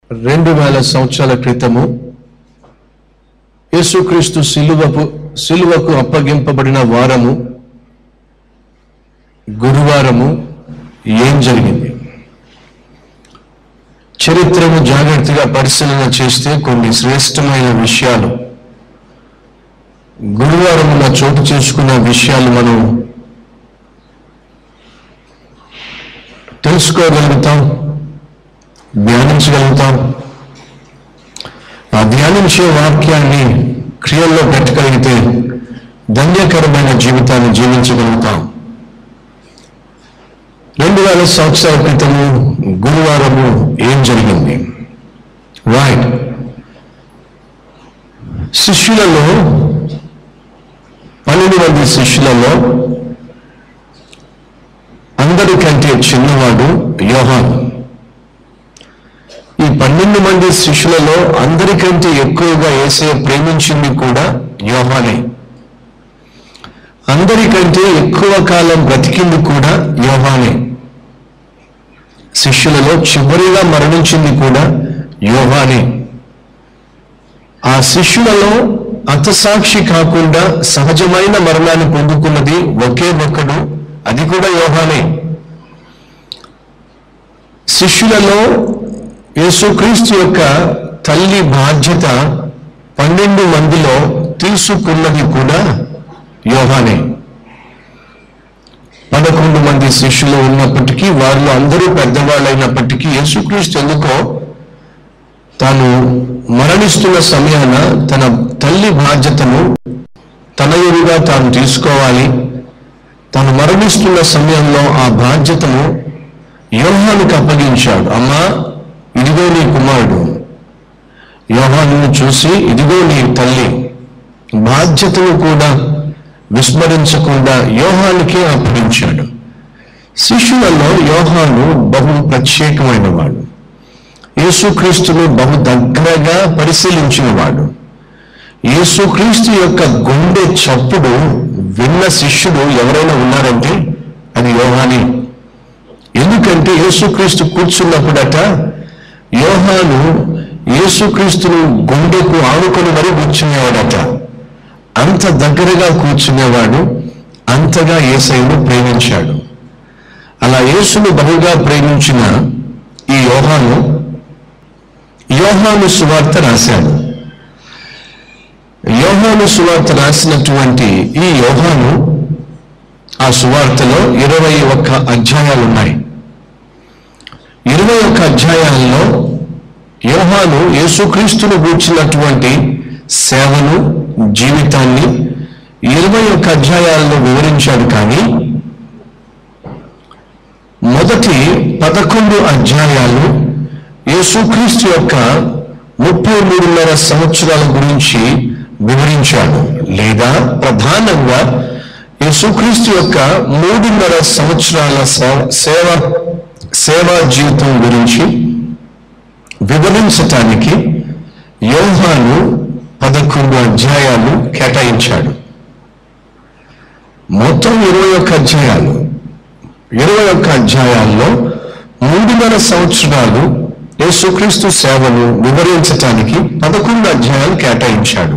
రెండు వేల సంవత్సరాల క్రితము యేసుక్రీస్తు సిలువకు సిలువకు అప్పగింపబడిన వారము గురువారము ఏం జరిగింది చరిత్రను జాగ్రత్తగా పరిశీలన చేస్తే కొన్ని శ్రేష్టమైన విషయాలు గురువారమున చోటు చేసుకున్న విషయాలు మనం తెలుసుకోగలుగుతాం ధ్యానించగలుగుతాం ఆ ధ్యానించే వాక్యాన్ని క్రియల్లో పెట్టగలిగితే ధన్యకరమైన జీవితాన్ని జీవించగలుగుతాం రెండు వేల సంవత్సరాల క్రితము గురువారము ఏం జరిగింది రైట్ శిష్యులలో పన్నెండు మంది శిష్యులలో అందరికంటే చిన్నవాడు యోహాను ఈ పన్నెండు మంది శిష్యులలో అందరికంటే ఎక్కువగా ఏసే ప్రేమించింది కూడా యోహానే అందరికంటే ఎక్కువ కాలం బ్రతికింది కూడా యోహానే శిష్యులలో చివరిగా మరణించింది కూడా యోహానే ఆ శిష్యులలో అతసాక్షి కాకుండా సహజమైన మరణాన్ని పొందుకున్నది ఒకే ఒక్కడు అది కూడా యోహానే శిష్యులలో యేసుక్రీస్తు యొక్క తల్లి బాధ్యత పన్నెండు మందిలో తీసుకున్నది కూడా యోహానే పదకొండు మంది శిష్యులు ఉన్నప్పటికీ వారిలో అందరూ పెద్దవాళ్ళైనప్పటికీ యేసుక్రీస్తు ఎందుకో తాను మరణిస్తున్న సమయాన తన తల్లి బాధ్యతను తనయుడిగా తాను తీసుకోవాలి తాను మరణిస్తున్న సమయంలో ఆ బాధ్యతను యోహానికి అప్పగించాడు అమ్మా ఇదిగో నీ కుమారుడు యోహాను చూసి ఇదిగో నీ తల్లి బాధ్యతను కూడా విస్మరించకుండా యోహానికే అప్పగించాడు శిష్యులలో యోహాను బహు ప్రత్యేకమైన వాడు యేసుక్రీస్తును బహు దగ్గరగా పరిశీలించిన వాడు యేసుక్రీస్తు యొక్క గుండె చప్పుడు విన్న శిష్యుడు ఎవరైనా ఉన్నారంటే అది యోహాని ఎందుకంటే యేసుక్రీస్తు కూర్చున్నప్పుడట యోహాను యేసుక్రీస్తును గుండెకు ఆనుకొని మరీ కూర్చునేవాడట అంత దగ్గరగా కూర్చునేవాడు అంతగా యేసయ్యను ప్రేమించాడు అలా యేసును బహుగా ప్రేమించిన ఈ యోహాను యోహాను సువార్త రాశాడు యోహాను సువార్త రాసినటువంటి ఈ యోహాను ఆ సువార్తలో ఇరవై ఒక్క అధ్యాయాలు ఉన్నాయి ఇరవై ఒక్క అధ్యాయాల్లో యోహాను యేసుక్రీస్తును గూర్చినటువంటి సేవను జీవితాన్ని ఇరవై ఒక్క అధ్యాయాల్లో వివరించాడు కానీ మొదటి పదకొండు అధ్యాయాలు యేసుక్రీస్తు యొక్క ముప్పై మూడున్నర సంవత్సరాల గురించి వివరించాడు లేదా ప్రధానంగా యేసుక్రీస్తు యొక్క మూడున్నర సంవత్సరాల సే- సేవ సేవా జీవితం గురించి వివరించటానికి యోహాను పదకొండు అధ్యాయాలు కేటాయించాడు మొత్తం ఇరవై ఒక్క అధ్యాయాలు ఇరవై ఒక్క అధ్యాయాల్లో మూడున్నర సంవత్సరాలు యేసుక్రీస్తు సేవను వివరించటానికి పదకొండు అధ్యాయాలు కేటాయించాడు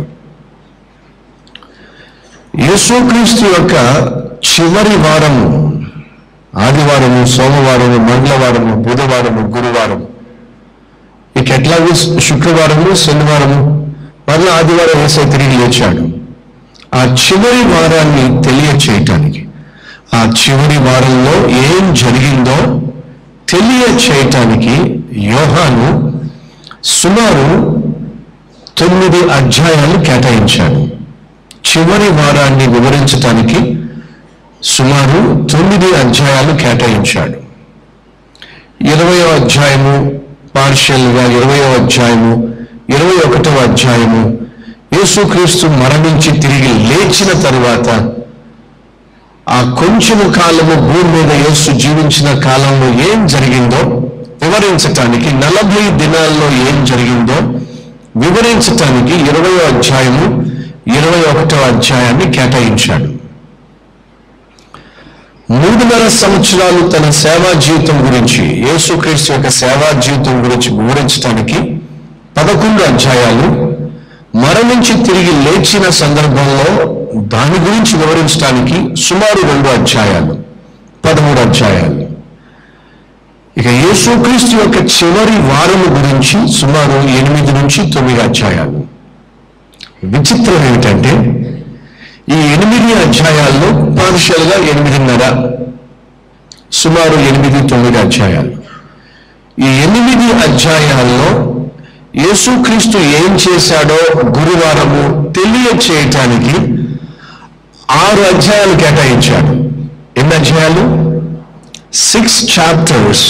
యేసుక్రీస్తు యొక్క చివరి వారము ఆదివారము సోమవారము మంగళవారము బుధవారము గురువారము ఇక ఎట్లాగూ శుక్రవారము శనివారము మళ్ళీ ఆదివారం వేసే తిరిగి లేచాడు ఆ చివరి వారాన్ని తెలియచేయటానికి ఆ చివరి వారంలో ఏం జరిగిందో తెలియచేయటానికి యోహాను సుమారు తొమ్మిది అధ్యాయాలు కేటాయించాడు చివరి వారాన్ని వివరించటానికి సుమారు తొమ్మిది అధ్యాయాలు కేటాయించాడు ఇరవయో అధ్యాయము పార్షియల్గా ఇరవయో అధ్యాయము ఇరవై ఒకటవ అధ్యాయము యేసుక్రీస్తు మరణించి తిరిగి లేచిన తరువాత ఆ కొంచెము కాలము భూమి మీద యేసు జీవించిన కాలంలో ఏం జరిగిందో వివరించటానికి నలభై దినాల్లో ఏం జరిగిందో వివరించటానికి ఇరవయో అధ్యాయము ఇరవై ఒకటో అధ్యాయాన్ని కేటాయించాడు మూడున్నర సంవత్సరాలు తన సేవా జీవితం గురించి యేసుక్రీస్తు యొక్క సేవా జీవితం గురించి వివరించడానికి పదకొండు అధ్యాయాలు మరణించి తిరిగి లేచిన సందర్భంలో దాని గురించి వివరించడానికి సుమారు రెండు అధ్యాయాలు పదమూడు అధ్యాయాలు ఇక యేసుక్రీస్తు యొక్క చివరి వారము గురించి సుమారు ఎనిమిది నుంచి తొమ్మిది అధ్యాయాలు విచిత్రం ఏమిటంటే ఈ ఎనిమిది అధ్యాయాల్లో పార్షియల్గా ఎనిమిదిన్నర సుమారు ఎనిమిది తొమ్మిది అధ్యాయాలు ఈ ఎనిమిది అధ్యాయాల్లో యేసుక్రీస్తు ఏం చేశాడో గురువారము తెలియచేయటానికి ఆరు అధ్యాయాలు కేటాయించాడు ఎన్ని అధ్యాయాలు six chapters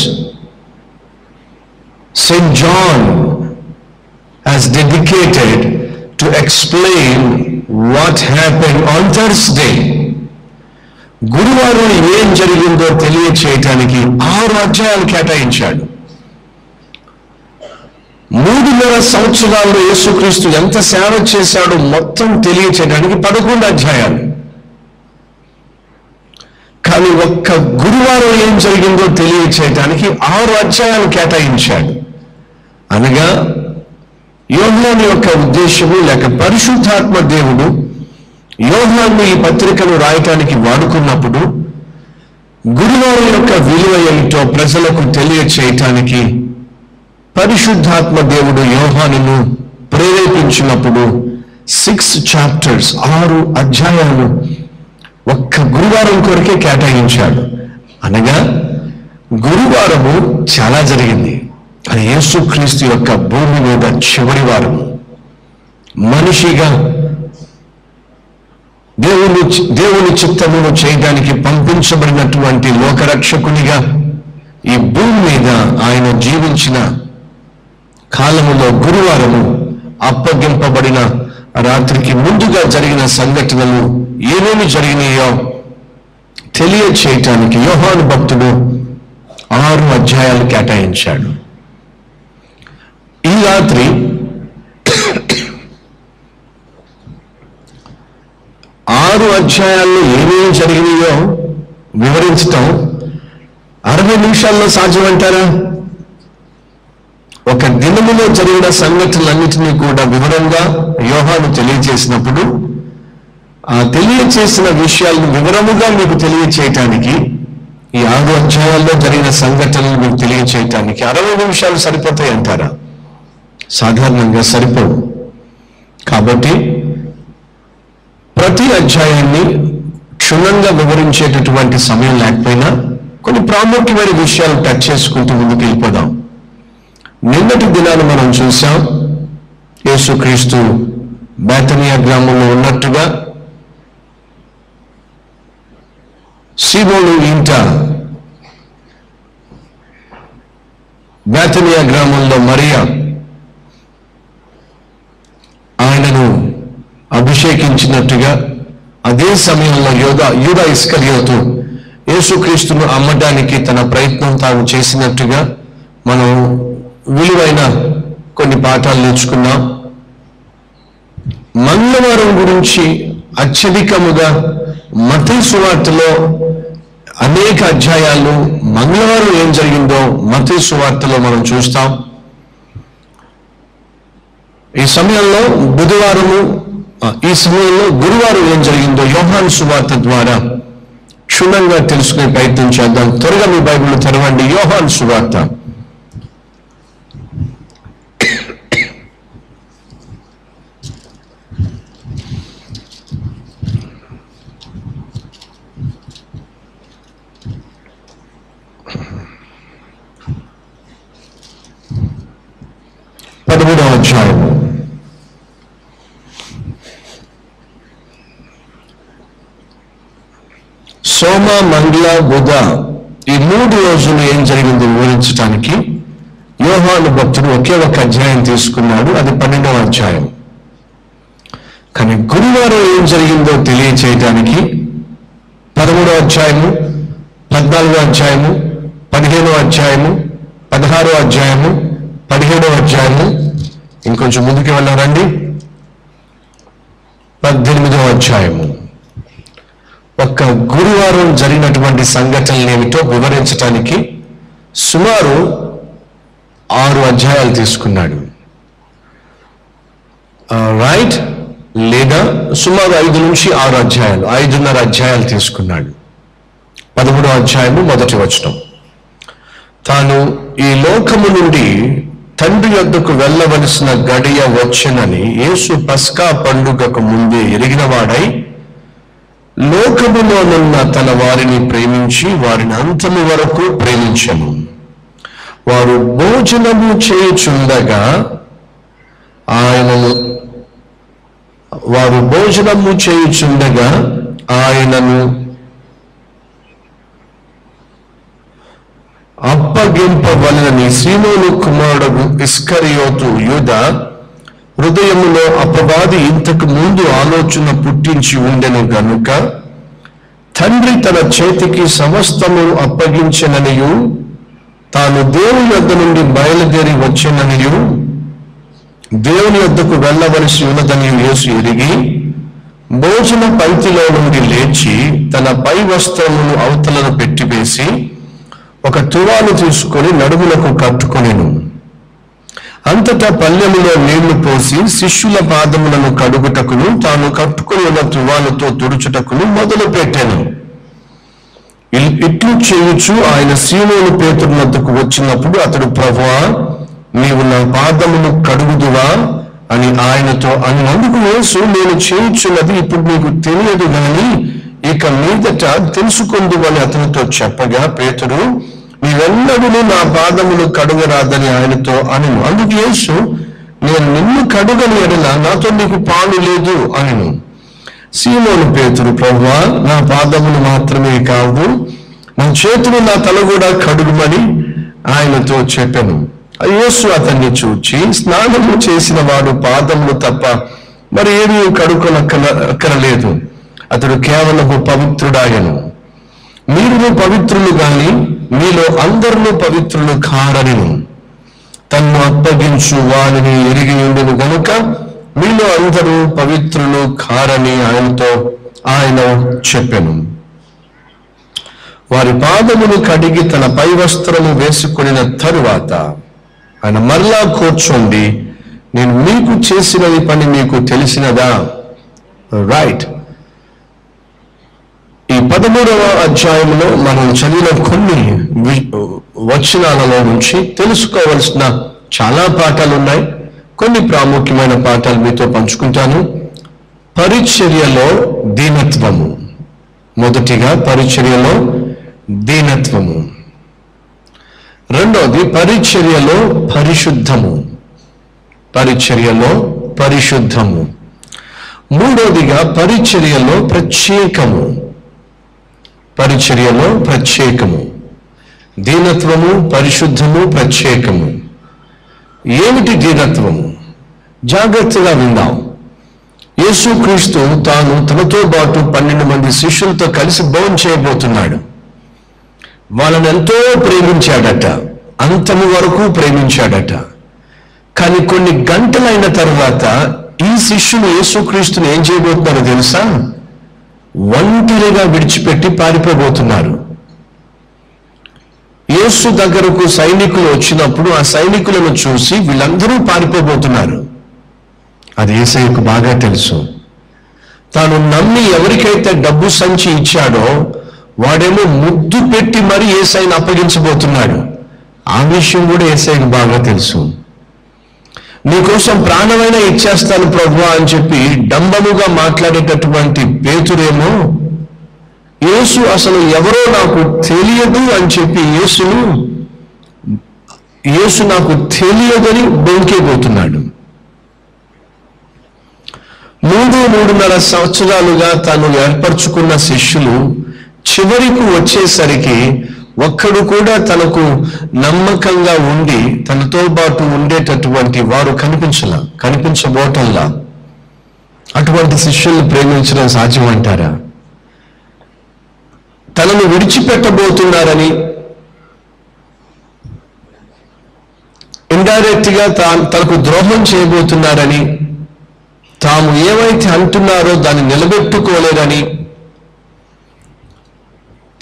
Saint John has dedicated to explain what happened on Thursday. గురువారం ఏం జరిగిందో తెలియచేయటానికి ఆరు అధ్యాయాలు కేటాయించాడు మూడున్నర సంవత్సరాల్లో యేసుక్రీస్తు ఎంత సేవ చేశాడో మొత్తం తెలియచేయడానికి పదకొండు అధ్యాయాలు కానీ ఒక్క గురువారం ఏం జరిగిందో తెలియచేయటానికి ఆరు అధ్యాయాలు కేటాయించాడు అనగా యోహాను యొక్క ఉద్దేశము లేక పరిశుద్ధాత్మ దేవుడు యోహాను ఈ పత్రికను రాయటానికి వాడుకున్నప్పుడు గురువారం యొక్క విలువ ఏమిటో ప్రజలకు తెలియచేయటానికి పరిశుద్ధాత్మ దేవుడు యోహానును ప్రేరేపించినప్పుడు సిక్స్ చాప్టర్స్ ఆరు అధ్యాయాలు ఒక్క గురువారం కొరకే కేటాయించాడు అనగా గురువారము చాలా జరిగింది అది యేసుక్రీస్తు యొక్క భూమి మీద చివరి వారము మనిషిగా దేవుని దేవుని చిత్తమును చేయడానికి పంపించబడినటువంటి లోకరక్షకునిగా ఈ భూమి మీద ఆయన జీవించిన కాలములో గురువారము అప్పగింపబడిన రాత్రికి ముందుగా జరిగిన సంఘటనలు ఏమేమి జరిగినాయో తెలియచేయటానికి యోహాను భక్తుడు ఆరు అధ్యాయాలు కేటాయించాడు ఈ రాత్రి ఆరు అధ్యాయాల్లో ఏమేమి జరిగినాయో వివరించటం అరవై నిమిషాల్లో సాధ్యమంటారా ఒక దినములో జరిగిన సంఘటనలన్నిటినీ కూడా వివరంగా యోహాను తెలియజేసినప్పుడు ఆ తెలియచేసిన విషయాలను వివరముగా మీకు తెలియచేయటానికి ఈ ఆరు అధ్యాయాల్లో జరిగిన సంఘటనలు మీకు తెలియచేయటానికి అరవై నిమిషాలు సరిపోతాయి అంటారా సాధారణంగా సరిపోవు కాబట్టి ప్రతి అధ్యాయాన్ని క్షుణ్ణంగా వివరించేటటువంటి సమయం లేకపోయినా కొన్ని ప్రాముఖ్యమైన విషయాలు టచ్ చేసుకుంటూ ముందుకు వెళ్ళిపోదాం నిన్నటి దినాన్ని మనం చూసాం యేసుక్రీస్తు బేతనియా గ్రామంలో ఉన్నట్టుగా సీమోను ఇంట బేతనియా గ్రామంలో మరియా ఆయనను అభిషేకించినట్టుగా అదే సమయంలో యోధ యూద ఇస్కరియోతు యేసుక్రీస్తును అమ్మడానికి తన ప్రయత్నం తాను చేసినట్టుగా మనం విలువైన కొన్ని పాఠాలు నేర్చుకున్నాం మంగళవారం గురించి అత్యధికముగా మతీ సువార్తలో అనేక అధ్యాయాలు మంగళవారం ఏం జరిగిందో మతీ సువార్తలో మనం చూస్తాం ఈ సమయంలో బుధవారము ఆ, ఈ సమయంలో గురువారం ఏం జరిగిందో యోహాను సువార్త ద్వారా క్షుణ్ణంగా తెలుసుకునే ప్రయత్నం చేద్దాం త్వరగా మీ బైబిల్ తెరవండి యోహాను సువార్త పదమూడవ అధ్యాయం సోమ మంగళ బుధ ఈ మూడు రోజులు ఏం జరిగిందో వివరించడానికి యోహాను భక్తుడు ఒకే ఒక అధ్యాయం తీసుకున్నాడు అది పన్నెండవ అధ్యాయం కానీ గురువారం ఏం జరిగిందో తెలియచేయడానికి పదమూడవ అధ్యాయము పద్నాలుగో అధ్యాయము పదిహేనో అధ్యాయము పదహారో అధ్యాయము పదిహేడో అధ్యాయము ఇంకొంచెం ముందుకు వెళ్ళారండి పద్దెనిమిదవ అధ్యాయము ఒక్క గురువారం జరిగినటువంటి సంఘటనలు ఏమిటో వివరించడానికి సుమారు ఆరు అధ్యాయాలు తీసుకున్నాడు రైట్ లేదా సుమారు ఐదు నుంచి ఆరు అధ్యాయాలు ఐదున్నర అధ్యాయాలు తీసుకున్నాడు పదమూడో అధ్యాయము మొదటి వచనం తాను ఈ లోకము నుండి తండ్రి యొద్దకు వెళ్ళవలసిన గడియ వచ్చెనని యేసు పస్కా పండుగకు ముందే ఎరిగినవాడై లోకములోనున్న తన వారిని ప్రేమించి వారిని అంతము వరకు ప్రేమించను వారు భోజనము చేయుచుండగా ఆయనను వారు భోజనము చేయుచుండగా ఆయనను అప్పగింపవలనని సీమోను కుమారుడు ఇస్కరియోతు యూద హృదయములో అపవాది ఇంతకు ముందు ఆలోచన పుట్టించి ఉండెను గనుక తండ్రి తన చేతికి సమస్తము అప్పగించననియు తాను దేవుని యొద్ద నుండి బయలుదేరి వచ్చననియు దేవుని యొద్దకు వెళ్ళవలసి ఉన్నదని యేసు ఎరిగి భోజన పంక్తిలో నుండి లేచి తన పై వస్త్రమును అవతలను పెట్టివేసి ఒక తువాలు తీసుకొని నడుములకు కట్టుకొనెను అంతటా పల్లెములో నీళ్లు పోసి శిష్యుల పాదములను కడుగుటకును తాను కట్టుకుని ఉన్న తువాలతో తుడుచుటకును మొదలు పెట్టాను ఇట్లు చేయుచు ఆయన సీమోను పేతురు వద్దకు వచ్చినప్పుడు అతడు ప్రభువా నీవు నా పాదమును కడుగుదువా అని ఆయనతో అన్నందుకు యేసు నేను చేయుచున్నది ఇప్పుడు నీకు తెలియదు గాని ఇక మీదట తెలుసుకుందువని అతనితో చెప్పగా పేతుడు నీవెన్నడూ నా పాదములు కడుగరాదని ఆయనతో అనను అందుకు యేసు నేను నిన్ను కడుగని ఎడల నాతో నీకు పాలు లేదు అనను సీమోను పేతురు ప్రభువా నా పాదములు మాత్రమే కావు నా చేతులు నా తల కూడా కడుగుమని ఆయనతో చెప్పాను యేసు అతన్ని చూచి స్నానము చేసిన వాడు పాదములు తప్ప మరి ఏమీ కడుకొనక్కరలేదు అతడు కేవలము పవిత్రుడాయను మీరు పవిత్రులు గాని మీలో అందరూ పవిత్రులు కారనిను తన్ను అప్పగించు వారిని ఎరిగి ఉండెను గనుక మీలో అందరూ పవిత్రులు కారని ఆయనతో ఆయన చెప్పెను వారి పాదములు కడిగి తన పై వస్త్రము వేసుకుని తరువాత ఆయన మరలా కూర్చోండి నేను మీకు చేసినది పని మీకు తెలిసినదా రైట్ ఈ పదమూడవ అధ్యాయంలో మనం చదివిన కొన్ని వి- వచనాలలో నుంచి తెలుసుకోవలసిన చాలా పాఠాలు ఉన్నాయి కొన్ని ప్రాముఖ్యమైన పాఠాలు మీతో పంచుకుంటాను పరిచర్యలో దీనత్వము మొదటిగా పరిచర్యలో దీనత్వము రెండోది పరిచర్యలో పరిశుద్ధము పరిచర్యలో పరిశుద్ధము మూడోదిగా పరిచర్యలో ప్రత్యేకము పరిచర్యలో ప్రత్యేకము దీనత్వము పరిశుద్ధము ప్రత్యేకము ఏమిటి దీనత్వము జాగ్రత్తగా విందాం యేసుక్రీస్తు తాను తనతో పాటు పన్నెండు మంది శిష్యులతో కలిసి భోజనం చేయబోతున్నాడు వాళ్ళని ఎంతో ప్రేమించాడట అంతము వరకు ప్రేమించాడట కానీ కొన్ని గంటలైన తర్వాత ఈ శిష్యులు యేసుక్రీస్తుని ఏం చేయబోతున్నారో తెలుసా ఒంటరిగా విడిచిపెట్టి పారిపోబోతున్నారు యేసు దగ్గరకు సైనికులు వచ్చినప్పుడు ఆ సైనికులను చూసి వీళ్ళందరూ పారిపోబోతున్నారు అది ఏసయ్యకు బాగా తెలుసు తాను నమ్మి ఎవరికైతే డబ్బు సంచి ఇచ్చాడో వాడేమో ముద్దు పెట్టి మరీ ఏసైని అప్పగించబోతున్నాడు ఆ విషయం కూడా ఏసైకి బాగా తెలుసు నీకోసం ప్రాణమైన ఇచ్చేస్తాను ప్రభు అని చెప్పి డంబముగా మాట్లాడేటటువంటి పేతురేమో యేసు అసలు ఎవరో నాకు తెలియదు అని చెప్పి యేసును యేసు నాకు తెలియదని బొంకేపోతున్నాడు మూడు మూడున్నర సంవత్సరాలుగా తాను ఏర్పరచుకున్న శిష్యులు చివరికి వచ్చేసరికి ఒక్కడు కూడా తనకు నమ్మకంగా ఉండి తనతో పాటు ఉండేటటువంటి వారు కనిపించల కనిపించబోటంలా అటువంటి శిష్యుల్ని ప్రేమించడం సాధ్యమంటారా తనను విడిచిపెట్టబోతున్నారని ఇండైరెక్ట్ గా తా- తనకు ద్రోహం చేయబోతున్నారని తాము ఏవైతే అంటున్నారో దాన్ని నిలబెట్టుకోలేరని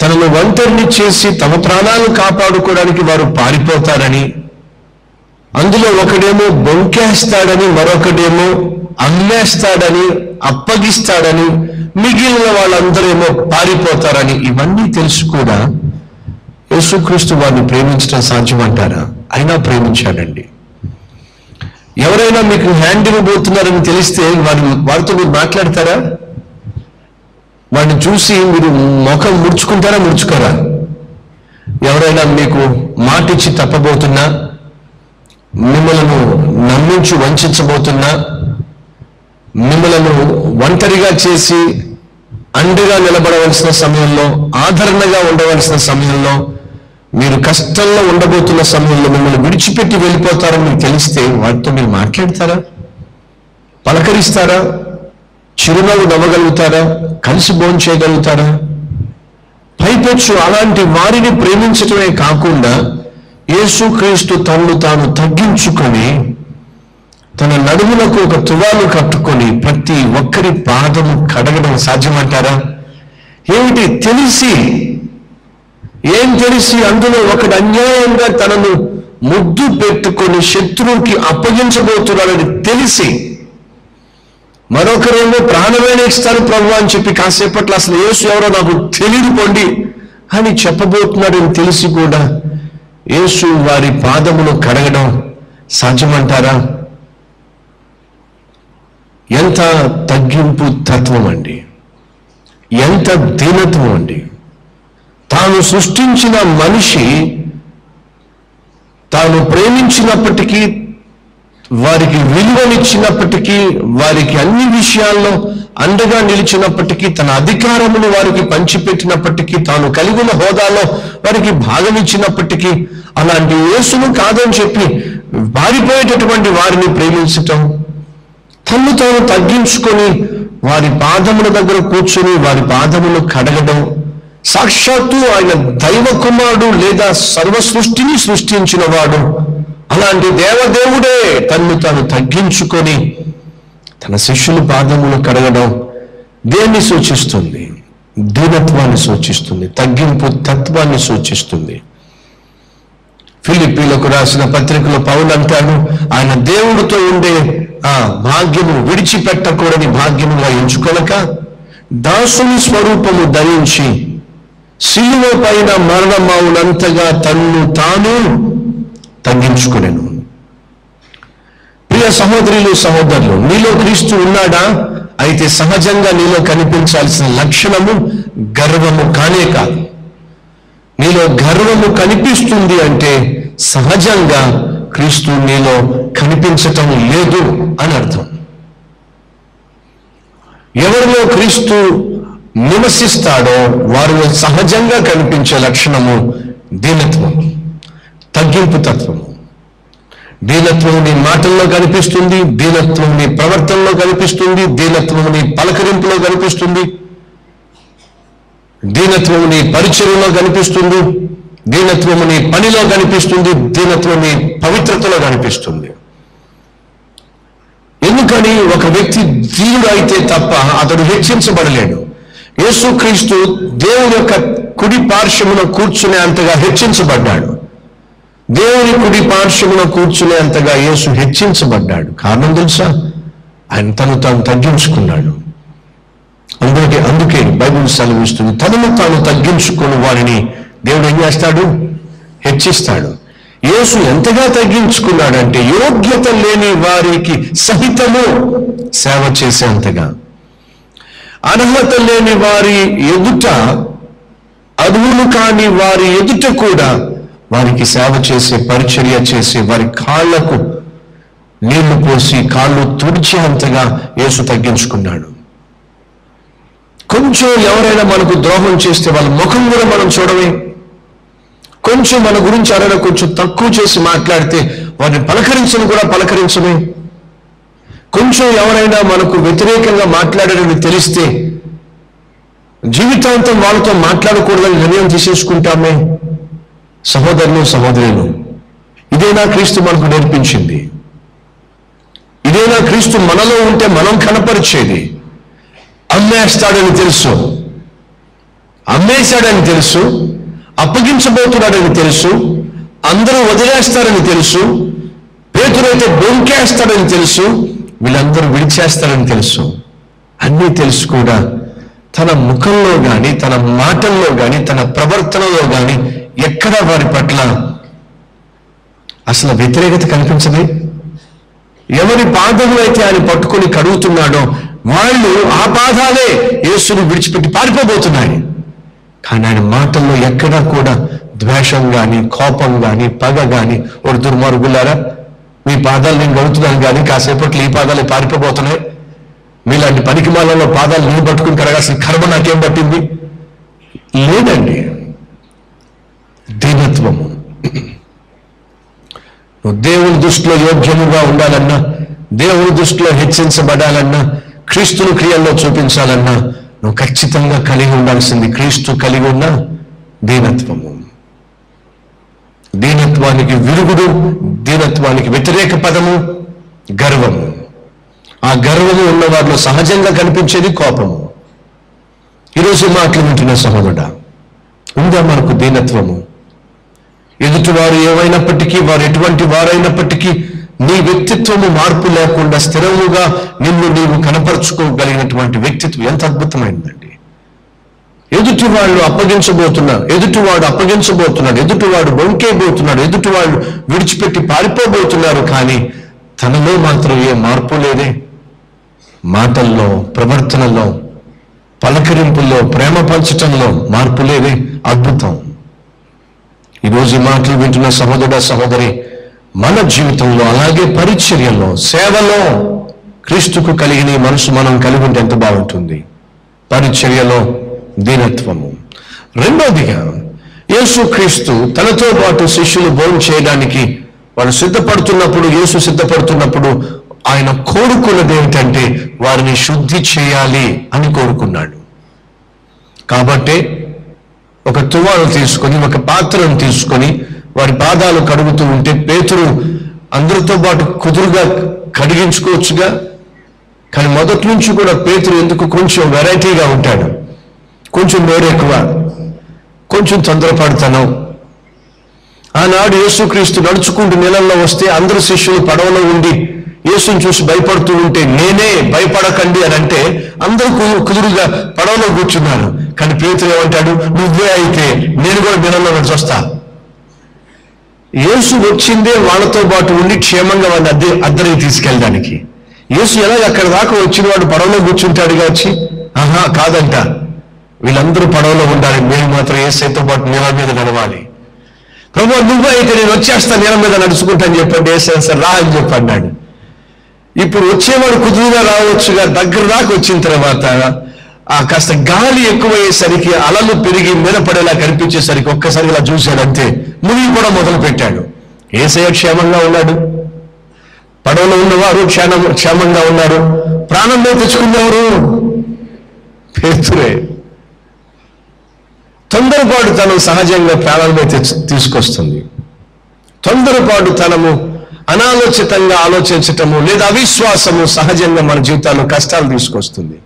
తనను ఒంటరిని చేసి తమ ప్రాణాలు కాపాడుకోవడానికి వారు పారిపోతారని అందులో ఒకడేమో బొంకేస్తాడని మరొకడేమో అమ్మేస్తాడని అప్పగిస్తాడని మిగిలిన వాళ్ళందరేమో పారిపోతారని ఇవన్నీ తెలుసు కూడా యేసుక్రీస్తు వారిని ప్రేమించడం సాధ్యమంటారా అయినా ప్రేమించాడండి ఎవరైనా మీకు హ్యాండ్ ఇవ్వబోతున్నారని తెలిస్తే వారి వారితో మీరు మాట్లాడతారా వాడిని చూసి మీరు ముఖం ముడుచుకుంటారా ముడుచుకోరా ఎవరైనా మీకు మాటిచ్చి తప్పబోతున్నా మిమ్మలను నమ్మించి వంచబోతున్నా మిమ్మలను ఒంటరిగా చేసి అండగా నిలబడవలసిన సమయంలో ఆదరణగా ఉండవలసిన సమయంలో మీరు కష్టంలో ఉండబోతున్న సమయంలో మిమ్మల్ని విడిచిపెట్టి వెళ్ళిపోతారని మీకు తెలిస్తే వాటితో మీరు మాట్లాడతారా పలకరిస్తారా చిరునవ్వు నవ్వగలుగుతారా కలిసి భోజనం చేయగలుగుతారా పైపెచ్చు అలాంటి వారిని ప్రేమించటమే కాకుండా యేసుక్రీస్తు తనను తాను తగ్గించుకొని తన నడుములకు ఒక తువాలు కట్టుకొని ప్రతి ఒక్కరి పాదము కడగడం సాధ్యమంటారా ఏమిటి తెలిసి ఏం తెలిసి అందులో ఒకడు అన్యాయంగా తనను ముద్దు పెట్టుకొని శత్రువుకి అప్పగించబోతున్నాడని తెలిసి మరొకరేమో ప్రాణమైన ఇస్తారు ప్రభు అని చెప్పి కాసేపట్లో అసలు యేసు ఎవరో నాకు తెలియదు పొండి అని చెప్పబోతున్నాడని తెలిసి కూడా యేసు వారి పాదమును కడగడం సాధ్యమంటారా ఎంత తగ్గింపు తత్వం అండి ఎంత దీనత్వం అండి తాను సృష్టించిన మనిషి తాను ప్రేమించినప్పటికీ వారికి విలువనిచ్చినప్పటికీ వారికి అన్ని విషయాల్లో అండగా నిలిచినప్పటికీ తన అధికారమును వారికి పంచిపెట్టినప్పటికీ తాను కలిగిన హోదాలో వారికి భాగం ఇచ్చినప్పటికీ అలాంటి యేసును కాదని చెప్పి పారిపోయేటటువంటి వారిని ప్రేమించటం తన్ను తాను తగ్గించుకొని వారి పాదముల దగ్గర కూర్చొని వారి పాదములు కడగడం సాక్షాత్తు ఆయన దైవ కుమారుడు లేదా సర్వ సృష్టిని సృష్టించిన వాడు అలాంటి దేవదేవుడే తన్ను తాను తగ్గించుకొని తన శిష్యుల పాదములు కడగడం దేన్ని సూచిస్తుంది దీనత్వాన్ని సూచిస్తుంది తగ్గింపు తత్వాన్ని సూచిస్తుంది ఫిలిప్పీలకు రాసిన పత్రికలో పౌలు అంటాడు ఆయన దేవుడితో ఉండే ఆ భాగ్యము విడిచిపెట్టకూడని భాగ్యముగా ఎంచుకొనక దాసుని స్వరూపము ధరించి శిలువ పైన మరణమవునంతగా తన్ను తాను తగ్గించుకునేను ప్రియ సహోదరులు సహోదరులు నీలో క్రీస్తు ఉన్నాడా అయితే సహజంగా నీలో కనిపించాల్సిన లక్షణము గర్వము కానే కాదు నీలో గర్వము కనిపిస్తుంది అంటే సహజంగా క్రీస్తు నీలో కనిపించటం లేదు అని అర్థం ఎవరిలో క్రీస్తు నివసిస్తాడో వారిలో సహజంగా కనిపించే లక్షణము దీనత్వం తగ్గింపు తత్వము దీనత్వం నీ మాటల్లో కనిపిస్తుంది దీనత్వం నీ ప్రవర్తనలో కనిపిస్తుంది దీనత్వం నీ పలకరింపులో కనిపిస్తుంది దీనత్వం నీ పరిచయంలో కనిపిస్తుంది దీనత్వము నీ పనిలో కనిపిస్తుంది దీనత్వం నీ పవిత్రతలో కనిపిస్తుంది ఎందుకని ఒక వ్యక్తి దీనుడు అయితే తప్ప అతడు హెచ్చించబడలేడు యేసుక్రీస్తు దేవుని యొక్క కుడి పార్శ్వమున కూర్చునే అంతగా హెచ్చించబడ్డాడు దేవుని కుడి పార్శ్వమున కూర్చునే అంతగా యేసు హెచ్చించబడ్డాడు కారణం తెలుసా ఆయన తను తాను తగ్గించుకున్నాడు అందుకే అందుకే బైబిల్ సెలవిస్తుంది తనను తాను తగ్గించుకుని వారిని దేవుడు ఏం చేస్తాడు హెచ్చిస్తాడు యేసు ఎంతగా తగ్గించుకున్నాడంటే యోగ్యత లేని వారికి సహితము సేవ చేసేంతగా అర్హత లేని వారి ఎదుట అర్హులు కాని వారి ఎదుట కూడా వారికి సేవ చేసే పరిచర్య చేసే వారి కాళ్లకు నీళ్లు పోసి కాళ్ళు తుడిచే అంతగా యేసు తగ్గించుకున్నాడు కొంచెం ఎవరైనా మనకు ద్రోహం చేస్తే వాళ్ళ ముఖం కూడా మనం చూడమే కొంచెం మన గురించి ఎవరైనా కొంచెం తక్కువ చేసి మాట్లాడితే వారిని పలకరించను కూడా పలకరించమే కొంచెం ఎవరైనా మనకు వ్యతిరేకంగా మాట్లాడారని తెలిస్తే జీవితాంతం వాళ్ళతో మాట్లాడకూడదని నిర్ణయం తీసేసుకుంటామే సహోదరులు సహోదరులు ఇదేనా క్రీస్తు మనకు నేర్పించింది ఇదేనా క్రీస్తు మనలో ఉంటే మనం కనపరిచేది అమ్మేస్తాడని తెలుసు అమ్మేశాడని తెలుసు అప్పగించబోతున్నాడని తెలుసు అందరూ వదిలేస్తారని తెలుసు పేతురైతే బొంకేస్తాడని తెలుసు వీళ్ళందరూ విడిచేస్తారని తెలుసు అన్నీ తెలుసు కూడా తన ముఖంలో గాని తన మాటల్లో గాని తన ప్రవర్తనలో గాని ఎక్కడ వారి పట్ల అసలు వ్యతిరేకత కనిపించదు ఎవరి పాదములు అయితే ఆయన పట్టుకొని కడుగుతున్నాడో వాళ్ళు ఆ పాదాలే యేసుని విడిచిపెట్టి పారిపోబోతున్నాయి కానీ ఆయన మాటల్లో ఎక్కడా కూడా ద్వేషం గాని కోపం గాని పగ గాని ఒక దుర్మార్గులారా మీ పాదాలు నేను గడుతున్నాను కానీ కాసేపట్లో ఈ పాదాలు పారిపోబోతున్నాయి మీలాంటి పనికి మాలలో పాదాలు నేను పట్టుకుని కడగాల్సిన కర్మ నాకేం పట్టింది లేదండి దీనత్వము నువ్వు దేవుని దృష్టిలో యోగ్యముగా ఉండాలన్నా దేవుని దృష్టిలో హెచ్చించబడాలన్నా క్రీస్తుని క్రియల్లో చూపించాలన్నా నువ్వు ఖచ్చితంగా కలిగి ఉండాల్సింది క్రీస్తు కలిగి ఉన్న దీనత్వము దీనత్వానికి విరుగుడు దీనత్వానికి వ్యతిరేక పదము గర్వము ఆ గర్వము ఉన్న వారిలో సహజంగా కనిపించేది కోపము ఈరోజు మాటలు వింటున్న సహోదరుడా ఉందా మనకు దీనత్వము ఎదుటివారు ఏమైనప్పటికీ వారు ఎటువంటి వారైనప్పటికీ నీ వ్యక్తిత్వము మార్పు లేకుండా స్థిరముగా నిన్ను నీవు కనపరుచుకోగలిగినటువంటి వ్యక్తిత్వం ఎంత అద్భుతమైందండి ఎదుటి వాళ్ళు అప్పగించబోతున్నారు ఎదుటివాడు అప్పగించబోతున్నాడు ఎదుటివాడు బొంకేయబోతున్నాడు ఎదుటివాళ్ళు విడిచిపెట్టి పారిపోబోతున్నారు కానీ తనలో మాత్రం ఏ మార్పు లేదే మాటల్లో ప్రవర్తనలో పలకరింపుల్లో ప్రేమ పంచటంలో మార్పు లేదే అద్భుతం ఈరోజు ఈ మాటలు వింటున్న సహోదరుడ సహోదరి మన జీవితంలో అలాగే పరిచర్యలో సేవలో క్రీస్తుకు కలిగిన ఈ మనసు మనం కలిగి ఉంటే ఎంత బాగుంటుంది పరిచర్యలో దీనత్వము రెండోదిగా యేసు క్రీస్తు తనతో పాటు శిష్యులు భోజనం చేయడానికి వాళ్ళు సిద్ధపడుతున్నప్పుడు యేసు సిద్ధపడుతున్నప్పుడు ఆయన కోరుకున్నది ఏమిటంటే వారిని శుద్ధి చేయాలి అని కోరుకున్నాడు కాబట్టే ఒక తువాలు తీసుకొని ఒక పాత్రను తీసుకొని వారి పాదాలు కడుగుతూ ఉంటే పేతురు అందరితో పాటు కుదురుగా కడిగించుకోవచ్చుగా కానీ మొదటి నుంచి కూడా పేతురు ఎందుకు కొంచెం వెరైటీగా ఉంటాడు కొంచెం నోరెక్కువ కొంచెం తొందరపడతాను ఆనాడు యేసుక్రీస్తు నడుచుకుంటూ నీళ్ళల్లో వస్తే అందరు శిష్యులు పడవలో ఉండి యేసుని చూసి భయపడుతూ ఉంటే నేనే భయపడకండి అని అంటే అందరూ కు- కుదురుగా పడవలో కూర్చున్నారు కానీ పేతురు ఏమంటాడు నువ్వే అయితే నేను కూడా నీళ్ళలో నడిచి వస్తా యేసు వచ్చిందే వాళ్ళతో పాటు ఉండి క్షేమంగా వాళ్ళని అద్దె అద్దరికి తీసుకెళ్ళడానికి యేసు ఎలాగ అక్కడ దాకా వచ్చిన వాడు పడవలో కూర్చుంటాడు వచ్చి ఆహా కాదంట వీళ్ళందరూ పడవలో ఉండాలి మేము మాత్రం ఏసైతో పాటు నీళ్ళ మీద నడవాలి ప్రభు నువ్వు అయితే నేను వచ్చేస్తా నీళ్ళ మీద నడుచుకుంటా అని చెప్పండి ఏసై సార్ రా అని చెప్పన్నాడు ఇప్పుడు వచ్చేవాడు కుదురుగా రావచ్చుగా దగ్గర దాకా వచ్చిన తర్వాత ఆ కాస్త గాలి ఎక్కువయ్యేసరికి అలలు పెరిగి మీద పడేలా కనిపించేసరికి ఒక్కసారి ఇలా చూశాడు అంతే మునిగి కూడా మొదలు పెట్టాడు ఏసయ్య క్షేమంగా ఉన్నాడు పడవలో ఉన్నవారు క్షేమం క్షేమంగా ఉన్నారు ప్రాణంలో తెచ్చుకున్నవారు పేతురే తొందరపాటు తనం సహజంగా ప్రాణంలో తెచ్చు తీసుకొస్తుంది తొందరపాటు తనము అనాలోచితంగా ఆలోచించటము లేదా అవిశ్వాసము సహజంగా మన జీవితాల్లో కష్టాలు తీసుకొస్తుంది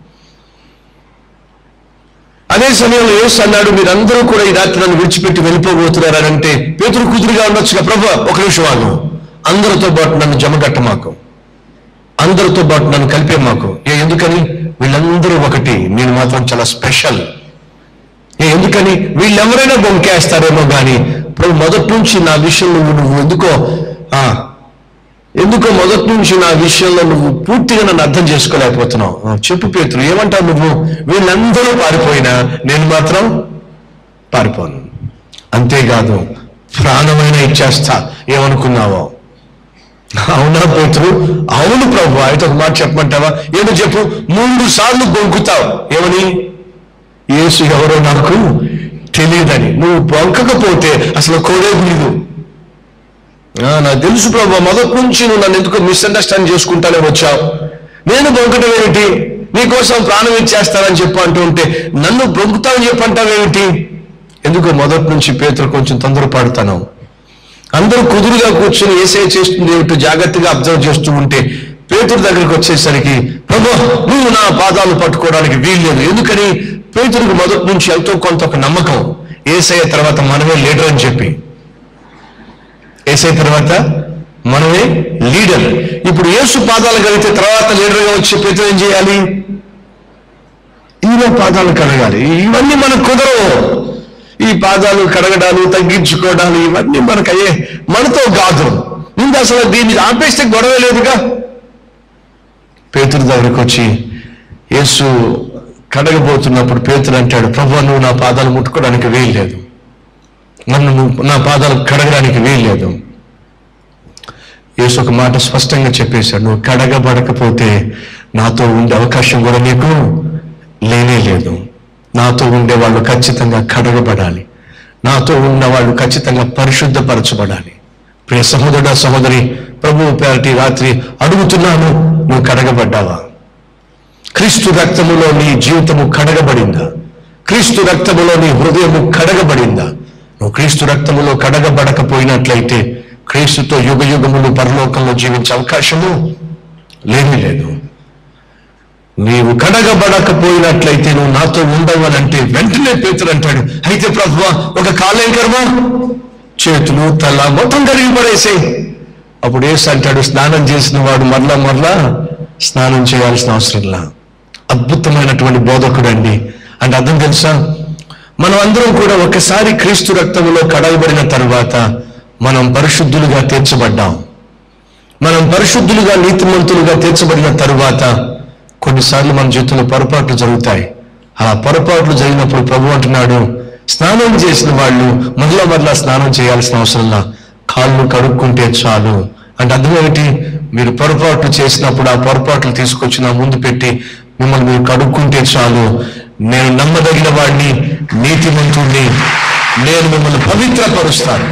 అదే సమయంలో యేసు అన్నాడు మీరందరూ కూడా ఈ రాత్రి నన్ను విడిచిపెట్టి వెళ్ళిపోబోతున్నారని అంటే పేతురు కుదురుగా ఉండొచ్చుగా ప్రభు ఒక నిమిషం ఆగు అందరితో పాటు నన్ను జమగట్ట మాకు అందరితో పాటు నన్ను కలిపే మాకు ఏ ఎందుకని వీళ్ళందరూ ఒకటి నేను మాత్రం చాలా స్పెషల్ ఏ ఎందుకని వీళ్ళెవరైనా బొంకేస్తారేమో కానీ ప్రభు మొదటి నుంచి నా విషయంలో నువ్వు ఎందుకో ఆ ఎందుకో మొదటి నుంచి నా విషయంలో నువ్వు పూర్తిగా నన్ను అర్థం చేసుకోలేకపోతున్నావు ఆ, చెప్పు పేతురు ఏమంటావు నువ్వు వీళ్ళందరూ పారిపోయినా నేను మాత్రం పారిపోను అంతేకాదు ప్రాణమైన ఇచ్చేస్తా ఏమనుకున్నావో అవునా పేతురు అవును ప్రభు అయితే ఒక మాట చెప్పమంటావా ఏమో చెప్పు మూడు సార్లు బొంకుతావు ఏమని యేసు ఎవరో నాకు తెలియదని నువ్వు బొంకకపోతే అసలు కోడే నీదు ఆ, నాకు తెలుసు ప్రభు మొదటి నుంచి నువ్వు నన్ను ఎందుకు మిస్అండర్స్టాండ్ చేసుకుంటానే వచ్చావు నేను బొంకటం ఏమిటి నీకోసం ప్రాణం ఇచ్చేస్తానని చెప్పు అంటూ ఉంటే నన్ను బొంకుతానని చెప్పంటావేమిటి ఎందుకు మొదటి నుంచి పేతురు కొంచెం తొందరపడతాను అందరూ కుదురుగా కూర్చొని ఏసే చేస్తుంది ఏమిటో జాగ్రత్తగా అబ్జర్వ్ చేస్తూ ఉంటే పేతురు దగ్గరికి వచ్చేసరికి ప్రభు నువ్వు నా పాదాలు పట్టుకోవడానికి వీల్లేదు ఎందుకని పేతురికి మొదటి నుంచి ఎంతో కొంత ఒక నమ్మకం ఏసయ్య తర్వాత మనమే లీడర్ అని చెప్పి ఏసై తర్వాత మనమే లీడర్ ఇప్పుడు యేసు పాదాలు కలిగితే తర్వాత లీడర్గా వచ్చి పేతురు ఏం చేయాలి ఈయన పాదాలు కడగాలి ఇవన్నీ మనకు కుదరవు ఈ పాదాలు కడగడాలు తగ్గించుకోవడాలు ఇవన్నీ మనకు అయ్యే మనతో కాదు ముందు అసలు దీన్ని ఆపేస్తే గొడవ లేదుగా పేతురు దగ్గరికి వచ్చి యేసు కడగబోతున్నప్పుడు పేతురు అంటాడు ప్రభు నువ్వు నా పాదాలు ముట్టుకోవడానికి వీల్లేదు నన్ను నువ్వు నా పాదాలు కడగడానికి వీల్లేదు యేసు ఒక మాట స్పష్టంగా చెప్పేశాడు నువ్వు కడగబడకపోతే నాతో ఉండే అవకాశం కూడా నీకు లేనే లేదు నాతో ఉండే వాళ్ళు ఖచ్చితంగా కడగబడాలి నాతో ఉన్న వాళ్ళు ఖచ్చితంగా పరిశుద్ధపరచబడాలి ప్రియ సహోదరుడ సహోదరి ప్రభువు పేరటి రాత్రి అడుగుతున్నాను నువ్వు కడగబడ్డావా క్రీస్తు రక్తములో నీ జీవితము కడగబడిందా క్రీస్తు రక్తములో నీ హృదయము కడగబడిందా నువ్వు క్రీస్తు రక్తములో కడగబడకపోయినట్లయితే క్రీస్తుతో యుగ యుగములు పరలోకంలో జీవించే అవకాశము లేనే లేదు నీవు కడగబడకపోయినట్లయితే నువ్వు నాతో ఉండవు అని అంటే వెంటనే పేతురు అంటాడు అయితే ప్రభు ఒక కాలేం కర్మ చేతులు తల మొత్తం కరిగి పడేసే అప్పుడు ఏసు అంటాడు స్నానం చేసిన వాడు మరలా మరలా స్నానం చేయాల్సిన అవసరంలా అద్భుతమైనటువంటి బోధకుడు అండి అంటే అర్థం తెలుసా మనం అందరం కూడా ఒకసారి క్రీస్తు రక్తములో కడగబడిన తర్వాత మనం పరిశుద్ధులుగా తీర్చబడ్డాం మనం పరిశుద్ధులుగా నీతిమంతులుగా తీర్చబడిన తరువాత కొన్నిసార్లు మన జీవితంలో పొరపాట్లు జరుగుతాయి ఆ పొరపాట్లు జరిగినప్పుడు ప్రభు అంటున్నాడు స్నానం చేసిన వాళ్ళు మరలా మరలా స్నానం చేయాల్సిన అవసరంలా కాళ్ళు కడుక్కుంటే చాలు అంటే అర్థం ఏమిటి మీరు పొరపాట్లు చేసినప్పుడు ఆ పొరపాట్లు తీసుకొచ్చి నా ముందు పెట్టి మిమ్మల్ని మీరు కడుక్కుంటే చాలు నేను నమ్మదగిన వాడిని నీతిమంతుడిని నేను మిమ్మల్ని పవిత్రపరుస్తాను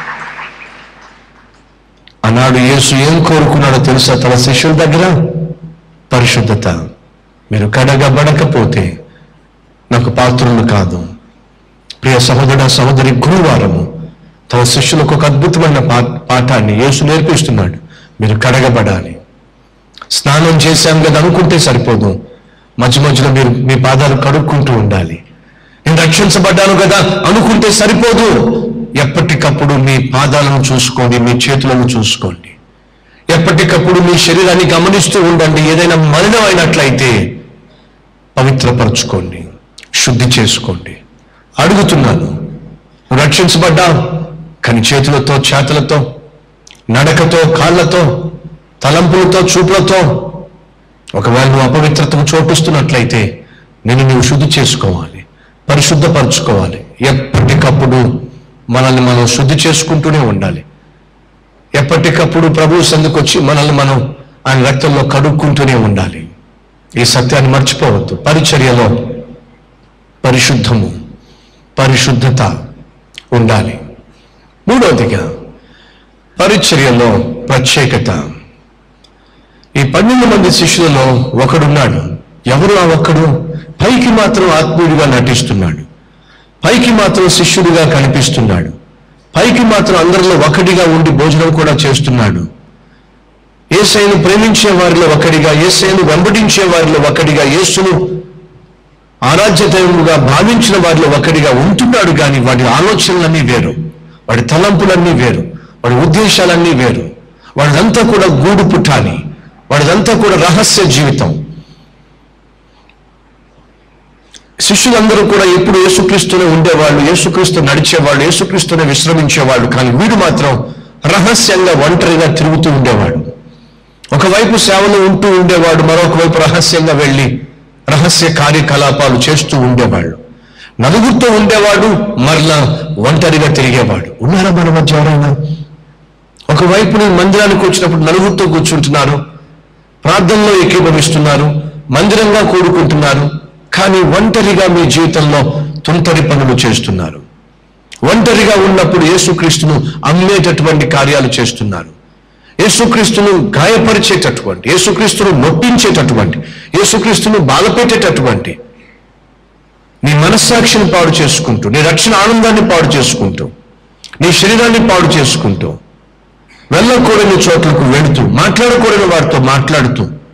అన్నాడు యేసు ఏం కోరుకున్నాడో తెలుసా తన శిష్యుల దగ్గర పరిశుద్ధత మీరు కడగబడకపోతే నాకు పాత్రులు కాదు ప్రియ సహోదర సహోదరి గురువారము తన శిష్యులకు ఒక అద్భుతమైన పా పాఠాన్ని యేసు నేర్పిస్తున్నాడు మీరు కడగబడాలి స్నానం చేశాం కదా అనుకుంటే సరిపోదు మధ్య మధ్యలో మీరు మీ పాదాలు కడుక్కుంటూ ఉండాలి నేను రక్షించబడ్డాను కదా అనుకుంటే సరిపోదు ఎప్పటికప్పుడు మీ పాదాలను చూసుకోండి మీ చేతులను చూసుకోండి ఎప్పటికప్పుడు మీ శరీరాన్ని గమనిస్తూ ఉండండి ఏదైనా మలినం అయినట్లయితే పవిత్రపరచుకోండి శుద్ధి చేసుకోండి అడుగుతున్నాను నువ్వు రక్షించబడ్డా కానీ చేతులతో చేతలతో నడకతో కాళ్ళతో తలంపులతో చూపులతో ఒకవేళ నువ్వు అపవిత్రతకు చోటిస్తున్నట్లయితే నేను నువ్వు శుద్ధి చేసుకోవాలి పరిశుద్ధపరచుకోవాలి ఎప్పటికప్పుడు మనల్ని మనం శుద్ధి చేసుకుంటూనే ఉండాలి ఎప్పటికప్పుడు ప్రభు సందుకు వచ్చి మనల్ని మనం ఆయన రక్తంలో కడుక్కుంటూనే ఉండాలి ఈ సత్యాన్ని మర్చిపోవద్దు పరిచర్యలో పరిశుద్ధము పరిశుద్ధత ఉండాలి మూడవదిగా పరిచర్యలో ప్రత్యేకత ఈ పన్నెండు మంది శిష్యులలో ఒకడున్నాడు ఎవరు ఆ ఒక్కడు పైకి మాత్రం ఆత్మీయుడిగా నటిస్తున్నాడు పైకి మాత్రం శిష్యుడిగా కనిపిస్తున్నాడు పైకి మాత్రం అందరిలో ఒకటిగా ఉండి భోజనం కూడా చేస్తున్నాడు ఏసైను ప్రేమించే వారిలో ఒకడిగా ఏసైను వెంబడించే వారిలో ఒకడిగా యేసును ఆరాధ్య దైవముగా భావించిన వారిలో ఒకడిగా ఉంటున్నాడు కానీ వాడి ఆలోచనలన్నీ వేరు వాడి తలంపులన్నీ వేరు వాడి ఉద్దేశాలన్నీ వేరు వాడిదంతా కూడా గూడు పుట్టాలి వాడిదంతా కూడా రహస్య జీవితం శిష్యులందరూ కూడా ఎప్పుడు యేసుక్రీస్తునే ఉండేవాళ్ళు యేసుక్రీస్తు నడిచేవాళ్ళు యేసుక్రీస్తునే విశ్రమించేవాళ్ళు కానీ వీడు మాత్రం రహస్యంగా ఒంటరిగా తిరుగుతూ ఉండేవాడు ఒకవైపు సేవలో ఉంటూ ఉండేవాడు మరొక వైపు రహస్యంగా వెళ్ళి రహస్య కార్యకలాపాలు చేస్తూ ఉండేవాళ్ళు నలుగురితో ఉండేవాడు మరలా ఒంటరిగా తిరిగేవాడు ఉన్నారా మన మధ్య ఎవరైనా ఒకవైపు నేను మందిరానికి వచ్చినప్పుడు నలుగురితో కూర్చుంటున్నారు ప్రార్థనలో ఏకీభవిస్తున్నారు మందిరంగా కూడుకుంటున్నారు కానీ ఒంటరిగా మీ జీవితంలో తుంటరి పనులు చేస్తున్నారు ఒంటరిగా ఉన్నప్పుడు యేసుక్రీస్తును అమ్మేటటువంటి కార్యాలు చేస్తున్నారు యేసుక్రీస్తును గాయపరిచేటటువంటి యేసుక్రీస్తును నొప్పించేటటువంటి యేసుక్రీస్తును బాధపెట్టేటటువంటి నీ మనస్సాక్షిని పాడు చేసుకుంటూ నీ రక్షణ ఆనందాన్ని పాడు చేసుకుంటూ నీ శరీరాన్ని పాడు చేసుకుంటూ వెళ్ళకూడని చోట్లకు వెళుతూ మాట్లాడకూడని వారితో మాట్లాడుతూ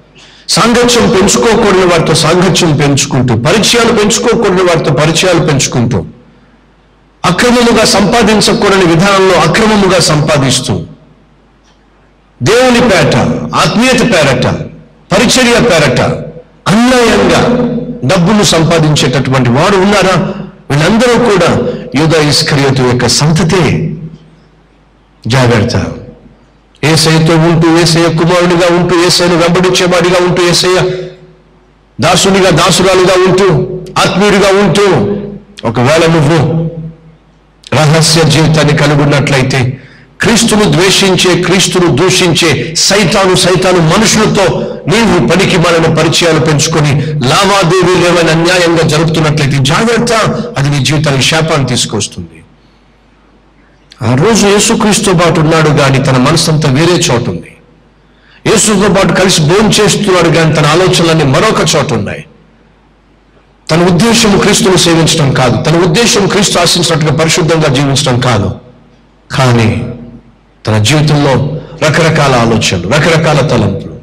సాంగత్యం పెంచుకోకూడని వారితో సాంగత్యం పెంచుకుంటూ పరిచయాలు పెంచుకోకూడని వారితో పరిచయాలు పెంచుకుంటూ అక్రమముగా సంపాదించకూడని విధానంలో అక్రమముగా సంపాదిస్తూ దేవుని పేట ఆత్మీయత పేరట పరిచర్య పేరట అన్యాయంగా డబ్బులు సంపాదించేటటువంటి వాడు ఉన్నారా వీళ్ళందరూ కూడా యూదా ఇస్కరియోతు యొక్క సంతతే జాగ్రత్త ఏసైతో ఉంటూ ఏసయ్య కుమారుడిగా ఉంటూ ఏసైను వెంబడించేవాడిగా ఉంటూ ఏసయ్య దాసునిగా దాసురాలుగా ఉంటూ ఆత్మీయుడిగా ఉంటూ ఒకవేళ నువ్వు రహస్య జీవితాన్ని కలిగి ఉన్నట్లయితే క్రీస్తును ద్వేషించే క్రీస్తును దూషించే సైతాను సైతాను మనుషులతో నీవు పనికి మాలిన పరిచయాలు పెంచుకొని లావాదేవీలు ఏమైనా అన్యాయంగా జరుపుతున్నట్లయితే జాగ్రత్త అది నీ జీవితానికి శాపాన్ని తీసుకొస్తుంది ఆ రోజు యేసుక్రీస్తుతో పాటు ఉన్నాడు కానీ తన మనసంతా వేరే చోటు ఉంది యేసుతో పాటు కలిసి భోజనం చేస్తున్నాడు కానీ తన ఆలోచనలన్నీ మరొక చోట ఉన్నాయి తన ఉద్దేశం క్రీస్తును సేవించడం కాదు తన ఉద్దేశం క్రీస్తు ఆశించినట్టుగా పరిశుద్ధంగా జీవించడం కాదు కానీ తన జీవితంలో రకరకాల ఆలోచనలు రకరకాల తలంపులు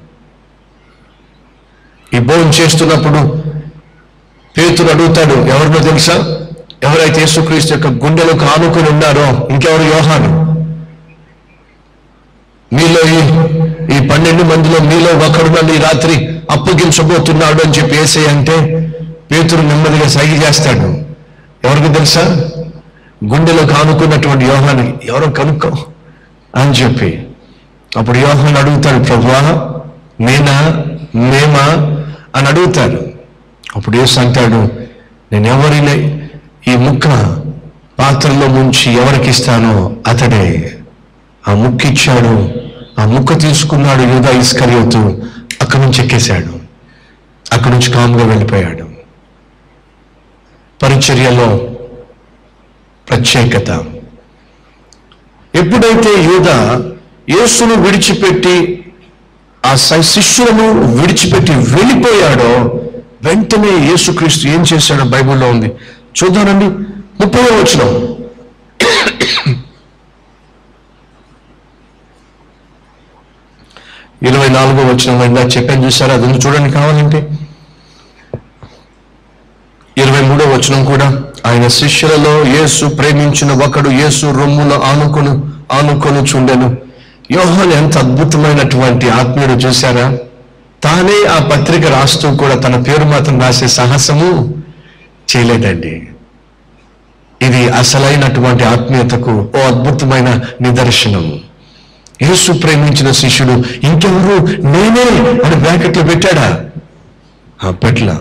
ఈ భోజనం చేస్తున్నప్పుడు పేతుడు అడుగుతాడు ఎవరినో తెలుసా ఎవరైతే యేసుక్రీస్తు యొక్క గుండెలకు ఆనుకుని ఉన్నారో ఇంకెవరు యోహాను మీలో ఈ ఈ పన్నెండు మందిలో మీలో ఒకడు నన్ను ఈ రాత్రి అప్పగించబోతున్నాడు అని చెప్పి ఏసై అంటే పేతురు నెమ్మదిగా సైగ చేస్తాడు ఎవరికి తెలుసా గుండెలో కానుకున్నటువంటి యోహాని ఎవరో కనుక్కో అని చెప్పి అప్పుడు యోహాన్ అడుగుతాడు ప్రభువా నేనా మేమా అని అడుగుతాడు అప్పుడు యేసు అంటాడు నేను ఎవరిని ఈ ముక్క పాత్రలో ముంచి ఎవరికి ఇస్తానో అతడే ఆ ముక్క ఇచ్చాడు ఆ ముక్క తీసుకున్నాడు యూదా ఇస్కరియోతు అక్కడి నుంచి ఎక్కేశాడు అక్కడి నుంచి కాముగా వెళ్ళిపోయాడు పరిచర్యలో ప్రత్యేకత ఎప్పుడైతే యూద యేసును విడిచిపెట్టి ఆ స- శిష్యులను విడిచిపెట్టి వెళ్ళిపోయాడో వెంటనే యేసుక్రీస్తు ఏం చేశాడో బైబిల్లో ఉంది చూద్దానండి ముప్పై వచ్చిన ఇరవై నాలుగో వచ్చిన ఇందా చెప్పాను చూసారా అది ఉంది చూడండి కావాలంటే ఇరవై మూడో వచనం కూడా ఆయన శిష్యులలో యేసు ప్రేమించిన ఒకడు యేసు రొమ్మున ఆనుకొను ఆనుకొని చుండెను యోహాన్ ఎంత అద్భుతమైనటువంటి ఆత్మీయుడు చూశారా తానే ఆ పత్రిక రాస్తూ కూడా తన పేరు మాత్రం రాసే సాహసము చేయలేదండి ఇది అసలైనటువంటి ఆత్మీయతకు ఓ అద్భుతమైన నిదర్శనం యేసు ప్రేమించిన శిష్యుడు ఇంకెవరు నేనే అని బ్రాకెట్లో పెట్టాడా ఆ పెట్ల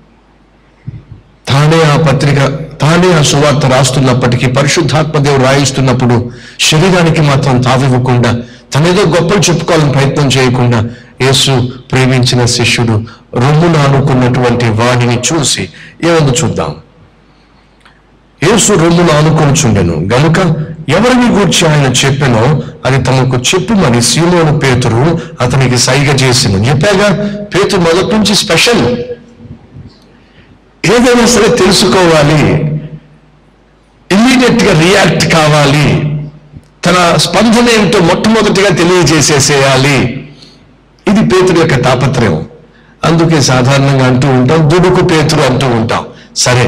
తానే ఆ పత్రిక తానే ఆ సువార్త రాస్తున్నప్పటికీ పరిశుద్ధాత్మ దేవుడు రాయిస్తున్నప్పుడు శరీరానికి మాత్రం తావివ్వకుండా తనేదో గొప్పలు చెప్పుకోవాలని ప్రయత్నం చేయకుండా యేసు ప్రేమించిన శిష్యుడు రొమ్మున అనుకున్నటువంటి వాడిని చూసి ఏముందో చూద్దాం యేసు రొమ్మును ఆనుకొనుచుండెను గనుక ఎవరిని గూర్చి ఆయన చెప్పెనో అది తమకు చెప్పుమని సీమోను పేతురు అతనికి సైగ చేసిన చెప్పాగా పేతురు మొదటి నుంచి స్పెషల్ ఏదైనా సరే తెలుసుకోవాలి ఇమ్మీడియట్ గా రియాక్ట్ కావాలి తన స్పందన ఏమిటో మొట్టమొదటిగా తెలియజేసేసేయాలి ఇది పేతురు యొక్క తాపత్రయం అందుకే సాధారణంగా అంటూ ఉంటాం దుడుకు పేతురు అంటూ ఉంటాం సరే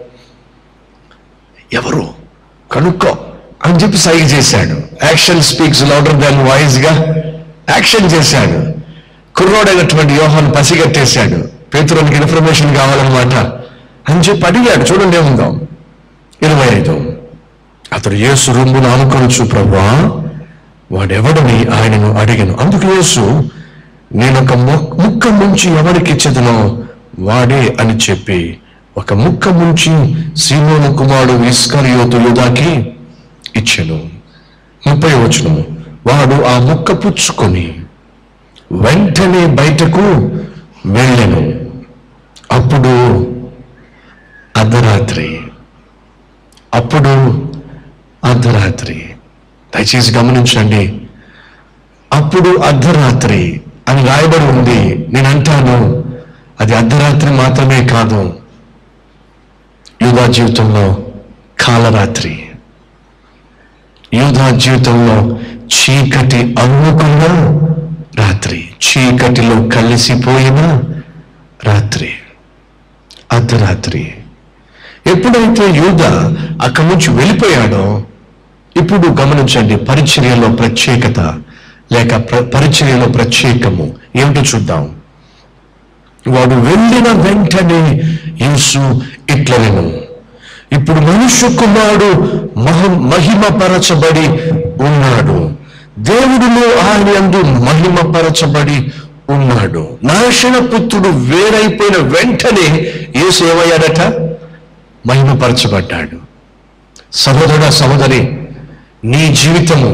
ఎవరు కనుక్కో అని చెప్పి సైగ చేశాడు action speaks louder than voice గా యాక్షన్ చేశాడు కుర్రోడైనటువంటి యోహాన్ పసిగట్టేశాడు పేతురానికి ఇన్ఫర్మేషన్ కావాలన్నమాట అని చెప్పి అడిగాడు చూడండి ఏముందాం ఇరవై ఐదు అతడు యేసు రొమ్మును అనుకొనుచు ప్రభా వాడెవడని ఆయనను అడిగను అందుకు యేసు నేను ఒక ము- ముక్క ముంచి ఎవరికి ఇచ్చదనో వాడే అని చెప్పి ఒక ముక్క ముంచి సీమోను కుమారుడు ఇస్కరియోతు యూదాకి ఇచ్చెను ముప్పై వచనము వాడు ఆ ముక్క పుచ్చుకొని వెంటనే బయటకు వెళ్ళెను అప్పుడు అర్ధరాత్రి అప్పుడు అర్ధరాత్రి దయచేసి గమనించండి అప్పుడు అర్ధరాత్రి అని రాయబడి ఉంది నేను అంటాను అది అర్ధరాత్రి మాత్రమే కాదు యూదా జీవితంలో కాలరాత్రి యూదా జీవితంలో చీకటి అమ్ముకున్న రాత్రి చీకటిలో కలిసిపోయిన రాత్రి అర్ధరాత్రి ఎప్పుడైతే యూద అక్కడి నుంచి వెళ్ళిపోయాడో ఇప్పుడు గమనించండి పరిచర్యలో ప్రత్యేకత లేక ప్ర- పరిచర్యలో ప్రత్యేకము ఏమిటో చూద్దాం వాడు వెళ్ళిన వెంటనే యేసు ఇట్లనెను ఇప్పుడు మనుష్య కుమారుడు మహ మహిమపరచబడి ఉన్నాడు దేవుడులో ఆయన యందు మహిమపరచబడి ఉన్నాడు నాశన పుత్రుడు వేరైపోయిన వెంటనే యేసు ఏమయ్యాడట మహిమపరచబడ్డాడు సహోదర సహోదరి నీ జీవితము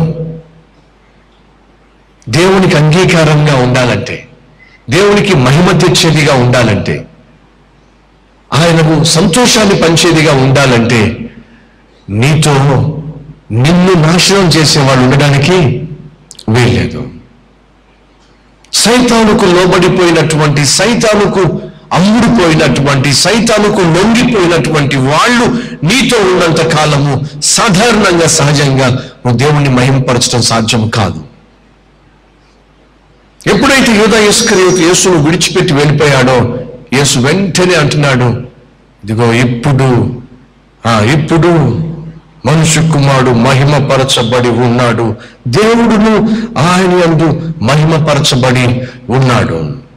దేవునికి అంగీకారంగా ఉండాలంటే దేవునికి మహిమ తెచ్చేదిగా ఉండాలంటే ఆయనకు సంతోషాన్ని పంచేదిగా ఉండాలంటే నీతో నిన్ను నాశనం చేసేవాళ్ళు ఉండడానికి వీల్లేదు సైతానుకు లోబడిపోయినటువంటి సైతానుకు అమ్ముడుపోయినటువంటి సైతానుకు లొంగిపోయినటువంటి వాళ్ళు నీతో ఉన్నంత కాలము సాధారణంగా సహజంగా నువ్వు దేవుణ్ణి మహిమపరచడం సాధ్యం కాదు ఎప్పుడైతే యూదా ఇస్కరియోతు యేసును విడిచిపెట్టి వెళ్ళిపోయాడో యేసు వెంటనే అంటున్నాడు ఇదిగో ఇప్పుడు ఆ ఇప్పుడు మనుష్య కుమారుడు మహిమపరచబడి ఉన్నాడు దేవుడును ఆయన యందు మహిమపరచబడి ఉన్నాడు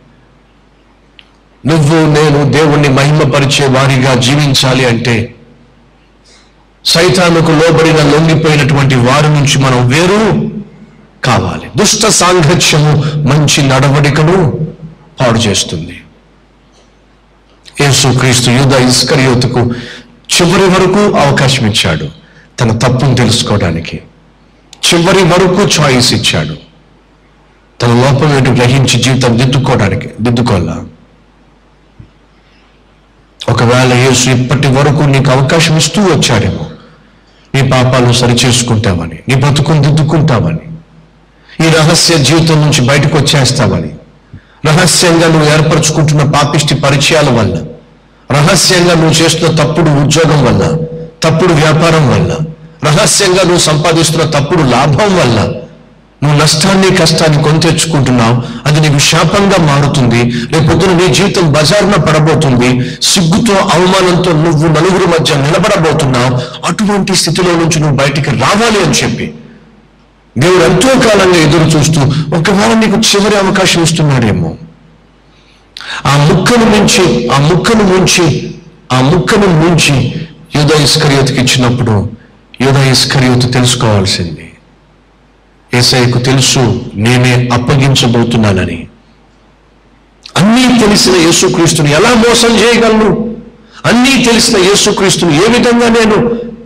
నువ్వు నేను దేవుణ్ణి మహిమపరిచే వారిగా జీవించాలి అంటే సైతానుకు లోబడిన లొంగిపోయినటువంటి వారి నుంచి మనం వేరు కావాలి దుష్ట సాంగత్యము మంచి నడవడికను పాడు చేస్తుంది యేసు క్రీస్తు యూద ఇస్కరియోతుకు చివరి వరకు అవకాశం ఇచ్చాడు తన తప్పును తెలుసుకోవడానికి చివరి వరకు చాయిస్ ఇచ్చాడు తన లోపం ఏంటో గ్రహించి జీవితం దిద్దుకోవడానికి దిద్దుకోవాలా ఒకవేళ యేసు ఇప్పటి వరకు నీకు అవకాశం ఇస్తూ వచ్చాడేమో నీ పాపాలు సరిచేసుకుంటామని నీ బతుకుని దిద్దుకుంటామని ఈ రహస్య జీవితం నుంచి బయటకు వచ్చేస్తామని రహస్యంగా నువ్వు ఏర్పరచుకుంటున్న పాపిష్టి పరిచయాల వల్ల రహస్యంగా నువ్వు చేస్తున్న తప్పుడు ఉద్యోగం వల్ల తప్పుడు వ్యాపారం వల్ల రహస్యంగా నువ్వు సంపాదిస్తున్న తప్పుడు లాభం వల్ల నువ్వు నష్టాన్ని కష్టాన్ని కొని తెచ్చుకుంటున్నావు అది నీకు శాపంగా మారుతుంది రేపొద్దున నీ జీవితం బజారున పడబోతుంది సిగ్గుతో అవమానంతో నువ్వు నలుగురు మధ్య నిలబడబోతున్నావు అటువంటి స్థితిలో నుంచి నువ్వు బయటికి రావాలి అని చెప్పి దేవుడు ఎంతో కాలంగా ఎదురు చూస్తూ ఒకవేళ నీకు చివరి అవకాశం ఇస్తున్నాడేమో ఆ ముక్కను మించి ఆ ముక్కను ముంచి ఆ ముక్కను ముంచి యూద ఇస్కరియోతుకి ఇచ్చినప్పుడు యూద ఇస్కరియోతు తెలుసుకోవాల్సింది ఏసైకు తెలుసు నేనే అప్పగించబోతున్నానని అన్నీ తెలిసిన యేసుక్రీస్తుని ఎలా మోసం చేయగలను అన్నీ తెలిసిన యేసుక్రీస్తుని ఏ విధంగా నేను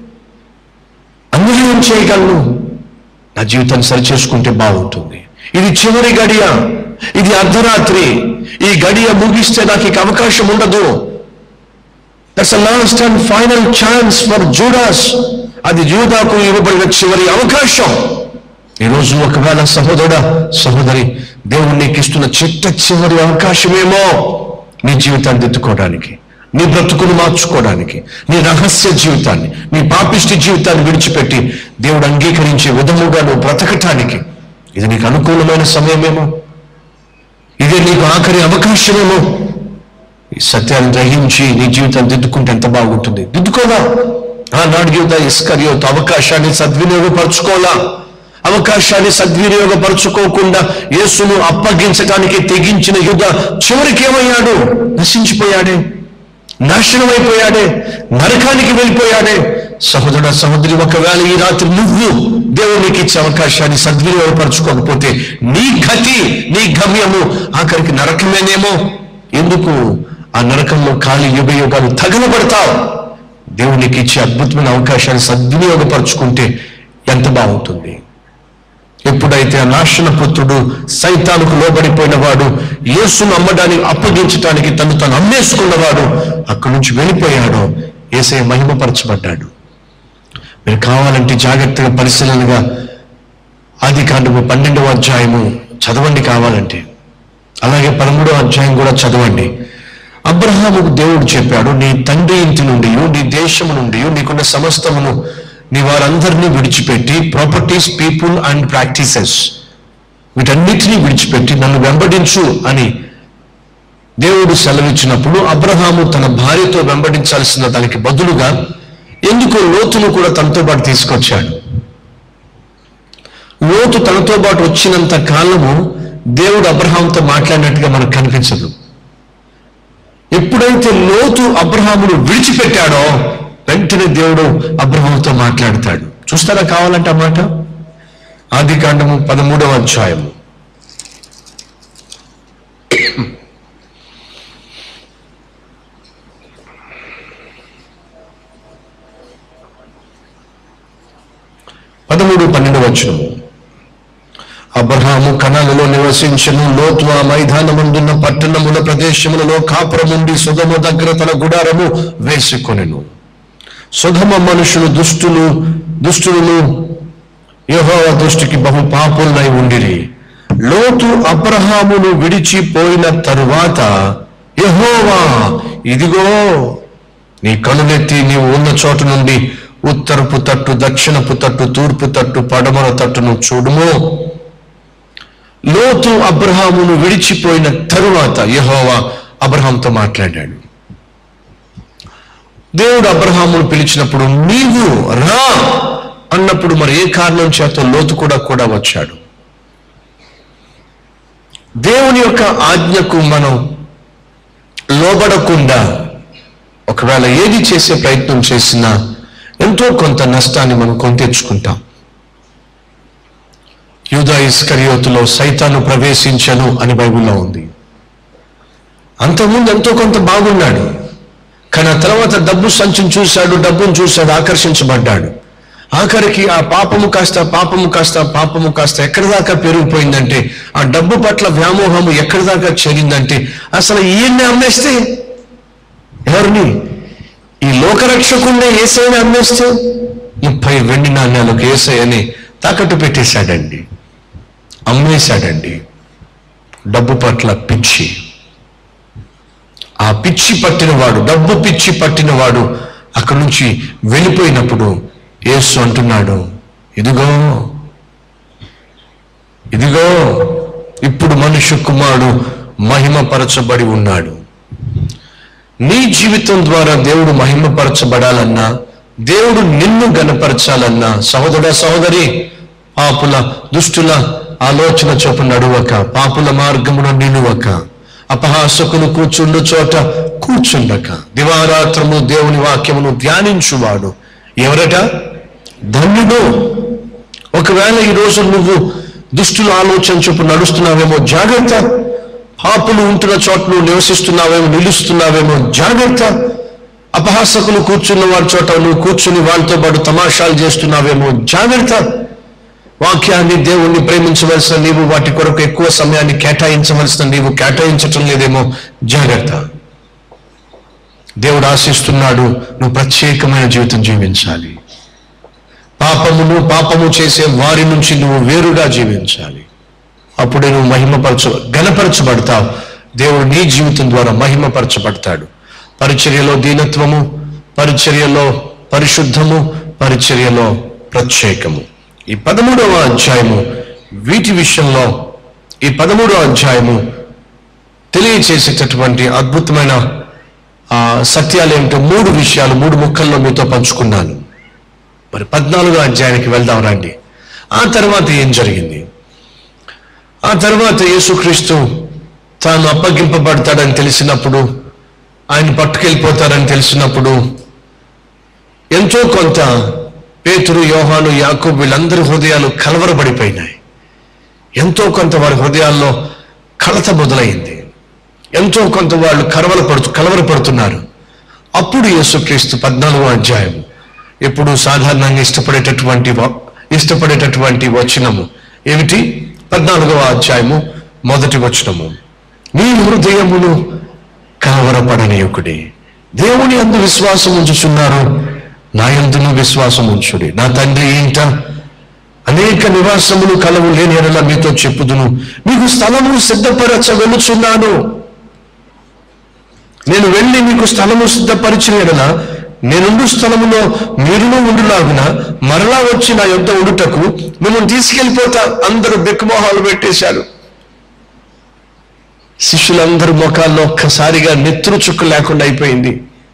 అన్వయం చేయగలను నా జీవితాన్ని సరిచేసుకుంటే బాగుంటుంది ఇది చివరి గడియ ఇది అర్ధరాత్రి ఈ గడియ ముగిస్తే నాకు ఇక అవకాశం ఉండదు that's last and final chance for Judas అది జూదాకు ఇవ్వబడిన చివరి అవకాశం ఈరోజు ఒకవేళ సహోదరుడ సహోదరి దేవుడు నీకు ఇస్తున్న చిట్ట చివరి అవకాశమేమో నీ జీవితాన్ని దిద్దుకోవడానికి నీ బ్రతుకును మార్చుకోవడానికి నీ రహస్య జీవితాన్ని నీ పాపిష్టి జీవితాన్ని విడిచిపెట్టి దేవుడు అంగీకరించే విధముగా నువ్వు బ్రతకటానికి ఇది నీకు అనుకూలమైన సమయమేమో ఇదే నీకు ఆఖరి అవకాశమేమో ఈ సత్యాన్ని గ్రహించి నీ జీవితాన్ని దిద్దుకుంటే ఎంత బాగుంటుంది దిద్దుకోవా ఆనాడు యుద్ధ ఇస్కరియోతు అవకాశాన్ని సద్వినియోగపరచుకోవాలా అవకాశాన్ని సద్వినియోగపరచుకోకుండా యేసును అప్పగించడానికి తెగించిన యుద్ధ చివరికి ఏమయ్యాడు నశించిపోయాడే నాశనం అయిపోయాడే నరకానికి వెళ్ళిపోయాడే సహోదర సహోదరి ఒకవేళ ఈ రాత్రి నువ్వు దేవునికి ఇచ్చే అవకాశాన్ని సద్వినియోగపరచుకోకపోతే నీ గతి నీ గమ్యము ఆఖరికి నరకమేనేమో ఎందుకు ఆ నరకంలో ఖాళీ యుగ యుగాలు తగలబడతావు దేవునికి ఇచ్చే అద్భుతమైన అవకాశాన్ని సద్వినియోగపరచుకుంటే ఎంత బాగుంటుంది ఎప్పుడైతే ఆ నాశన పుత్రుడు సైతానికి లోబడిపోయిన వాడు యేసును అమ్మడానికి అప్పగించడానికి తను తను అమ్మేసుకున్నవాడు అక్కడి నుంచి వెళ్ళిపోయాడో ఏసే మహిమపరచబడ్డాడు మీరు కావాలంటే జాగ్రత్తగా పరిశీలనగా ఆది కాండము పన్నెండవ అధ్యాయము చదవండి కావాలంటే అలాగే పదమూడవ అధ్యాయం కూడా చదవండి అబ్రహాముకు దేవుడు చెప్పాడు నీ తండ్రి ఇంటి నుండి నీ దేశము నుండి నీకున్న సమస్తమును నీ వారందరినీ విడిచిపెట్టి ప్రాపర్టీస్ పీపుల్ అండ్ ప్రాక్టీసెస్ వీటన్నిటినీ విడిచిపెట్టి నన్ను వెంబడించు అని దేవుడు సెలవిచ్చినప్పుడు అబ్రహాము తన భార్యతో వెంబడించాల్సిన దానికి బదులుగా ఎందుకు లోతును కూడా తనతో పాటు తీసుకొచ్చాడు లోతు తనతో పాటు వచ్చినంత కాలము దేవుడు అబ్రహాంతో మాట్లాడినట్టుగా మనకు కనిపించదు ఎప్పుడైతే లోతు అబ్రహామును విడిచిపెట్టాడో వెంటనే దేవుడు అబ్రహాంతో మాట్లాడతాడు చూస్తారా కావాలంటే ఆ మాట ఆది కాండము పదమూడవ అధ్యాయము పదమూడు పన్నెండు వచ్చును అబ్రహాము కణాలలో నివసించను లోతు ఆ మైదానమందున్న పట్టణముల ప్రదేశములలో కాపురముండి సుధమ దగ్గర తన గుడారము వేసుకొనెను సుధమ మనుషులు దుష్టులు దుష్టులను యెహోవ దృష్టికి బహు పాపులై ఉండిరి లోతు అబ్రహామును విడిచిపోయిన తరువాత యెహోవా ఇదిగో నీ కనులెత్తి నీవు ఉన్న చోటు నుండి ఉత్తరపు తట్టు దక్షిణపు తట్టు తూర్పు తట్టు పడమర తట్టును చూడుము లోతు అబ్రహామును విడిచిపోయిన తరువాత యెహోవా అబ్రహాంతో మాట్లాడాడు దేవుడు అబ్రహామును పిలిచినప్పుడు నీవు రా అన్నప్పుడు మరి ఏ కారణం చేత లోతు కూడా కూడా వచ్చాడు దేవుని యొక్క ఆజ్ఞకు మనం లోబడకుండా ఒకవేళ ఏది చేసే ప్రయత్నం చేసినా ఎంతో కొంత నష్టాన్ని మనం కొని తెచ్చుకుంటాం యూదా ఇస్కరియోతులో సైతాను ప్రవేశించను అని బైబిల్లో ఉంది అంతకుముందు ఎంతో కొంత బాగున్నాడు కానీ ఆ తర్వాత డబ్బు సంచిని చూశాడు డబ్బును చూశాడు ఆకర్షించబడ్డాడు ఆఖరికి ఆ పాపము కాస్త పాపము కాస్త పాపము కాస్త ఎక్కడి దాకా పెరిగిపోయిందంటే ఆ డబ్బు పట్ల వ్యామోహము ఎక్కడి దాకా చేరిందంటే అసలు ఈయన్ని అమ్మేస్తే ఎవరిని ఈ లోకరక్షకుణ్ణే ఏసైని అమ్మేస్తే ముప్పై వెండి నాణ్యాలకు ఏసైని తాకట్టు పెట్టేశాడండి అమ్మేశాడండి డబ్బు పట్ల పిచ్చి ఆ పిచ్చి పట్టినవాడు డబ్బు పిచ్చి పట్టినవాడు అక్కడి నుంచి వెళ్ళిపోయినప్పుడు యేసు అంటున్నాడు ఇదిగో ఇదిగో ఇప్పుడు మనుష్య కుమారుడు మహిమపరచబడి ఉన్నాడు నీ జీవితం ద్వారా దేవుడు మహిమపరచబడాలన్నా దేవుడు నిన్ను గనపరచాలన్నా సహోదర సహోదరి పాపుల దుష్టుల ఆలోచన చొప్పున నడువక పాపుల మార్గమును నిలువక అపహాసకులు కూర్చుండు చోట కూర్చుండక దివారాత్రము దేవుని వాక్యమును ధ్యానించువాడు ఎవరట ధన్యుడు ఒకవేళ ఈ రోజు నువ్వు దుష్టుల ఆలోచన చొప్పున నడుస్తున్నావేమో జాగ్రత్త పాపులు ఉంటున్న చోట నువ్వు నివసిస్తున్నావేమో నిలుస్తున్నావేమో జాగ్రత్త అపహాసకులు కూర్చున్న వారి చోట నువ్వు కూర్చుని వాళ్ళతో పాటు తమాషాలు చేస్తున్నావేమో జాగ్రత్త వాక్యాన్ని దేవుణ్ణి ప్రేమించవలసిన నీవు వాటి కొరకు ఎక్కువ సమయాన్ని కేటాయించవలసిన నీవు కేటాయించటం లేదేమో జాగ్రత్త దేవుడు ఆశిస్తున్నాడు నువ్వు ప్రత్యేకమైన జీవితం జీవించాలి పాపమును పాపము చేసే వారి నుంచి నువ్వు వేరుగా జీవించాలి అప్పుడే నువ్వు మహిమపరచు గణపరచబడతావు దేవుడు నీ జీవితం ద్వారా మహిమపరచబడతాడు పరిచర్యలో దీనత్వము పరిచర్యలో పరిశుద్ధము పరిచర్యలో ప్రత్యేకము ఈ పదమూడవ అధ్యాయము వీటి విషయంలో ఈ పదమూడవ అధ్యాయము తెలియచేసేటటువంటి అద్భుతమైన ఆ సత్యాలు ఏమిటో మూడు విషయాలు మూడు ముక్కల్లో మీతో పంచుకున్నాను మరి పద్నాలుగో అధ్యాయానికి వెళ్దాం రండి ఆ తర్వాత ఏం జరిగింది ఆ తర్వాత యేసుక్రీస్తు తాను అప్పగింపబడతాడని తెలిసినప్పుడు ఆయన పట్టుకెళ్ళిపోతారని తెలిసినప్పుడు ఎంతో కొంత పేతురు యోహాను యాకూబ్ వీళ్ళందరి హృదయాలు కలవరబడిపోయినాయి ఎంతో కొంత వారి హృదయాల్లో కలత మొదలైంది ఎంతో కొంత వాళ్ళు కలవరపడుతు కలవరపడుతున్నారు అప్పుడు యేసుక్రీస్తు పద్నాలుగో అధ్యాయం ఎప్పుడు సాధారణంగా ఇష్టపడేటటువంటి వ- ఇష్టపడేటటువంటి వచనము ఏమిటి పద్నాలుగవ అధ్యాయము మొదటి వచనము నీ హృదయమును కలవరపడనీయకుడి దేవుని అందు విశ్వాసం ఉంచుచున్నారు నా యందును విశ్వాసం ఉంచుడి నా తండ్రి ఏంట అనేక నివాసములు కలవు లేని ఎడల మీతో చెప్పుదును మీకు స్థలము సిద్ధపరచ వెలుచున్నాను నేను వెళ్ళి మీకు స్థలము సిద్ధపరిచిన ఎడల నేనుండు స్థలములో మీరును ఉండులాగున మరలా వచ్చి నా యొద్ద ఉండుటకు మిమ్మల్ని తీసుకెళ్ళిపోతా అందరూ బిక్కుమొహాలు పెట్టేశారు శిష్యులందరి ముఖాల్లో ఒక్కసారిగా నెత్తురు చుక్క లేకుండా అయిపోయింది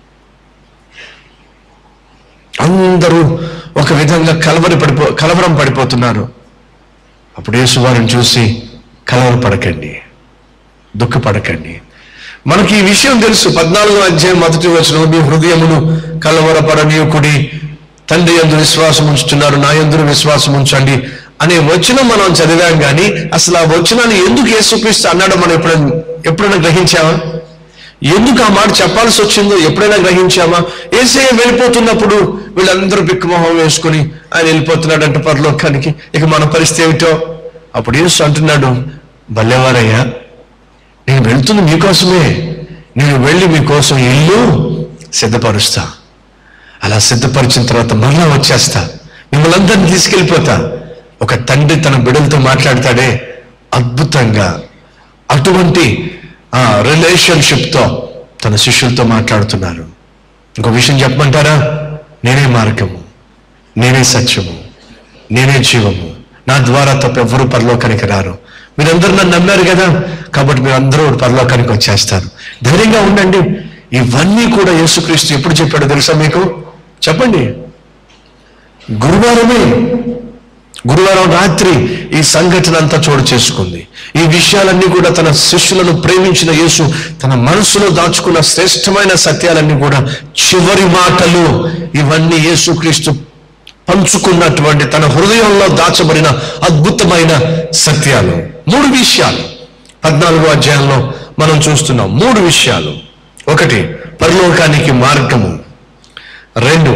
అందరూ ఒక విధంగా కలవరి పడిపో కలవరం పడిపోతున్నారు అప్పుడు యేసు వారిని చూసి కలవరపడకండి దుఃఖపడకండి మనకి ఈ విషయం తెలుసు పద్నాలుగో అధ్యాయం మొదటి వచ్చిన మీ హృదయమును కలవరపడనీయకుడి తండ్రి ఎందు విశ్వాసం ఉంచుతున్నారు నా ఎందు విశ్వాసం ఉంచండి అనే వచనం మనం చదివాం కానీ అసలు ఆ వచనాన్ని ఎందుకు యేసుక్రీస్తు అన్నాడో మనం ఎప్పుడైనా ఎప్పుడైనా గ్రహించామా ఎందుకు ఆ మాట చెప్పాల్సి వచ్చిందో ఎప్పుడైనా గ్రహించామా ఏసే వెళ్ళిపోతున్నప్పుడు వీళ్ళందరూ బిక్కుమొహం వేసుకుని ఆయన వెళ్ళిపోతున్నాడంట పరలోకానికి ఇక మన పరిస్థితి ఏమిటో అప్పుడు యేసు అంటున్నాడు భలేవారయ్యా నేను వెళ్తుంది మీకోసమే నేను వెళ్ళి మీకోసం ఇల్లు సిద్ధపరుస్తా అలా సిద్ధపరిచిన తర్వాత మరలా వచ్చేస్తా మిమ్మల్ని అందరినీ తీసుకెళ్ళిపోతా ఒక తండ్రి తన బిడ్డలతో మాట్లాడతాడే అద్భుతంగా అటువంటి ఆ రిలేషన్షిప్తో తన శిష్యులతో మాట్లాడుతున్నారు ఇంకో విషయం చెప్పమంటారా నేనే మార్గము నేనే సత్యము నేనే జీవము నా ద్వారా తప్ప ఎవ్వరూ పరలోకానికి రారు మీరందరూ నన్ను నమ్మారు కదా కాబట్టి మీరు అందరూ పరలోకానికి వచ్చేస్తారు ధైర్యంగా ఉండండి ఇవన్నీ కూడా యేసుక్రీస్తు ఎప్పుడు చెప్పాడో తెలుసా మీకు చెప్పండి గురువారమే గురువారం రాత్రి ఈ సంఘటన అంతా చోటు చేసుకుంది ఈ విషయాలన్నీ కూడా తన శిష్యులను ప్రేమించిన యేసు తన మనసులో దాచుకున్న శ్రేష్టమైన సత్యాలన్నీ కూడా చివరి మాటలు ఇవన్నీ యేసుక్రీస్తు పంచుకున్నటువంటి తన హృదయంలో దాచబడిన అద్భుతమైన సత్యాలు మూడు విషయాలు పద్నాలుగో అధ్యాయంలో మనం చూస్తున్నాం మూడు విషయాలు ఒకటి పరలోకానికి మార్గము రెండు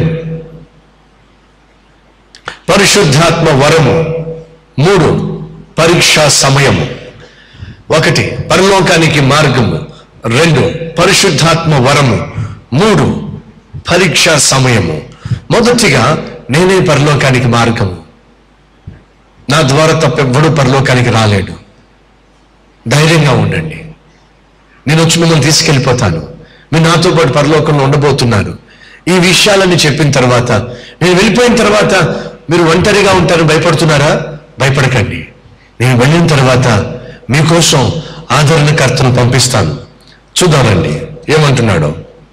పరిశుద్ధాత్మ వరము మూడు పరీక్షా సమయము ఒకటి పరలోకానికి మార్గము రెండు పరిశుద్ధాత్మ వరము మూడు పరీక్షా సమయము మొదటిగా నేనే పరలోకానికి మార్గము నా ద్వారా తప్పెవ్వడూ పరలోకానికి రాలేడు ధైర్యంగా ఉండండి నేను వచ్చి మిమ్మల్ని తీసుకెళ్ళిపోతాను మీరు నాతో పాటు పరలోకంలో ఉండబోతున్నారు ఈ విషయాలన్నీ చెప్పిన తర్వాత నేను వెళ్ళిపోయిన తర్వాత మీరు ఒంటరిగా ఉంటారు భయపడుతున్నారా భయపడకండి నేను వెళ్ళిన తర్వాత మీకోసం ఆదరణకర్తను పంపిస్తాను చూద్దామండి ఏమంటున్నాడు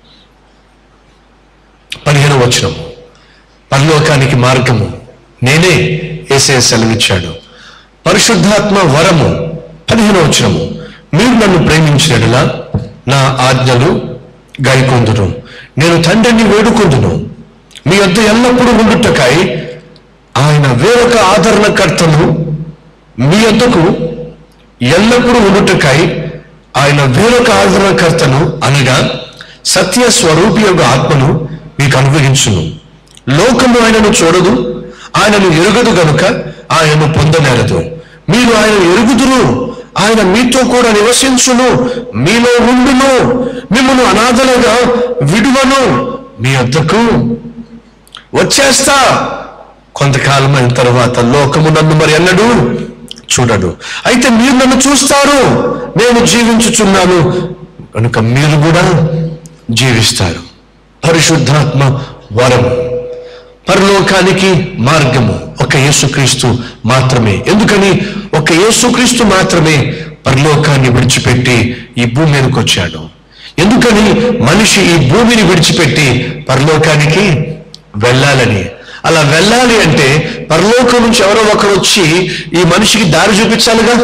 పదిహేను వచనము పరలోకానికి మార్గము నేనే ఏసే సెలవిచ్చాడు పరిశుద్ధాత్మ వరము పదిహేను వచనము మీరు నన్ను ప్రేమించినట్లా నా ఆజ్ఞలు గైకొందును నేను తండ్రిని వేడుకొందును మీ వద్ద ఎల్లప్పుడూ ఉండుటకై ఆయన వేరొక ఆదరణకర్తను మీ వద్దకు ఎల్లప్పుడూ ఉండుటకై ఆయన వేరొక ఆదరణకర్తను అనగా సత్య స్వరూపి యొక్క ఆత్మను మీకు అనుగ్రహించును లోకము ఆయనను చూడదు ఆయనను ఎరుగదు గనుక ఆయనను పొందనేరదు మీరు ఆయన ఎరుగుదురు ఆయన మీతో కూడా నివసించును మీలో ఉండును మిమ్మల్ని అనాథలుగా విడువను మీ వద్దకు వచ్చేస్తా కొంతకాలం అయిన తర్వాత లోకము నన్ను మరి అన్నడు చూడడు అయితే మీరు నన్ను చూస్తారు నేను జీవించుచున్నాను కనుక మీరు కూడా జీవిస్తారు పరిశుద్ధాత్మ వరం పరలోకానికి మార్గము ఒక యేసుక్రీస్తు మాత్రమే ఎందుకని ఒక యేసుక్రీస్తు మాత్రమే పరలోకాన్ని విడిచిపెట్టి ఈ భూమి మీదకి వచ్చాడు ఎందుకని మనిషి ఈ భూమిని విడిచిపెట్టి పరలోకానికి వెళ్ళాలని అలా వెళ్ళాలి అంటే పరలోకం నుంచి ఎవరో ఒకరు వచ్చి ఈ మనిషికి దారి చూపించాలిగా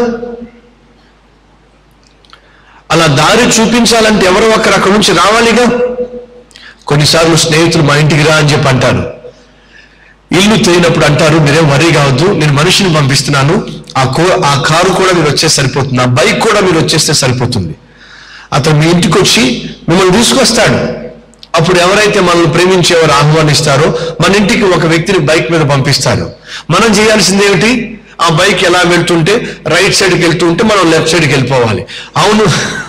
అలా దారి చూపించాలంటే ఎవరో ఒకరు అక్కడి నుంచి రావాలిగా కొన్నిసార్లు స్నేహితులు మా ఇంటికి రా అని చెప్పి అంటారు ఇల్లు తేలినప్పుడు అంటారు మీరేం వరీ కావద్దు నేను మనిషిని పంపిస్తున్నాను ఆ కో ఆ కారు కూడా మీరు వచ్చేస్తే సరిపోతుంది ఆ బైక్ కూడా మీరు వచ్చేస్తే సరిపోతుంది అతను మీ ఇంటికి వచ్చి మిమ్మల్ని తీసుకొస్తాడు అప్పుడు ఎవరైతే మనల్ని ప్రేమించేవారు ఆహ్వానిస్తారో మన ఇంటికి ఒక వ్యక్తిని బైక్ మీద పంపిస్తారు మనం చేయాల్సింది ఏమిటి ఆ బైక్ ఎలా వెళ్తుంటే రైట్ సైడ్కి వెళ్తుంటే మనం లెఫ్ట్ సైడ్కి వెళ్ళిపోవాలి అవును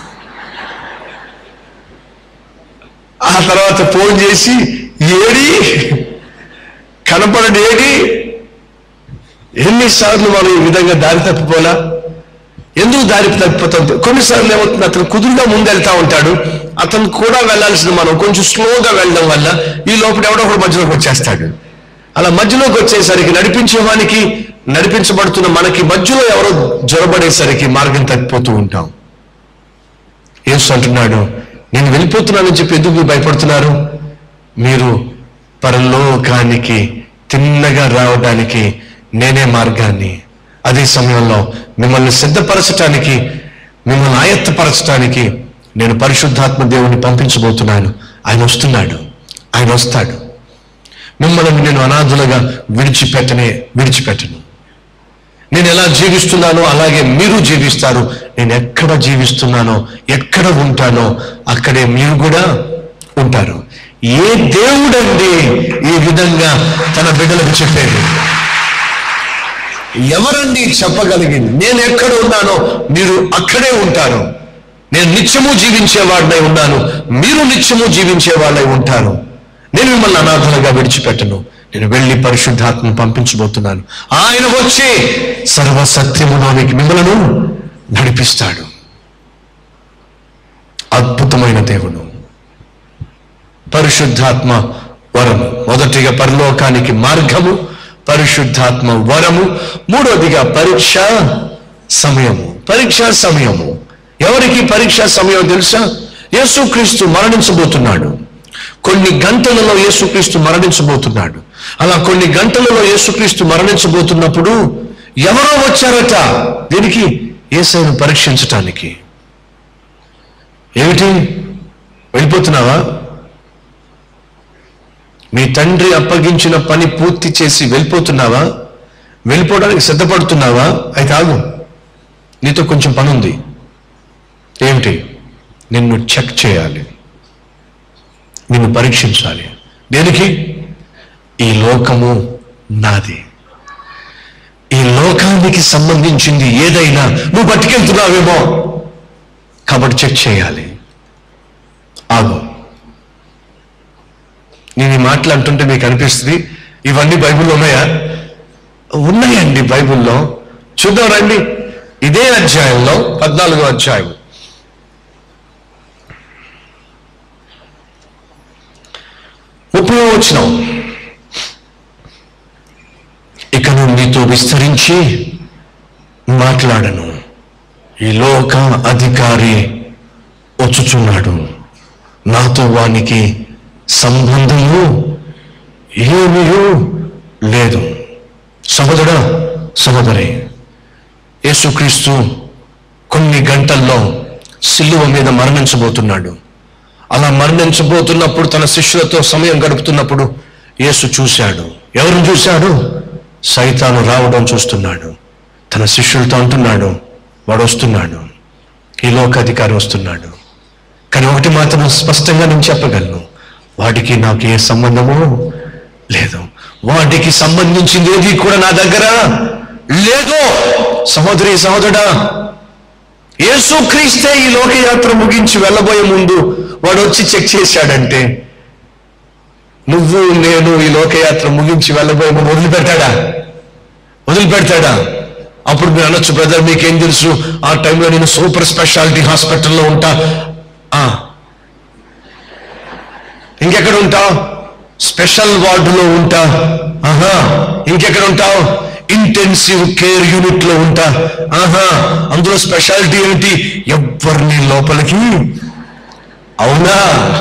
ఆ తర్వాత ఫోన్ చేసి ఏడి కనపడడు ఏడి ఎన్నిసార్లు మనం ఈ విధంగా దారి తప్పిపోలా ఎందుకు దారి తప్పిపోతుంది కొన్నిసార్లు ఏమవుతుంది అతను కుదురుగా ముందెళ్తా ఉంటాడు అతను కూడా వెళ్ళాల్సిన మనం కొంచెం స్లోగా వెళ్ళడం వల్ల ఈ లోపల ఎవడో ఒకడు మధ్యలోకి వచ్చేస్తాడు అలా మధ్యలోకి వచ్చేసరికి నడిపించేవానికి నడిపించబడుతున్న మనకి మధ్యలో ఎవరో జొరబడేసరికి మార్గం తప్పిపోతూ ఉంటాం యేసు అంటున్నాడు నేను వెళ్ళిపోతున్నానని చెప్పి ఎందుకు మీరు భయపడుతున్నారు మీరు పరలోకానికి తిన్నగా రావడానికి నేనే మార్గాన్ని అదే సమయంలో మిమ్మల్ని సిద్ధపరచటానికి మిమ్మల్ని ఆయత్తపరచటానికి నేను పరిశుద్ధాత్మ దేవుని పంపించబోతున్నాను ఆయన వస్తున్నాడు ఆయన వస్తాడు మిమ్మల్ని నేను అనాథులుగా విడిచిపెట్టనే విడిచిపెట్టను నేను ఎలా జీవిస్తున్నానో అలాగే మీరు జీవిస్తారు నేను ఎక్కడ జీవిస్తున్నానో ఎక్కడ ఉంటానో అక్కడే మీరు కూడా ఉంటారు ఏ దేవుడండి ఈ విధంగా తన బిడ్డలకు చెప్పేది ఎవరండి చెప్పగలిగింది నేను ఎక్కడ ఉన్నానో మీరు అక్కడే ఉంటారు నేను నిత్యము జీవించేవాడినై ఉన్నాను మీరు నిత్యము జీవించేవాళ్ళై ఉంటారు నేను మిమ్మల్ని అనాథలుగా విడిచిపెట్టను నేను వెళ్ళి పరిశుద్ధాత్మను పంపించబోతున్నాను ఆయన వచ్చి సర్వసత్యములోనికి మిమ్మలను నడిపిస్తాడు అద్భుతమైన దేవుడు పరిశుద్ధాత్మ వరము మొదటిగా పరలోకానికి మార్గము పరిశుద్ధాత్మ వరము మూడోదిగా పరీక్ష సమయము పరీక్ష సమయము ఎవరికి పరీక్ష సమయం తెలుసా యేసుక్రీస్తు మరణించబోతున్నాడు కొన్ని గంటలలో యేసుక్రీస్తు మరణించబోతున్నాడు అలా కొన్ని గంటలలో యేసుక్రీస్తు మరణించబోతున్నప్పుడు ఎవరో వచ్చారట దీనికి ఏసైను పరీక్షించటానికి ఏమిటి వెళ్ళిపోతున్నావా మీ తండ్రి అప్పగించిన పని పూర్తి చేసి వెళ్ళిపోతున్నావా వెళ్ళిపోవడానికి సిద్ధపడుతున్నావా అయితే ఆగు నీతో కొంచెం పని ఉంది ఏమిటి నిన్ను చెక్ చేయాలి నిన్ను పరీక్షించాలి దేనికి ఈ లోకము నాది ఈ లోకానికి సంబంధించింది ఏదైనా నువ్వు పట్టుకెళ్తున్నావేమో కాబట్టి చెక్ చేయాలి ఆగు నేను ఈ మాటలు అంటుంటే మీకు అనిపిస్తుంది ఇవన్నీ బైబిల్లో ఉన్నాయా ఉన్నాయండి బైబిల్లో చూద్దాం రండి ఇదే అధ్యాయంలో పద్నాలుగో అధ్యాయం ముప్పై వచ్చినాం ఇక నువ్వు నీతో విస్తరించి మాట్లాడను ఈ లోక అధికారి వచ్చుచున్నాడు నాతో వానికి సంబంధము ఏమీ లేదు సహోదరా సహోదరి యేసుక్రీస్తు కొన్ని గంటల్లో సిలువ మీద మరణించబోతున్నాడు అలా మరణించబోతున్నప్పుడు తన శిష్యులతో సమయం గడుపుతున్నప్పుడు యేసు చూశాడు ఎవరు చూశాడు సైతాను రావడం చూస్తున్నాడు తన శిష్యులతో అంటున్నాడు వాడు వస్తున్నాడు ఈ లోకాధికారి వస్తున్నాడు కానీ ఒకటి మాత్రం స్పష్టంగా నేను చెప్పగలను వాటికి నాకు ఏ సంబంధము లేదు వాటికి సంబంధించింది ఏది కూడా నా దగ్గర లేదు సహోదరి సహోదరుడా యేసుక్రీస్తే ఈ లోకయాత్ర ముగించి వెళ్ళబోయే ముందు వాడు వచ్చి చెక్ చేశాడంటే నువ్వు నేను ఈ లోకయాత్ర ముగించి వెళ్ళబోయే ముందు వదిలిపెట్టాడా వదిలిపెడతాడా అప్పుడు మీరు అనొచ్చు బ్రదర్ మీకేం తెలుసు ఆ టైంలో నేను సూపర్ స్పెషాలిటీ హాస్పిటల్లో ఉంటా ఆ. ఇంకెక్కడ ఉంటావు స్పెషల్ వార్డులో ఉంటా ఆహా ఇంకెక్కడ ఉంటావు ఇంటెన్సివ్ కేర్ యూనిట్ లో ఉంటా ఆహా అందులో స్పెషాలిటీ ఏమిటి ఎవరిని లోపలికి అవునా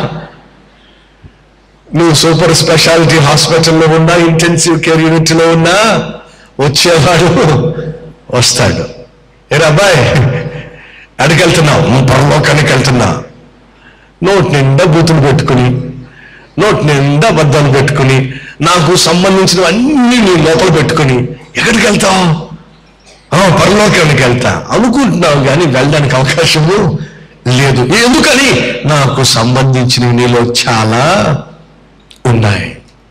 నువ్వు సూపర్ స్పెషాలిటీ హాస్పిటల్లో ఉన్నా ఇంటెన్సివ్ కేర్ యూనిట్ లో ఉన్నా వచ్చేవాడు వస్తాడు ఏరా అబ్బాయి అడిగి వెళ్తున్నావు నువ్వు పరలోకానికి వెళ్తున్నా నోట్ నిండా బూతులు పెట్టుకుని నోట్ నిండా అబద్ధాలు పెట్టుకుని నాకు సంబంధించినవన్నీ నీ లోపల పెట్టుకుని ఎక్కడికి వెళ్తావు ఆ, పరలోకానికి వెళ్తా అనుకుంటున్నావు కానీ వెళ్ళడానికి అవకాశము లేదు ఎందుకని నాకు సంబంధించినవి నీలో చాలా ఉన్నాయి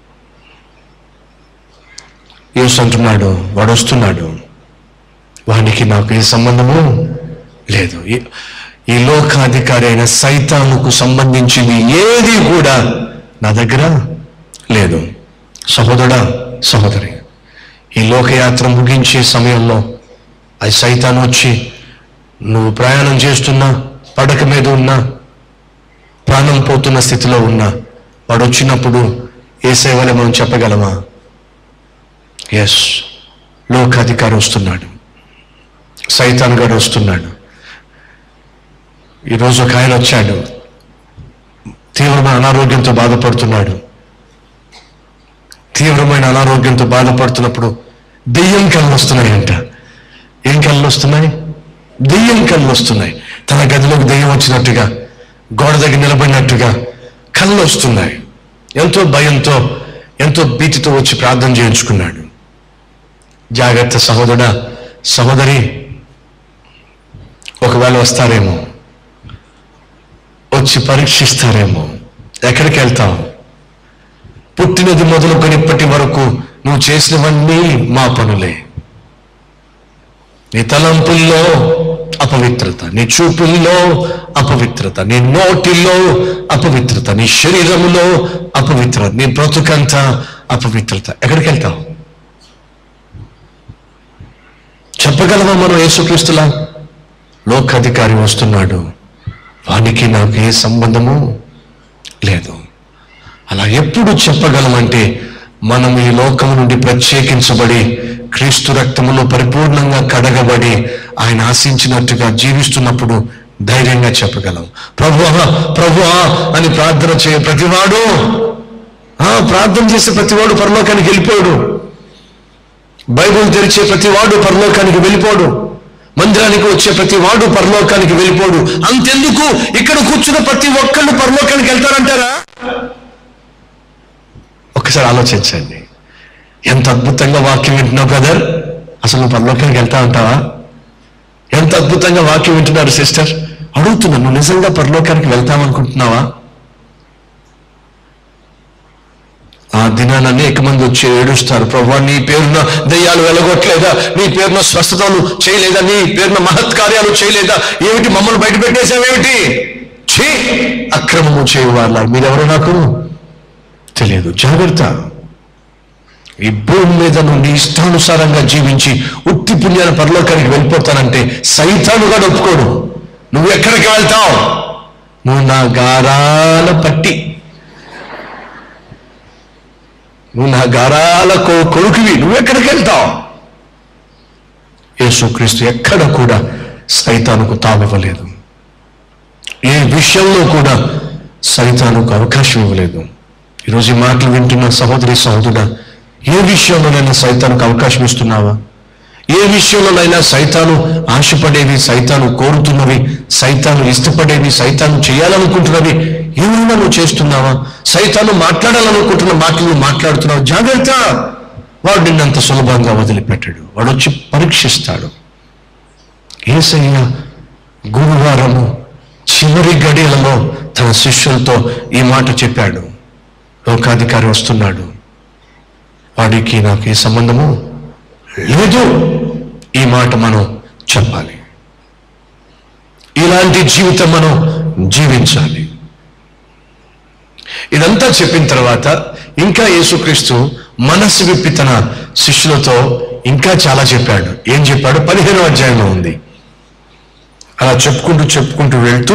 యేసు అంటున్నాడు వాడు వస్తున్నాడు వానికి నాకు ఏ సంబంధము లేదు ఈ- ఈ లోకాధికారి అయిన సైతానుకు సంబంధించింది ఏది కూడా నా దగ్గర లేదు సహోదరుడా సహోదరి ఈ లోకయాత్ర ముగించే సమయంలో అది సైతాను వచ్చి నువ్వు ప్రయాణం చేస్తున్నా పడక మీద ఉన్నా ప్రాణం పోతున్న స్థితిలో ఉన్నా వాడు వచ్చినప్పుడు ఏ సేవలే మనం చెప్పగలమా ఎస్ లోకాధికారి వస్తున్నాడు సైతాన్ గారు వస్తున్నాడు ఈరోజు ఒక ఆయన వచ్చాడు తీవ్రమైన అనారోగ్యంతో బాధపడుతున్నాడు తీవ్రమైన అనారోగ్యంతో బాధపడుతున్నప్పుడు దెయ్యం కళ్ళు వస్తున్నాయంట ఏం కళ్ళు వస్తున్నాయి దెయ్యం కళ్ళు వస్తున్నాయి తన గదిలోకి దెయ్యం వచ్చినట్టుగా గోడ దగ్గర నిలబడినట్టుగా కళ్ళు వస్తున్నాయి ఎంతో భయంతో ఎంతో భీతితో వచ్చి ప్రార్థన చేయించుకున్నాడు జాగ్రత్త సహోదరుడా సహోదరి ఒకవేళ వస్తారేమో వచ్చి పరీక్షిస్తారేమో ఎక్కడికి వెళ్తావు పుట్టినది మొదలుకొని ఇప్పటి వరకు నువ్వు చేసినవన్నీ మా పనులే నీ తలంపుల్లో అపవిత్రత నీ చూపుల్లో అపవిత్రత నీ నోటిల్లో అపవిత్రత నీ శరీరములో అపవిత్రత నీ బ్రతుకంతా అపవిత్రత ఎక్కడికి వెళ్తావు చెప్పగలవా మనం యేసుక్రీస్తులా లోకాధికారి వస్తున్నాడు వానికి నాకు ఏ సంబంధము లేదు అలా ఎప్పుడు చెప్పగలమంటే మనం ఈ లోకం నుండి ప్రత్యేకించబడి క్రీస్తు రక్తములో పరిపూర్ణంగా కడగబడి ఆయన ఆశించినట్టుగా జీవిస్తున్నప్పుడు ధైర్యంగా చెప్పగలం ప్రభువా ప్రభువా అని ప్రార్థన చేయ ప్రతివాడు ఆ ప్రార్థన చేసే ప్రతివాడు పరలోకానికి వెళ్ళిపోడు బైబుల్ తెరిచే ప్రతివాడు పరలోకానికి వెళ్ళిపోడు మందిరానికి వచ్చే ప్రతి వాడు పరలోకానికి వెళ్ళిపోడు అంతెందుకు ఇక్కడ కూర్చున్న ప్రతి ఒక్కళ్ళు పరలోకానికి వెళ్తారంటారా ఒకసారి ఆలోచించండి ఎంత అద్భుతంగా వాక్యం వింటున్నావు బ్రదర్ అసలు నువ్వు పరలోకానికి వెళ్తా ఉంటావా ఎంత అద్భుతంగా వాక్యం వింటున్నారు సిస్టర్ అడుగుతున్నా నువ్వు నిజంగా పరలోకానికి వెళ్తామనుకుంటున్నావా ఆ దినాన అనేక మంది వచ్చి ఏడుస్తారు ప్రభు నీ పేరున దయ్యాలు వెలగొట్టలేదా నీ పేరున స్వస్థతలు చేయలేదా నీ పేరున మహత్కార్యాలు చేయలేదా ఏమిటి మమ్మల్ని బయట పెట్టేశావేమిటి ఛీ అక్రమము చేయవాళ్ళ మీరెవరు నాకు తెలియదు జాగ్రత్త ఈ భూమి మీద నువ్వు నీ ఇష్టానుసారంగా జీవించి ఉత్తి పుణ్యాల పరలోకానికి వెళ్ళిపోతానంటే సైతానుగా ఒప్పుకోడు నువ్వు ఎక్కడికి వెళ్తావు నువ్వు నా గారాల పట్టి నువ్వు నా గారాల కొ- కొడుకువి నువ్వు ఎక్కడికి వెళ్తావు యేసుక్రీస్తు ఎక్కడ కూడా సైతానుకు తావివ్వలేదు ఏ విషయంలో కూడా సైతానుకు అవకాశం ఇవ్వలేదు ఈరోజు ఈ మాటలు వింటున్న సహోదరి సహోదరుడా ఏ విషయంలోనైనా సైతానికి అవకాశం ఇస్తున్నావా ఏ విషయంలోనైనా సైతాను ఆశపడేవి సైతాను కోరుతున్నవి సైతాను ఇష్టపడేవి సైతాను చేయాలనుకుంటున్నవి ఏమైనా నువ్వు చేస్తున్నావా సైతాను మాట్లాడాలనుకుంటున్న మాటలు నువ్వు మాట్లాడుతున్నావు జాగ్రత్త వాడు నిన్నంత సులభంగా వదిలిపెట్టాడు వాడు వచ్చి పరీక్షిస్తాడు ఏసయ్య గురువారము చివరి గడియలలో తన శిష్యులతో ఈ మాట చెప్పాడు లోకాధికారి వస్తున్నాడు వాడికి నాకు ఏ సంబంధము లేదు ఈ మాట మనం చెప్పాలి ఇలాంటి జీవితం మనం జీవించాలి ఇదంతా చెప్పిన తర్వాత ఇంకా యేసుక్రీస్తు మనస్సు విప్పి తన శిష్యులతో ఇంకా చాలా చెప్పాడు ఏం చెప్పాడు పదిహేనో అధ్యాయంలో ఉంది అలా చెప్పుకుంటూ చెప్పుకుంటూ వెళ్తూ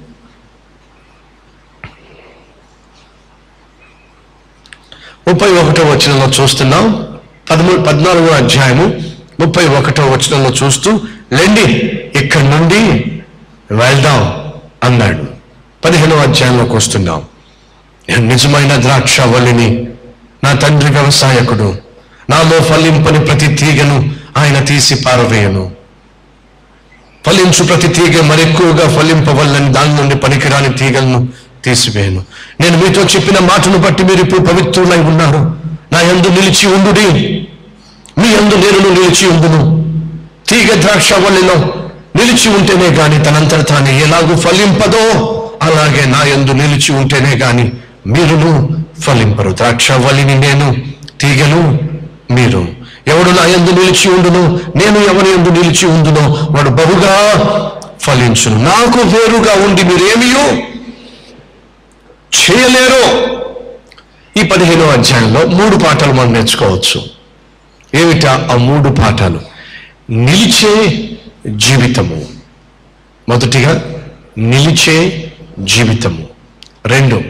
ముప్పై ఒకటో వచనంలో చూస్తున్నాం పదమూడు పద్నాలుగో అధ్యాయము ముప్పై ఒకటో వచనంలో చూస్తూ లెండి ఇక్కడి నుండి వెళ్దాం అన్నాడు పదిహేనో అధ్యాయంలోకి వస్తున్నాం నేను నిజమైన ద్రాక్షవల్లిని నా తండ్రి వ్యవసాయకుడు నాలో ఫలింపని ప్రతి తీగను ఆయన తీసి పారవేయను ఫలించు ప్రతి తీగ మరెక్కువగా ఫలింపవల్లని దాని నుండి పనికిరాని తీగలను తీసివేయను నేను మీతో చెప్పిన మాటను బట్టి మీరు ఇప్పుడు పవిత్రులై ఉన్నారు నా యందు నిలిచి ఉండుడి మీ యందు నేను నిలిచి ఉండును తీగ ద్రాక్ష వల్లిలో నిలిచి ఉంటేనే గాని తనంతట తాను ఎలాగూ ఫలింపదో అలాగే నా యందు నిలిచి ఉంటేనే గాని మీరును ఫలింపరు ద్రాక్ష వల్లిని నేను తీగలు మీరు ఎవడు నా యందు నిలిచి ఉండును నేను ఎవరి యందు నిలిచి ఉండునో వాడు బహుగా ఫలించును నాకు వేరుగా ఉండి మీరేమియో చేయలేరు ఈ పదిహేనో అధ్యాయంలో మూడు పాఠాలు మనం నేర్చుకోవచ్చు ఏమిటా ఆ మూడు పాఠాలు నిలిచే జీవితము మొదటిగా నిలిచే జీవితము రెండు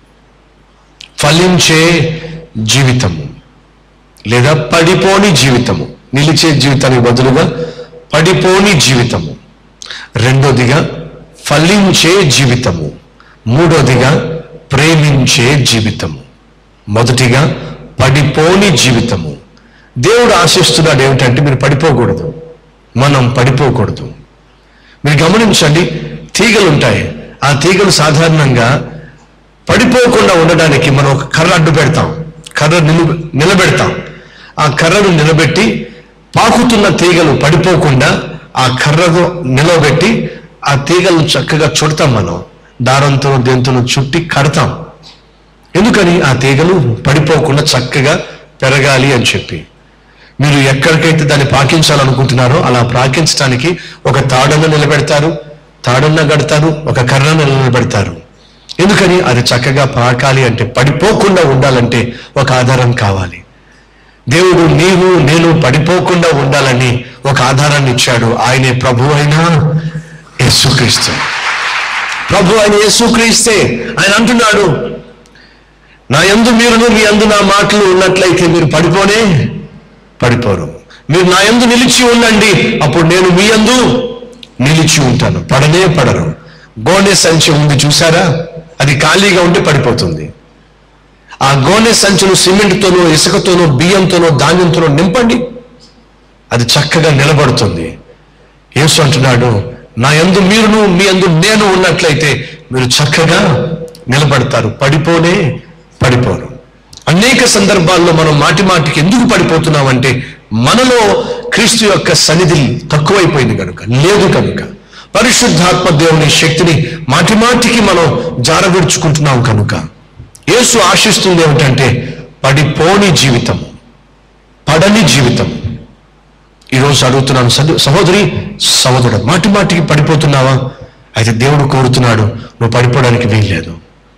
ఫలించే జీవితము లేదా పడిపోని జీవితము నిలిచే జీవితానికి బదులుగా పడిపోని జీవితము రెండోదిగా ఫలించే జీవితము మూడోదిగా ప్రేమించే జీవితము మొదటిగా పడిపోని జీవితము దేవుడు ఆశిస్తున్నాడు ఏమిటంటే మీరు పడిపోకూడదు మనం పడిపోకూడదు మీరు గమనించండి తీగలు ఉంటాయి ఆ తీగలు సాధారణంగా పడిపోకుండా ఉండడానికి మనం ఒక కర్ర అడ్డు పెడతాం కర్ర నిలు నిలబెడతాం ఆ కర్రను నిలబెట్టి పాకుతున్న తీగలు పడిపోకుండా ఆ కర్రను నిలబెట్టి ఆ తీగలను చక్కగా చుడతాం మనం దారంతో దేంతో చుట్టి కడతాం ఎందుకని ఆ తీగలు పడిపోకుండా చక్కగా పెరగాలి అని చెప్పి మీరు ఎక్కడికైతే దాన్ని పాకించాలనుకుంటున్నారో అలా పాకించడానికి ఒక తాడను నిలబెడతారు తాడన్న కడతారు ఒక కర్రను నిలబెడతారు ఎందుకని అది చక్కగా పాకాలి అంటే పడిపోకుండా ఉండాలంటే ఒక ఆధారం కావాలి దేవుడు నీవు నేను పడిపోకుండా ఉండాలని ఒక ఆధారాన్ని ఇచ్చాడు ఆయనే ప్రభు అయినా యేసుక్రీస్తు ప్రభు ఆయన యేసుక్రీస్తే ఆయన అంటున్నాడు నా యందు మీరును మీ యందు నా మాటలు ఉన్నట్లయితే మీరు పడిపోనే పడిపోరు మీరు నా యందు నిలిచి ఉండండి అప్పుడు నేను మీ యందు నిలిచి ఉంటాను పడనే పడరు గోనె సంచి ఉంది చూసారా అది ఖాళీగా ఉంటే పడిపోతుంది ఆ గోనె సంచులు సిమెంట్తోనో ఇసుకతోనో బియ్యంతోనో ధాన్యంతోనో నింపండి అది చక్కగా నిలబడుతుంది యేసు అంటున్నాడు నా యందు మీరును మీ యందు నేను ఉన్నట్లయితే మీరు చక్కగా నిలబడతారు పడిపోనే పడిపోరు అనేక సందర్భాల్లో మనం మాటి మాటికి ఎందుకు పడిపోతున్నామంటే మనలో క్రీస్తు యొక్క సన్నిధి తక్కువైపోయింది కనుక లేదు కనుక పరిశుద్ధాత్మ దేవుని శక్తిని మాటి మాటికి మనం జారవిడుచుకుంటున్నాం కనుక యేసు ఆశిస్తుంది ఏమిటంటే పడిపోని జీవితం పడని జీవితం ఈరోజు అడుగుతున్నాను సహో- సహోదరి సహోదరుడు మాటి మాటికి పడిపోతున్నావా అయితే దేవుడు కోరుతున్నాడు నువ్వు పడిపోవడానికి వీల్లేదు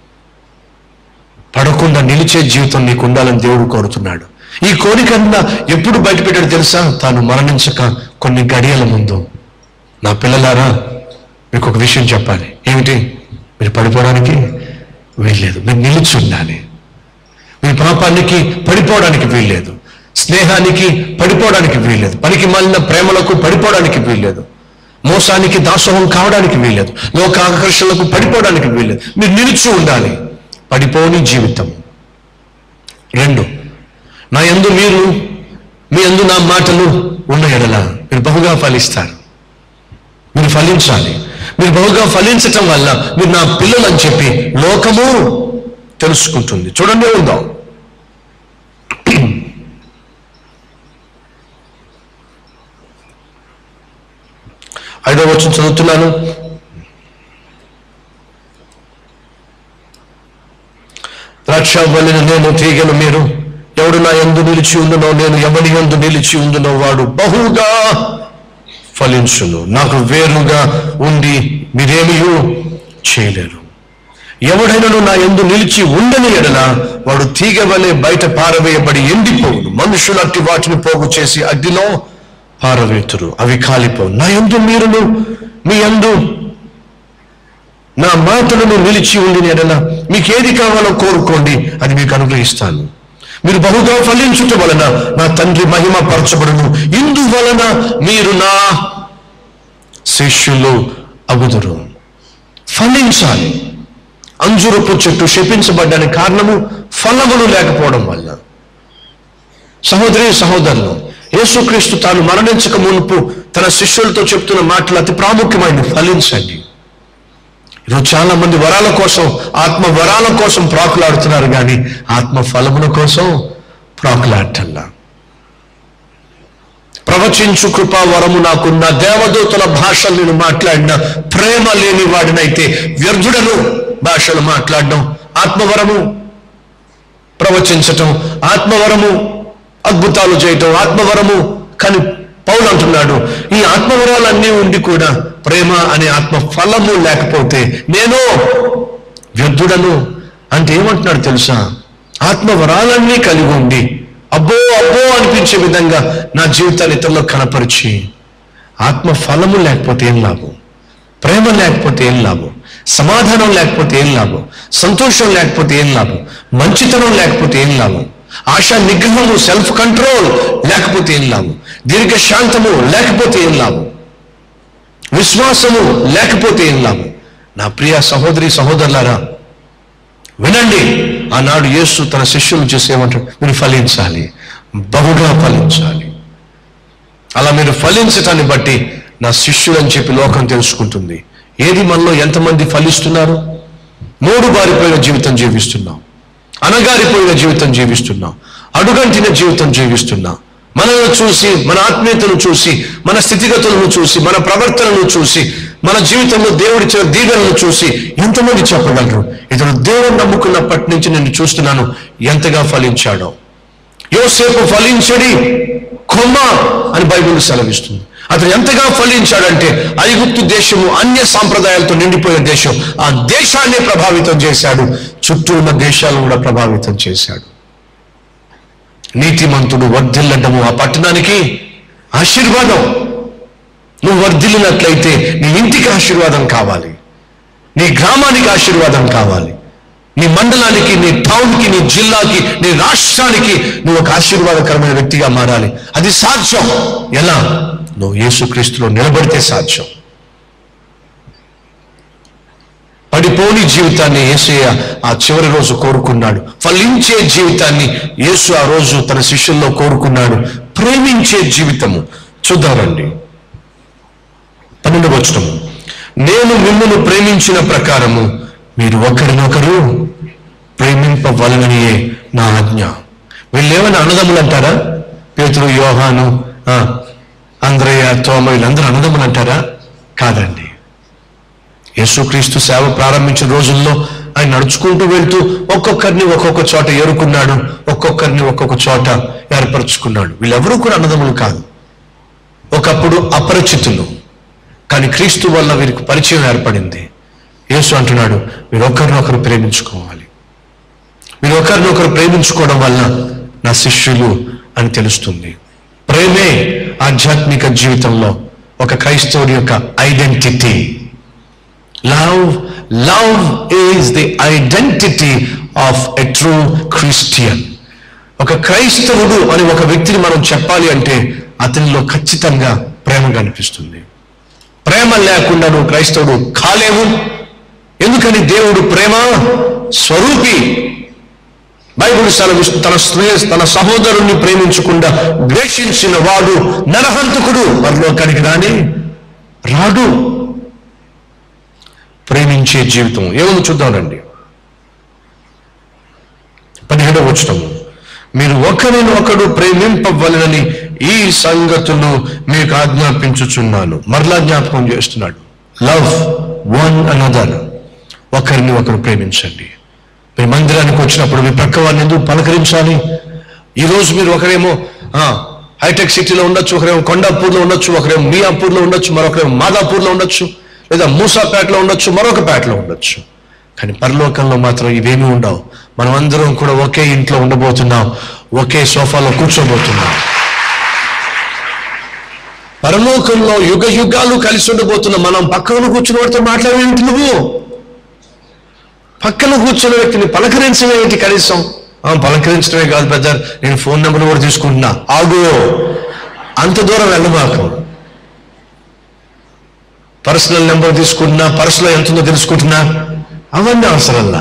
పడకుండా నిలిచే జీవితం నీకు ఉండాలని దేవుడు కోరుతున్నాడు ఈ కోరికన్నా ఎప్పుడు బయటపెట్టాడు తెలుసా తాను మరణించక కొన్ని గడియల ముందు నా పిల్లలారా మీకు ఒక విషయం చెప్పాలి ఏమిటి మీరు పడిపోవడానికి వీల్లేదు మీరు నిలిచి ఉండాలి మీ పాపానికి పడిపోవడానికి వీల్లేదు స్నేహానికి పడిపోవడానికి వీల్లేదు పనికి మాలిన ప్రేమలకు పడిపోవడానికి వీల్లేదు మోసానికి దాసోహం కావడానికి వీల్లేదు లోక ఆకర్షణలకు పడిపోవడానికి వీల్లేదు మీరు నిలిచి ఉండాలి పడిపోని జీవితం రెండు నా యందు మీరు మీ యందు నా మాటలు ఉన్న ఎడల మీరు బహుగా ఫలిస్తారు మీరు ఫలించాలి మీరు బహుగా ఫలించటం వల్ల మీరు నా పిల్లలు అని చెప్పి లోకము తెలుసుకుంటుంది చూడండి ఉందాం ఐదో వచ్చి చదువుతున్నాను ద్రాక్ష వల్లిన నేను తీగను మీరు ఎవడు నా ఎందు నిలిచి ఉండునో నేను ఎవరి ఎందు నిలిచి ఉండునో వాడు బహుగా ఫలించును నాకు వేరుగా ఉండి మీరేమియూ చేయలేరు ఎవడైనను నా ఎందు నిలిచి ఉండని ఎడల వాడు తీగ వలె బయట పారవేయబడి ఎండిపోవును మనుషులు అట్టి వాటిని పోగు చేసి అగ్నిలో పారవేతురు అవి కాలిపోవు నా ఎందు మీరును మీ ఎందు నా మాటలను నిలిచి ఉండిన ఎడల మీకు ఏది కావాలో కోరుకోండి అది మీకు అనుగ్రహిస్తాను మీరు బహుగా ఫలించుట వలన నా తండ్రి మహిమ పరచబడును ఇందువలన మీరు నా శిష్యులు అగుదురు ఫలించాలి అంజురపు చెట్టు శపించబడ్డానికి కారణము ఫలములు లేకపోవడం వల్ల సహోదరి సహోదరులు యేసుక్రీస్తు తాను మరణించక మునుపు తన శిష్యులతో చెప్తున్న మాటలు అతి ప్రాముఖ్యమైన ఫలించండి ఈరోజు చాలా మంది వరాల కోసం ఆత్మ వరాల కోసం ప్రాకులాడుతున్నారు కానీ ఆత్మ ఫలముల కోసం ప్రాకులాడటంలా ప్రవచించు కృపా వరము నాకున్న దేవదూతల భాషలు నేను మాట్లాడిన ప్రేమ లేని వాడినైతే వ్యర్థుడను భాషలు మాట్లాడడం ఆత్మవరము ప్రవచించటం ఆత్మవరము అద్భుతాలు చేయటం ఆత్మవరము కానీ పౌలు అంటున్నాడు ఈ ఆత్మవరాలన్నీ ఉండి కూడా ప్రేమ అనే ఆత్మ ఫలము లేకపోతే నేను వ్యర్థుడను అంటే ఏమంటున్నాడు తెలుసా ఆత్మవరాలన్నీ కలిగి ఉండి అబ్బో అబ్బో అనిపించే విధంగా నా జీవితాన్ని ఇతరులకు కనపరిచి ఆత్మ ఫలము లేకపోతే ఏం లాభం ప్రేమ లేకపోతే ఏం లాభం సమాధానం లేకపోతే ఏం లాభం సంతోషం లేకపోతే ఏం లాభం మంచితనం లేకపోతే ఏం లాభం ఆశ నిగ్రహము సెల్ఫ్ కంట్రోల్ లేకపోతే ఏం లాభం దీర్ఘశాంతము లేకపోతే ఏం లాభం విశ్వాసము లేకపోతే ఏం లాభం నా ప్రియ సహోదరి సహోదరులారా వినండి ఆనాడు యేసు తన శిష్యులు చేసి ఏమంటాడు మీరు ఫలించాలి బహుగా ఫలించాలి అలా మీరు ఫలించటాన్ని బట్టి నా శిష్యుడు అని చెప్పి లోకం తెలుసుకుంటుంది ఏది మనలో ఎంతమంది ఫలిస్తున్నారు మూడు బారిపోయిన జీవితం జీవిస్తున్నాం అనగారిపోయిన జీవితం జీవిస్తున్నాం అడుగంటిన జీవితం జీవిస్తున్నాం మనల్ని చూసి మన ఆత్మీయతను చూసి మన స్థితిగతులను చూసి మన ప్రవర్తనను చూసి మన జీవితంలో దేవుడిచ్చిన దీవెనలను చూసి ఎంతమంది చెప్పగలరు ఇతను దేవుడు నమ్ముకున్నప్పటి నుంచి నేను చూస్తున్నాను ఎంతగా ఫలించాడో యోసేపు ఫలించడి కొమ్మ అని బైబిల్ సెలవిస్తుంది అతను ఎంతగా ఫలించాడంటే ఐగుప్తు దేశము అన్య సాంప్రదాయాలతో నిండిపోయిన దేశం ఆ దేశాన్ని ప్రభావితం చేశాడు చుట్టూ ఉన్న దేశాలను కూడా ప్రభావితం చేశాడు నీతిమంతుడు వర్ధిల్లడము ఆ పట్టణానికి ఆశీర్వాదం నువ్వు వర్ధిల్లినట్లయితే నీ ఇంటికి ఆశీర్వాదం కావాలి నీ గ్రామానికి ఆశీర్వాదం కావాలి నీ మండలానికి నీ టౌన్కి నీ జిల్లాకి నీ రాష్ట్రానికి నువ్వు ఒక ఆశీర్వాదకరమైన వ్యక్తిగా మారాలి అది సాధ్యం ఎలా నువ్వు యేసుక్రీస్తులో నిలబడితే సాధ్యం పడిపోని జీవితాన్ని యేసయ్య ఆ చివరి రోజు కోరుకున్నాడు ఫలించే జీవితాన్ని యేసు ఆ రోజు తన శిష్యుల్లో కోరుకున్నాడు ప్రేమించే జీవితము చూద్దామండి పన్నెండు వచనము నేను మిమ్మల్ని ప్రేమించిన ప్రకారము మీరు ఒకరినొకరు ప్రేమింపవలననియే నా ఆజ్ఞ వీళ్ళు ఏమైనా అన్నదమ్ములు అంటారా పేతురు యోహాను ఆ, అంద్రయ్య తోమ వీళ్ళందరూ అన్నదమ్ములు అంటారా కాదండి యేసుక్రీస్తు సేవ ప్రారంభించిన రోజుల్లో ఆయన నడుచుకుంటూ వెళ్తూ ఒక్కొక్కరిని ఒక్కొక్క చోట ఏరుకున్నాడు ఒక్కొక్కరిని ఒక్కొక్క చోట ఏర్పరచుకున్నాడు వీళ్ళెవరూ కూడా అన్నదమ్ములు కాదు ఒకప్పుడు అపరిచితులు కానీ క్రీస్తు వల్ల వీరికి పరిచయం ఏర్పడింది యేసు అంటున్నాడు మీరు ఒకరినొకరు ప్రేమించుకోవాలి మీరు ఒకరినొకరు ప్రేమించుకోవడం వల్ల నా శిష్యులు అని తెలుస్తుంది ప్రేమే ఆధ్యాత్మిక జీవితంలో ఒక క్రైస్తవుడి యొక్క identity love love is the identity of a true Christian ఒక క్రైస్తవుడు అని ఒక వ్యక్తిని మనం చెప్పాలి అంటే అతనిలో ఖచ్చితంగా ప్రేమ కనిపిస్తుంది ప్రేమ లేకుండా నువ్వు క్రైస్తవుడు కాలేవు ఎందుకని దేవుడు ప్రేమ స్వరూపి బైబుల్ సెలవిస్తూ తన స్నేహ తన సహోదరుణ్ణి ప్రేమించకుండా ద్వేషించిన వాడు నరహంతకుడు పరలోకానికి రాని రాడు ప్రేమించే జీవితం ఏముంది చూద్దాం రండి పదిహేడవ వచ్చటము మీరు ఒకరిని ఒకడు ప్రేమింపవలనని ఈ సంగతులు మీకు ఆజ్ఞాపించుచున్నాను మరలా జ్ఞాపకం చేస్తున్నాడు లవ్ వన్ అనదర్ ఒకరిని ఒకరు ప్రేమించండి మీరు మందిరానికి వచ్చినప్పుడు మీ ప్రక్క వారిని ఎందుకు పలకరించాలి ఈ రోజు మీరు ఒకరేమో ఆ, హైటెక్ సిటీలో ఉండొచ్చు ఒకరేమో కొండాపూర్లో ఉండొచ్చు ఒకరేమో మియాపూర్లో ఉండొచ్చు మరొకరేమో మాదాపూర్లో ఉండొచ్చు లేదా మూసాపేటలో ఉండొచ్చు మరొక పేటలో ఉండొచ్చు కానీ పరలోకంలో మాత్రం ఇవేమీ ఉండవు మనం అందరం కూడా ఒకే ఇంట్లో ఉండబోతున్నాం ఒకే సోఫాలో కూర్చోబోతున్నాం పరలోకంలో యుగ యుగాలు కలిసి ఉండబోతున్న మనం పక్కన కూర్చున్న వాడితో మాట్లాడేంటి నువ్వు పక్కన కూర్చున్న వ్యక్తిని పలకరించడం ఏంటి కనీసం ఆ, పలకరించడమే కాదు పెద్ద నేను ఫోన్ నెంబర్ కూడా తీసుకుంటున్నా ఆగు అంత దూరం వెళ్ళమాకు పర్సనల్ నెంబర్ తీసుకుంటున్నా పర్సులో ఎంత ఉందో తెలుసుకుంటున్నా అవన్నీ అవసరంలా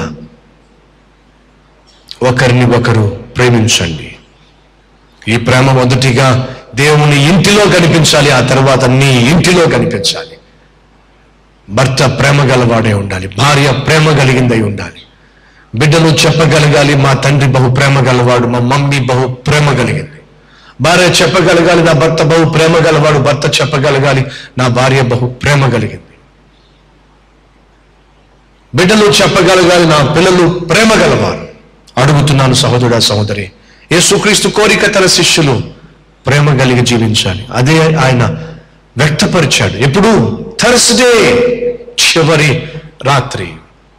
ఒకరిని ఒకరు ప్రేమించండి ఈ ప్రేమ మొదటిగా దేవుని ఇంటిలో కనిపించాలి ఆ తర్వాత నీ ఇంటిలో కనిపించాలి భర్త ప్రేమ గలవాడే ఉండాలి భార్య ప్రేమ కలిగిందై ఉండాలి బిడ్డలు చెప్పగలగాలి మా తండ్రి బహు ప్రేమ గలవాడు మా మమ్మీ బహు ప్రేమ కలిగింది భార్య చెప్పగలగాలి నా భర్త బహు ప్రేమ గలవాడు భర్త చెప్పగలగాలి నా భార్య బహు ప్రేమ కలిగింది బిడ్డలు చెప్పగలగాలి నా పిల్లలు ప్రేమ గలవారు అడుగుతున్నాను సహోదరుడా సహోదరి యేసుక్రీస్తు కోరిక తన శిష్యులు ప్రేమ కలిగి జీవించాలి అదే ఆయన వ్యక్తపరిచాడు ఎప్పుడు థర్స్డే చివరి రాత్రి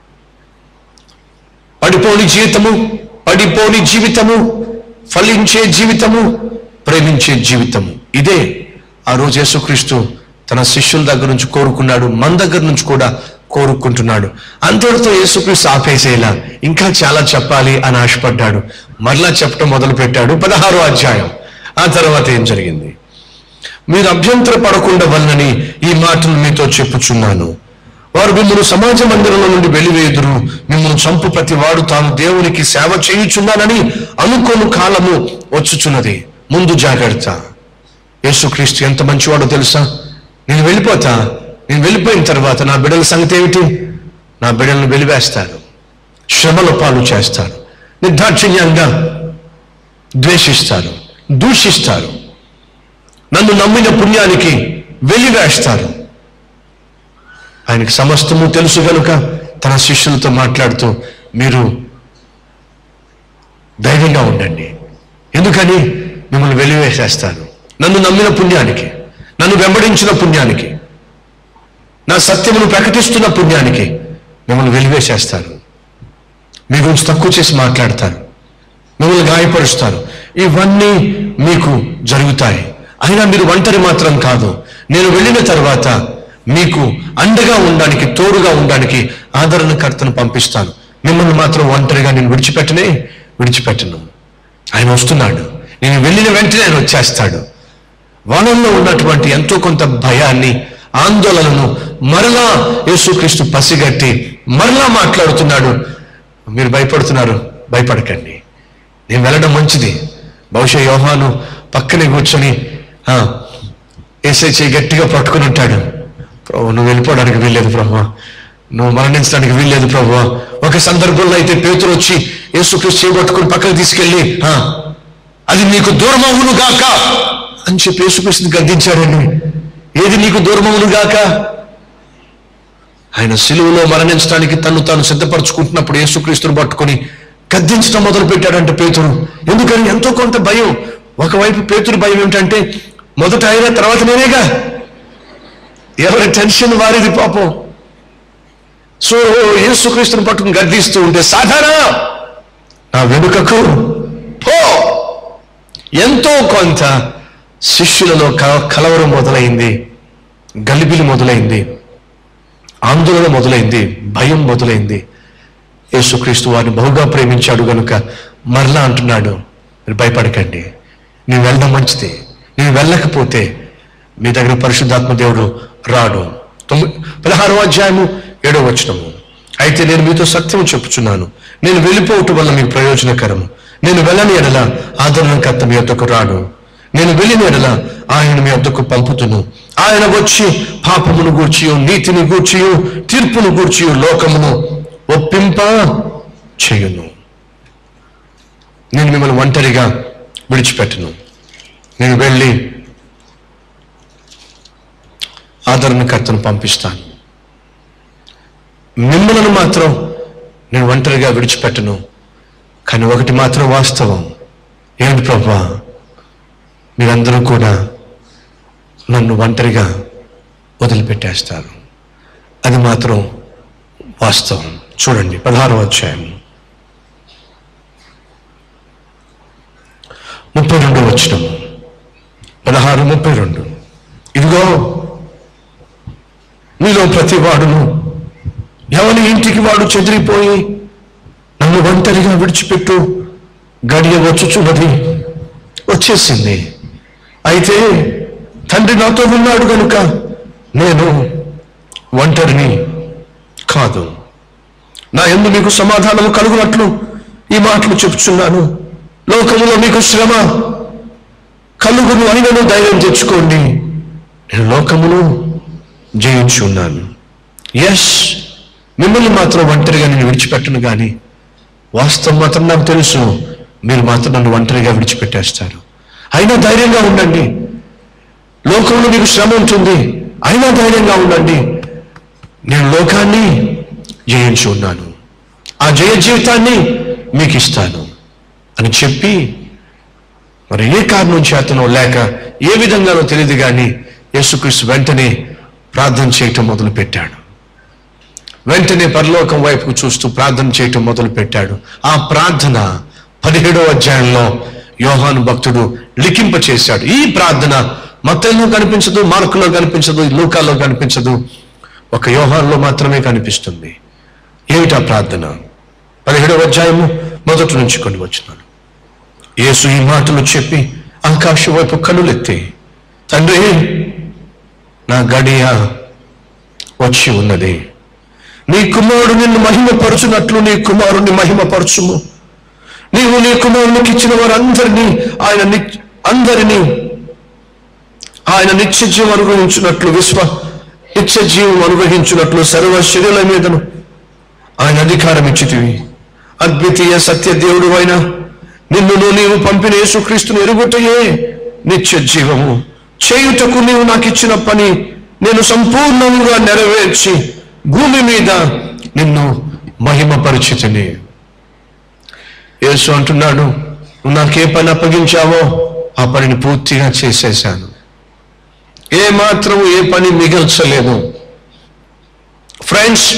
పడిపోని జీవితము పడిపోని జీవితము ఫలించే జీవితము ప్రేమించే జీవితము ఇదే ఆ రోజు యేసుక్రీస్తు తన శిష్యుల దగ్గర నుంచి కోరుకున్నాడు మన దగ్గర నుంచి కూడా కోరుకుంటున్నాడు అంతటితో యేసుక్రీస్తు ఆపేసేలా ఇంకా చాలా చెప్పాలి అని ఆశపడ్డాడు మరలా చెప్పడం మొదలు పెట్టాడు పదహారో అధ్యాయం ఆ తర్వాత ఏం జరిగింది మీరు అభ్యంతర పడకుండా వలనని ఈ మాటలు మీతో చెప్పుచున్నాను వారు మిమ్మల్ని సమాజ మందిరంలో నుండి వెలివేయుదురు మిమ్మల్ని చంపు ప్రతి వాడు తాను దేవునికి సేవ చేయుచున్నానని అనుకోను కాలము వచ్చుచున్నది ముందు జాగ్రత్త యేసుక్రీస్తు ఎంత మంచివాడో తెలుసా నేను వెళ్ళిపోతా నేను వెళ్ళిపోయిన తర్వాత నా బిడ్డల సంగతి ఏమిటి నా బిడ్డలను వెలివేస్తారు శ్రమల పాలు చేస్తారు నిర్దాక్షిణ్యంగా ద్వేషిస్తారు దూషిస్తారు నన్ను నమ్మిన పుణ్యానికి వెలివేస్తారు ఆయనకి సమస్తము తెలుసు కనుక తన శిష్యులతో మాట్లాడుతూ మీరు ధైర్యంగా ఉండండి ఎందుకని మిమ్మల్ని వెలివేసేస్తాను నన్ను నమ్మిన పుణ్యానికి నన్ను వెంబడించిన పుణ్యానికి నా సత్యమును ప్రకటిస్తున్న పుణ్యానికి మిమ్మల్ని వెలివేసేస్తారు మీ గురించి తక్కువ చేసి మాట్లాడతారు మిమ్మల్ని గాయపరుస్తారు ఇవన్నీ మీకు జరుగుతాయి అయినా మీరు ఒంటరి మాత్రం కాదు నేను వెళ్ళిన తర్వాత మీకు అండగా ఉండడానికి తోడుగా ఉండడానికి ఆదరణకర్తను పంపిస్తాను మిమ్మల్ని మాత్రం ఒంటరిగా నేను విడిచిపెట్టనే విడిచిపెట్టను ఆయన వస్తున్నాడు నేను వెళ్ళిన వెంటనే ఆయన వచ్చేస్తాడు వాళ్ళల్లో ఉన్నటువంటి ఎంతో కొంత భయాన్ని ఆందోళనను మరలా యేసుక్రీస్తు పసిగట్టి మరలా మాట్లాడుతున్నాడు మీరు భయపడుతున్నారు భయపడకండి నేను వెళ్ళడం మంచిది బహుశా యోహాను పక్కనే కూర్చొని "ఆ, ఏసై చేయి గట్టిగా పట్టుకుని ఉంటాడు ప్రభు నువ్వు వెళ్ళిపోవడానికి వీల్లేదు ప్రభు నువ్వు మరణించడానికి వీల్లేదు ప్రభు ఒక సందర్భంలో అయితే పేతురు వచ్చి యేసుక్రీస్తు చేయి పట్టుకుని పక్కకు తీసుకెళ్ళి "ఆ, అది నీకు దూరమవును గాక అని చెప్పి యేసుక్రీస్తుని గద్దించాడండి ఏది నీకు దూరమవును గాక ఆయన సిలువలో మరణించడానికి తను తాను సిద్ధపరచుకుంటున్నప్పుడు యేసుక్రీస్తుని పట్టుకొని గద్దించడం మొదలు పెట్టాడంటే పేతురు ఎందుకని ఎంతో కొంత భయం ఒకవైపు పేతురు భయం ఏమిటంటే మొదట అయినా తర్వాత నేనేగా ఎవరి టెన్షన్ వారిది పాపం సో యేసుక్రీస్తుని పట్టుకుని గద్దిస్తూ ఉంటే సాధారణ నా వెనుకకు పో ఎంతో కొంత శిష్యులలో క- కలవరం మొదలైంది గలిబిలి మొదలైంది ఆందోళన మొదలైంది భయం మొదలైంది యేసుక్రీస్తు వారిని బహుగా ప్రేమించాడు గనుక మరలా అంటున్నాడు మీరు భయపడకండి నేను వెళ్ళడం మంచిది నేను వెళ్ళకపోతే మీ దగ్గర పరిశుద్ధాత్మ దేవుడు రాడు తొమ్మిది పదహారో అధ్యాయము ఏడో వచనము అయితే నేను మీతో సత్యం చెప్పుచున్నాను నేను వెళ్ళిపోవటం వల్ల మీకు ప్రయోజనకరము నేను వెళ్ళని ఎడల ఆదరణకర్త మీ వద్దకు రాడు నేను వెళ్ళిన ఎడల ఆయన మీ వద్దకు పంపుతును ఆయన వచ్చి పాపమును గూర్చియు నీతిని గూర్చియు తీర్పును గూర్చియు లోకమును ఒప్పింప చేయును నేను మిమ్మల్ని ఒంటరిగా విడిచిపెట్టను నేను వెళ్ళి ఆదరణకర్తను పంపిస్తాను మిమ్మల్ని మాత్రం నేను ఒంటరిగా విడిచిపెట్టను కానీ ఒకటి మాత్రం వాస్తవం ఏమిటి ప్రభా మీరందరూ కూడా నన్ను ఒంటరిగా వదిలిపెట్టేస్తారు అది మాత్రం వాస్తవం చూడండి పదహారో అధ్యాయం ముప్పై రెండు వచ్చిన పదహారు ముప్పై రెండు ఇదిగో మీలో ప్రతి వాడును ఎవరి ఇంటికి వాడు చెదిరిపోయి నన్ను ఒంటరిగా విడిచిపెట్టు గడియ వచ్చుచున్నది వచ్చేసింది అయితే తండ్రి నాతో ఉన్నాడు కనుక నేను ఒంటరిని కాదు నా ఎందు మీకు సమాధానము కలుగునట్లు ఈ మాటలు చెప్తున్నాను లోకములో మీకు శ్రమ కలుగును అయినను ధైర్యం తెచ్చుకోండి నేను లోకమును జయించి ఉన్నాను ఎస్ మిమ్మల్ని మాత్రం ఒంటరిగా నేను విడిచిపెట్టను కానీ వాస్తవం మాత్రం నాకు తెలుసు మీరు మాత్రం నన్ను ఒంటరిగా విడిచిపెట్టేస్తారు అయినా ధైర్యంగా ఉండండి లోకంలో మీకు శ్రమ ఉంటుంది అయినా ధైర్యంగా ఉండండి నేను లోకాన్ని జయించి ఉన్నాను ఆ జయ జీవితాన్ని మీకు ఇస్తాను అని చెప్పి మరి ఏ కారణం చేతనో లేక ఏ విధంగానో తెలియదు కానీ యేసుక్రీస్తు వెంటనే ప్రార్థన చేయటం మొదలు పెట్టాడు వెంటనే పరలోకం వైపుకు చూస్తూ ప్రార్థన చేయటం మొదలు పెట్టాడు ఆ ప్రార్థన పదిహేడో అధ్యాయంలో యోహాను భక్తుడు లిఖింప చేశాడు ఈ ప్రార్థన మత్తల్లో కనిపించదు మార్కులో కనిపించదు లూకాల్లో కనిపించదు ఒక యోహాన్లో మాత్రమే కనిపిస్తుంది ఏమిటా ప్రార్థన పదిహేడవ అధ్యాయము మొదటి నుంచి కొన్ని వచ్చినాను యేసు ఈ మాటలు చెప్పి ఆకాశం వైపు కనులెత్తి తండ్రి నా గడియ వచ్చి ఉన్నది నీ కుమారుడు నిన్ను మహిమపరచునట్లు నీ కుమారుని మహిమపరచుము నీవు నీ కుమారునికి ఇచ్చిన వారందరినీ ఆయన ని- అందరినీ ఆయన నిత్య జీవం అనుగ్రహించినట్లు విశ్వ నిత్య జీవం అనుగ్రహించినట్లు సర్వ శరీరుల మీదను ఆయన అధికారం ఇచ్చితివి అద్వితీయ సత్య దేవుడు అయిన నిన్నును నీవు పంపిన యేసుక్రీస్తును ఎరుగుటయే నిత్య జీవము చేయుటకు నీవు నాకు ఇచ్చిన పని నేను సంపూర్ణంగా నెరవేర్చి భూమి మీద నిన్ను మహిమపరిచితిని యేసు అంటున్నాడు నువ్వు నాకే పని అప్పగించావో ఆ పనిని పూర్తిగా చేసేశాను ఏ మాత్రము ఏ పని మిగల్చలేదు friends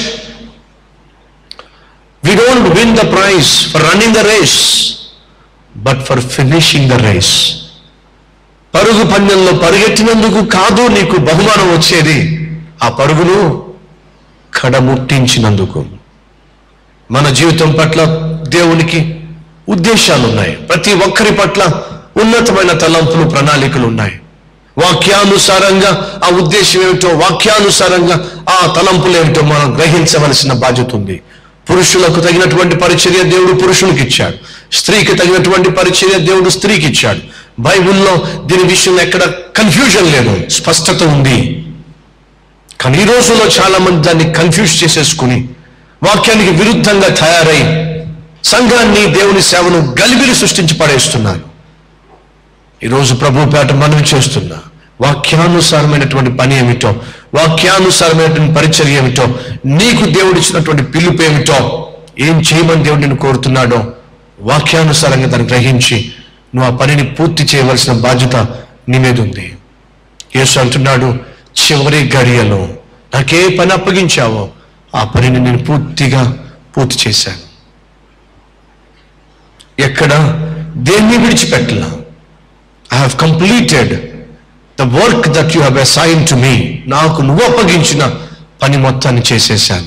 we don't win the prize for running the race but for finishing the race పరుగు పందెంలో పరిగెట్టినందుకు కాదు నీకు బహుమానం వచ్చేది ఆ పరుగును కడముట్టించినందుకు మన జీవితం పట్ల దేవునికి ఉద్దేశాలు ఉన్నాయి ప్రతి ఒక్కరి పట్ల ఉన్నతమైన తలంపులు ప్రణాళికలు ఉన్నాయి వాక్యానుసారంగా ఆ ఉద్దేశం ఏమిటో వాక్యానుసారంగా ఆ తలంపులు ఏమిటో మనం గ్రహించవలసిన బాధ్యత ఉంది పురుషులకు తగినటువంటి పరిచర్య దేవుడు పురుషులకు ఇచ్చాడు స్త్రీకి తగినటువంటి పరిచర్య దేవుడు స్త్రీకి ఇచ్చాడు బైబిల్లో దీని విషయంలో ఎక్కడ కన్ఫ్యూజన్ లేదు స్పష్టత ఉంది కానీ ఈ రోజుల్లో చాలా మంది దాన్ని కన్ఫ్యూజ్ చేసేసుకుని వాక్యానికి విరుద్ధంగా తయారై సంఘాన్ని దేవుని సేవను గలిబిలి సృష్టించి పడేస్తున్నారు ఈరోజు ప్రభు పేట మనవి చేస్తున్నా వాక్యానుసారమైనటువంటి పని ఏమిటో వాక్యానుసారమైనటువంటి పరిచర్య ఏమిటో నీకు దేవుడిచ్చినటువంటి పిలుపు ఏమిటో ఏం చేయమని దేవుడు నిన్ను కోరుతున్నాడో వాక్యానుసారంగా దాన్ని గ్రహించి నువ్వు ఆ పనిని పూర్తి చేయవలసిన బాధ్యత నీ మీద ఉంది యేసు అంటున్నాడు చివరి గడియలో నాకే పని అప్పగించావో ఆ పనిని నేను పూర్తిగా పూర్తి చేశాను ఎక్కడ దేన్ని విడిచిపెట్టలా I have completed the work that you have assign to me నాకు నువ్వు అప్పగించిన పని మొత్తాన్ని చేసేశాను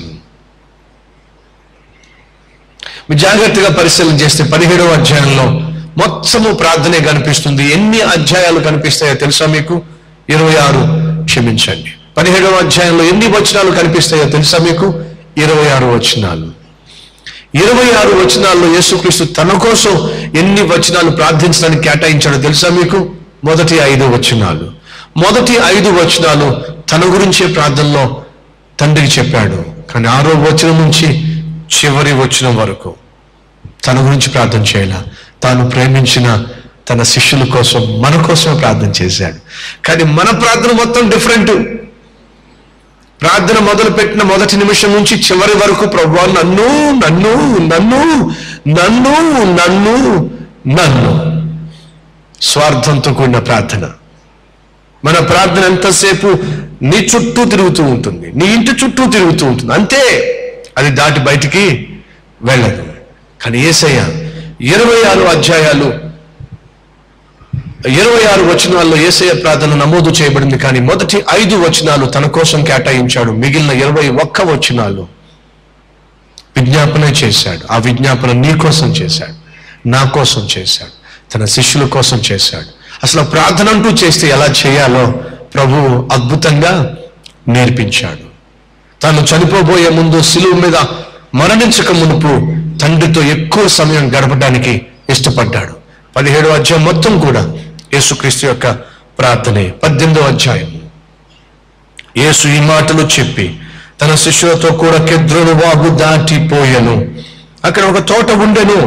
మీరు జాగ్రత్తగా పరిశీలన చేస్తే పదిహేడవ అధ్యాయంలో మొత్తము ప్రార్థనే కనిపిస్తుంది ఎన్ని అధ్యాయాలు కనిపిస్తాయో తెలుసా మీకు ఇరవై ఆరు క్షమించండి పదిహేడవ అధ్యాయంలో ఎన్ని వచనాలు కనిపిస్తాయో తెలుసా మీకు ఇరవై ఆరు వచనాలు ఇరవై ఆరు వచనాల్లో యేసుక్రీస్తు తన కోసం ఎన్ని వచనాలు ప్రార్థించడానికి కేటాయించాడో తెలుసా మీకు మొదటి ఐదు వచనాలు మొదటి ఐదు వచనాలు తన గురించే ప్రార్థనలో తండ్రికి చెప్పాడు కానీ ఆరో వచనం నుంచి చివరి వచనం వరకు తన గురించి ప్రార్థన చేయాల తాను ప్రేమించిన తన శిష్యుల కోసం మన కోసమే ప్రార్థన చేశాడు కానీ మన ప్రార్థన మొత్తం డిఫరెంట్ ప్రార్థన మొదలు పెట్టిన మొదటి నిమిషం నుంచి చివరి వరకు ప్రభు నన్ను నన్ను నన్ను నన్ను నన్ను నన్ను స్వార్థంతో కూడిన ప్రార్థన మన ప్రార్థన ఎంతసేపు నీ చుట్టూ తిరుగుతూ ఉంటుంది నీ ఇంటి చుట్టూ తిరుగుతూ ఉంటుంది అంతే అది దాటి బయటికి వెళ్ళదు కానీ ఏసయ్య ఇరవై ఆరు అధ్యాయాలు ఇరవై ఆరు వచనాల్లో ఏసయ్య ప్రార్థన నమోదు చేయబడింది కానీ మొదటి ఐదు వచనాలు తన కోసం కేటాయించాడు మిగిలిన ఇరవై ఒక్క వచనాలు విజ్ఞాపన చేశాడు ఆ విజ్ఞాపన నీ కోసం చేశాడు నా కోసం చేశాడు తన శిష్యుల కోసం చేశాడు అసలు ఆ ప్రార్థన అంటూ చేస్తే ఎలా చేయాలో ప్రభువు అద్భుతంగా నేర్పించాడు తాను చనిపోబోయే ముందు సిలువు మీద మరణించక మునుపు తండ్రితో ఎక్కువ సమయం గడపడానికి ఇష్టపడ్డాడు పదిహేడో అధ్యాయం మొత్తం కూడా యేసుక్రీస్తు యొక్క ప్రార్థనే పద్దెనిమిదో అధ్యాయం యేసు ఈ మాటలు చెప్పి తన శిష్యులతో కూడా కెద్రోను వాగు దాటిపోయాను అక్కడ ఒక తోట ఉండెను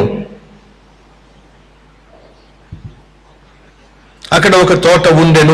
అక్కడ ఒక తోట ఉండెను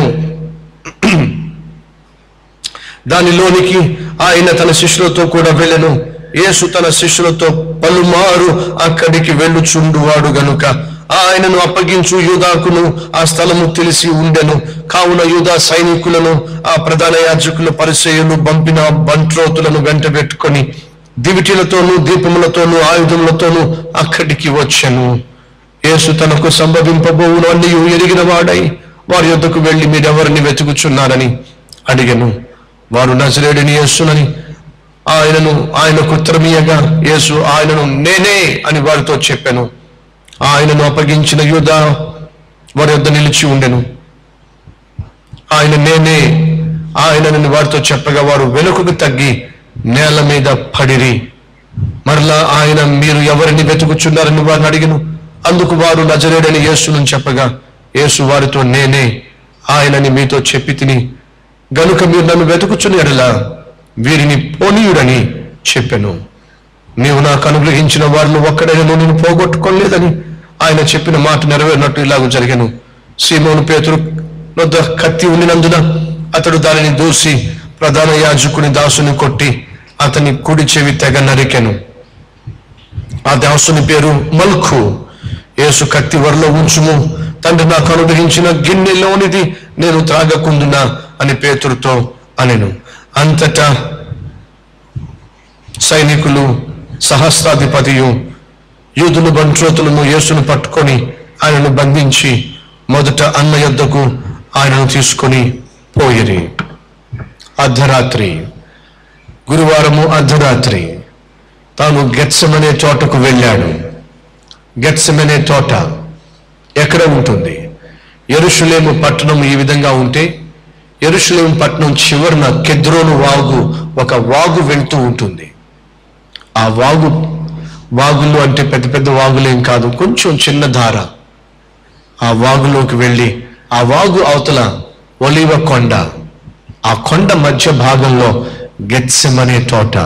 దానిలోనికి ఆయన తన శిష్యులతో కూడా వెళ్ళెను యేసు తన శిష్యులతో పలుమారు అక్కడికి వెళ్ళుచుండువాడు గనుక ఆయనను అప్పగించు యూదాకును ఆ స్థలము తెలిసి ఉండెను కావున యూదా సైనికులను ఆ ప్రధాన యాజకుల పరిచయులు పంపిన బంట్రోతులను వెంట పెట్టుకొని దివిటీలతోనూ దీపములతోనూ ఆయుధములతోనూ అక్కడికి వచ్చెను యేసు తనకు సంభవింపబోవును అన్ని ఎరిగిన వాడై వారి యొద్దకు వెళ్ళి మీరెవరిని వెతుకుచున్నారని అడిగను వారు నజరేడిని యేసునని ఆయనను ఆయనకు ఉత్తరమీయగా యేసు ఆయనను నేనే అని వారితో చెప్పాను ఆయనను అప్పగించిన యూద వారి యొద్ద నిలిచి ఉండెను ఆయన నేనే ఆయనని వారితో చెప్పగా వారు వెనుకకు తగ్గి నేల మీద పడిరి మరలా ఆయన మీరు ఎవరిని వెతుకుచున్నారని వారిని అడిగను అందుకు వారు నజరేడని యేసును చెప్పగా యేసు వారితో నేనే ఆయనని మీతో చెప్పి తిని గనుక మీరు నన్ను వెతుకుచుని ఎడలా వీరిని పోనీయుడని చెప్పాను నీవు నాకు అనుగ్రహించిన వారిని ఒక్కడైనా నేను పోగొట్టుకోలేదని ఆయన చెప్పిన మాట నెరవేరినట్టు ఇలాగ జరిగాను సీమోను పేతురు వద్ద కత్తి ఉండినందున అతడు దానిని దూసి ప్రధాన యాజకుని దాసుని కొట్టి అతని కుడి చెవి తెగ నరికెను ఆ దాసుని పేరు మల్కు యేసు కత్తి వరలో ఉంచుము తండ్రి నాకు అనుగ్రహించిన గిన్నెలోనిది నేను త్రాగకుందునా అని పేతురుతో అనెను అంతటా సైనికులు సహస్రాధిపతియు యూదులు బంట్రోతులను యేసును పట్టుకొని ఆయనను బంధించి మొదట అన్న యొద్దకు ఆయనను తీసుకొని పోయిరి అర్ధరాత్రి గురువారము అర్ధరాత్రి తాను గెత్సమనే తోటకు వెళ్ళాడు గెత్సమనే తోట ఎక్కడ ఉంటుంది ఎరుషులేము పట్టణం ఈ విధంగా ఉంటే ఎరుషులేము పట్టణం చివరన కెద్రోను వాగు ఒక వాగు వెళ్తూ ఉంటుంది ఆ వాగు వాగులు అంటే పెద్ద పెద్ద వాగులేం కాదు కొంచెం చిన్న ధార ఆ వాగులోకి వెళ్ళి ఆ వాగు అవతల ఒలివ కొండ ఆ కొండ మధ్య భాగంలో గెత్సెమనే తోట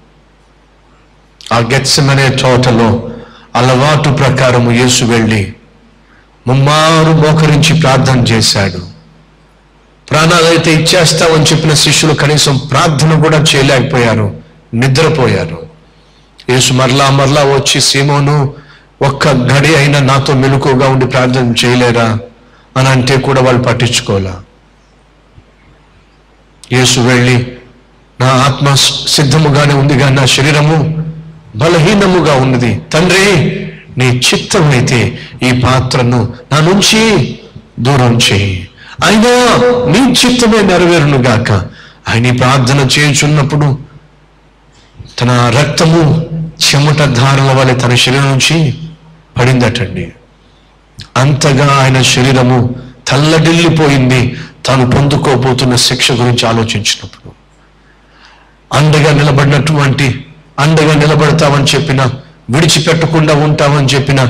ఆ గెత్సెమనే తోటలో అలవాటు ప్రకారము యేసు వెళ్ళి ముమ్మారు మోకరించి ప్రార్థన చేశాడు ప్రాణాలైతే ఇచ్చేస్తామని చెప్పిన శిష్యులు కనీసం ప్రార్థన కూడా చేయలేకపోయారు నిద్రపోయారు యేసు మరలా మరలా వచ్చి సీమోను ఒక్క గడి అయినా నాతో మెలకుగా ఉండి ప్రార్థన చేయలేరా అని అంటే కూడా వాళ్ళు పట్టించుకోలే యేసు వెళ్ళి నా ఆత్మ సిద్ధముగానే ఉంది కానీ నా శరీరము బలహీనముగా ఉన్నది తండ్రి నీ చిత్తమైతే ఈ పాత్రను నా నుంచి దూరం చేయి అయినా నీ చిత్తమే నెరవేరును గాక ఆయన ఈ ప్రార్థన చేయుచున్నప్పుడు తన రక్తము చెమట ధారల వలె తన శరీరం నుంచి పడిందటండి అంతగా ఆయన శరీరము తల్లడిల్లిపోయింది తాను పొందుకోబోతున్న శిక్ష గురించి ఆలోచించినప్పుడు అండగా నిలబడినటువంటి అండగా నిలబడతామని చెప్పిన విడిచిపెట్టకుండా ఉంటామని చెప్పిన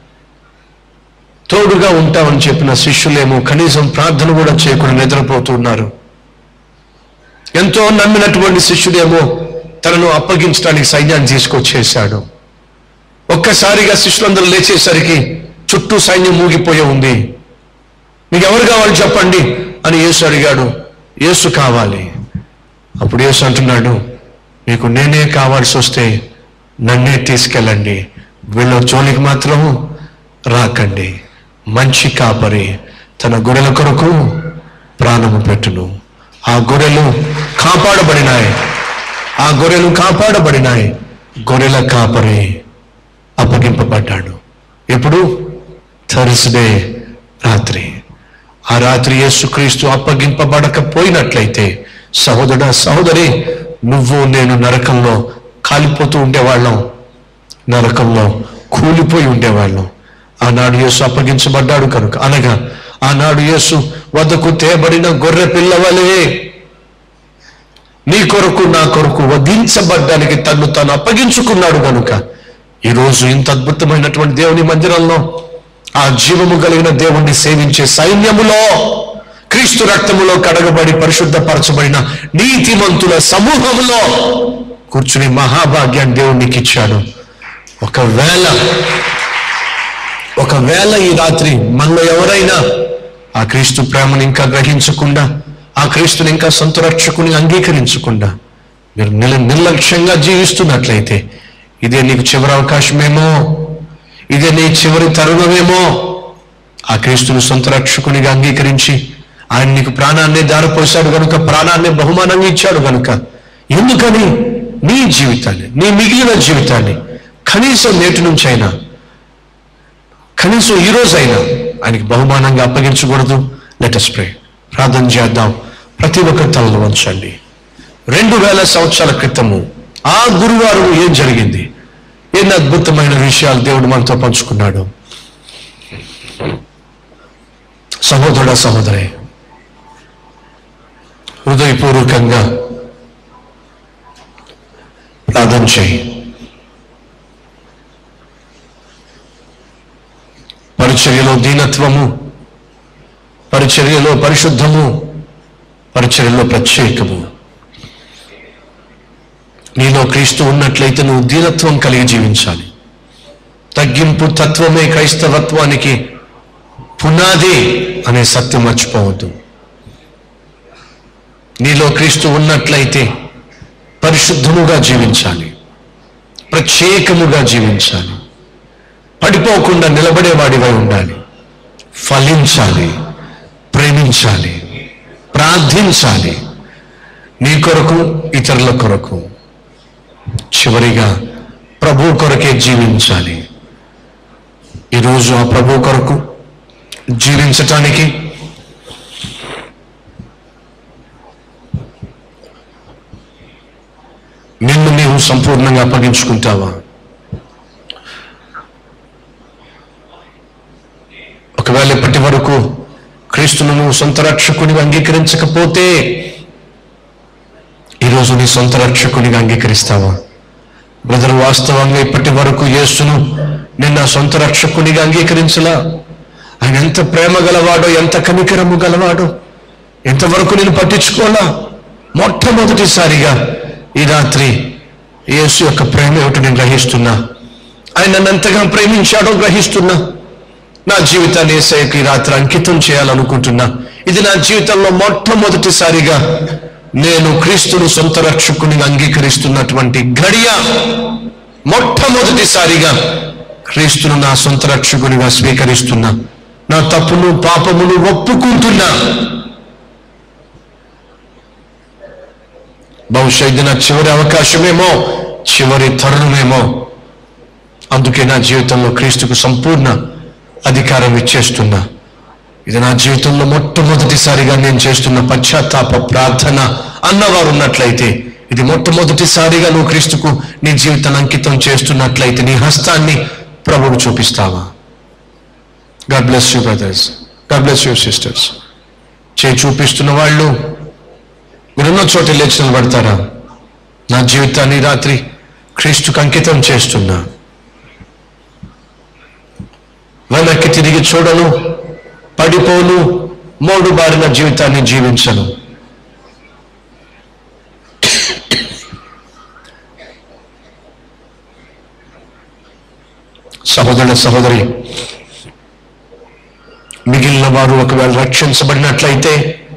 తోడుగా ఉంటామని చెప్పిన శిష్యులేమో కనీసం ప్రార్థన కూడా చేయకుండా నిద్రపోతున్నారు ఎంతో నమ్మినటువంటి శిష్యుడేమో తనను అప్పగించడానికి సైన్యాన్ని తీసుకొచ్చేశాడు ఒక్కసారిగా శిష్యులందరూ లేచేసరికి చుట్టూ సైన్యం మూగిపోయే ఉంది మీకు ఎవరు కావాలి చెప్పండి అని యేసు అడిగాడు యేసు కావాలి అప్పుడు యేసు అంటున్నాడు మీకు నేనే కావాల్సి వస్తే నన్నే తీసుకెళ్ళండి వీళ్ళ జోలికి మాత్రం రాకండి మంచి కాపరి తన గొర్రెల కొరకు ప్రాణము పెట్టును ఆ గొర్రెలు కాపాడబడినాయి ఆ గొర్రెలు కాపాడబడినాయి గొర్రెల కాపరి అప్పగింపబడ్డాడు ఎప్పుడు థర్స్డే రాత్రి ఆ రాత్రి యేసుక్రీస్తు అప్పగింపబడకపోయినట్లయితే సహోదరుడా సహోదరి నువ్వు నేను నరకంలో కాలిపోతూ ఉండేవాళ్ళం నరకంలో కూలిపోయి ఉండేవాళ్ళం ఆనాడు యేసు అప్పగించబడ్డాడు కనుక అనగా ఆనాడు యేసు వద్దకు తేబడిన గొర్రె పిల్లవలే నీ కొరకు నా కొరకు వధించబడ్డానికి తను తాను అప్పగించుకున్నాడు కనుక ఈరోజు ఇంత అద్భుతమైనటువంటి దేవుని మందిరంలో ఆ జీవము కలిగిన దేవుణ్ణి సేవించే సైన్యములో క్రీస్తు రక్తములో కడగబడి పరిశుద్ధపరచబడిన నీతిమంతుల సమూహములో కూర్చుని మహాభాగ్యాన్ని దేవునికి ఇచ్చాడు ఒకవేళ ఒకవేళ ఈ రాత్రి మనలో ఎవరైనా ఆ క్రీస్తు ప్రేమను ఇంకా గ్రహించకుండా ఆ క్రీస్తుని ఇంకా సంతరక్షకుని అంగీకరించకుండా మీరు నిల నిర్లక్ష్యంగా జీవిస్తున్నట్లయితే ఇదే నీకు చివరి అవకాశమేమో ఇదే నీ చివరి తరుణమేమో ఆ క్రీస్తుని సొంత రక్షకునిగా అంగీకరించి ఆయన నీకు ప్రాణాన్ని దారిపోశాడు కనుక ప్రాణాన్ని బహుమానంగా ఇచ్చాడు కనుక ఎందుకని నీ జీవితాన్ని నీ మిగిలిన జీవితాన్ని కనీసం నేటి నుంచి అయినా కనీసం ఈ రోజైనా ఆయనకి బహుమానంగా అప్పగించకూడదు లెటస్ ప్రే ప్రార్థన చేద్దాం ప్రతి ఒక్కరి తలలు వంచండి రెండు వేల సంవత్సరాల క్రితము ఆ గురువారం ఏం జరిగింది ఎన్ని అద్భుతమైన విషయాలు దేవుడు మనతో పంచుకున్నాడు సహోదరుడ సహోదరే హృదయపూర్వకంగా ప్రార్థన చేయి పరిచర్యలో దీనత్వము పరిచర్యలో పరిశుద్ధము పరిచర్యలో ప్రత్యేకము నీలో క్రీస్తు ఉన్నట్లయితే నువ్వు దీనత్వం కలిగి జీవించాలి తగ్గింపు తత్వమే క్రైస్తవత్వానికి పునాది అనే సత్యం మర్చిపోవద్దు నీలో క్రీస్తు ఉన్నట్లయితే పరిశుద్ధముగా జీవించాలి ప్రత్యేకముగా జీవించాలి పడిపోకుండా నిలబడేవాడివై ఉండాలి ఫలించాలి ప్రేమించాలి ప్రార్థించాలి నీ కొరకు ఇతరుల కొరకు చివరిగా ప్రభు కొరకే జీవించాలి ఈరోజు ఆ ప్రభు కొరకు జీవించటానికి నిన్ను నీవు సంపూర్ణంగా అప్పగించుకుంటావా ఒకవేళ ఇప్పటి వరకు క్రీస్తును నువ్వు సొంత రక్షకునిగా అంగీకరించకపోతే ఈరోజు నీ సొంత రక్షకునిగా అంగీకరిస్తావా బ్రదర్ వాస్తవంగా ఇప్పటి వరకు యేసును నేను నా సొంత రక్షకునిగా అంగీకరించలా ఆయన ఎంత ప్రేమ గలవాడో ఎంత కనికరము గలవాడో ఎంతవరకు నేను పట్టించుకోలా మొట్టమొదటిసారిగా ఈ రాత్రి యేసు యొక్క ప్రేమ ఏమిటో నేను గ్రహిస్తున్నా ఆయన నన్ను ఎంతగా ప్రేమించాడో గ్రహిస్తున్నా నా జీవితాన్ని ఏసైకి ఈ రాత్రి అంకితం చేయాలనుకుంటున్నా ఇది నా జీవితంలో మొట్టమొదటిసారిగా నేను క్రీస్తును సొంత రక్షకునిగా అంగీకరిస్తున్నటువంటి గడియ మొట్టమొదటిసారిగా క్రీస్తును నా సొంత రక్షకునిగా స్వీకరిస్తున్నా నా తప్పును పాపమును ఒప్పుకుంటున్నా బహుశా ఇది నా చివరి అవకాశమేమో చివరి తరుణమేమో అందుకే నా జీవితంలో క్రీస్తుకు సంపూర్ణ అధికారం ఇచ్చేస్తున్నా ఇది నా జీవితంలో మొట్టమొదటిసారిగా నేను చేస్తున్న పశ్చాత్తాప ప్రార్థన అన్నవారు ఉన్నట్లయితే ఇది మొట్టమొదటిసారిగా నువ్వు క్రీస్తుకు నీ జీవితాన్ని అంకితం చేస్తున్నట్లయితే నీ హస్తాన్ని ప్రభువు చూపిస్తావా God bless you brothers God bless you sisters చేయి చూపిస్తున్న వాళ్ళు మీరున్న చోట లేచి నిలబడతారా నా జీవితాన్ని ఈ రాత్రి క్రీస్తుకు అంకితం చేస్తున్నా వెనక్కి తిరిగి చూడను పడిపోను మోడు బారిన జీవితాన్ని జీవించను సహోదరుల సహోదరి మిగిలిన వారు ఒకవేళ రక్షించబడినట్లయితే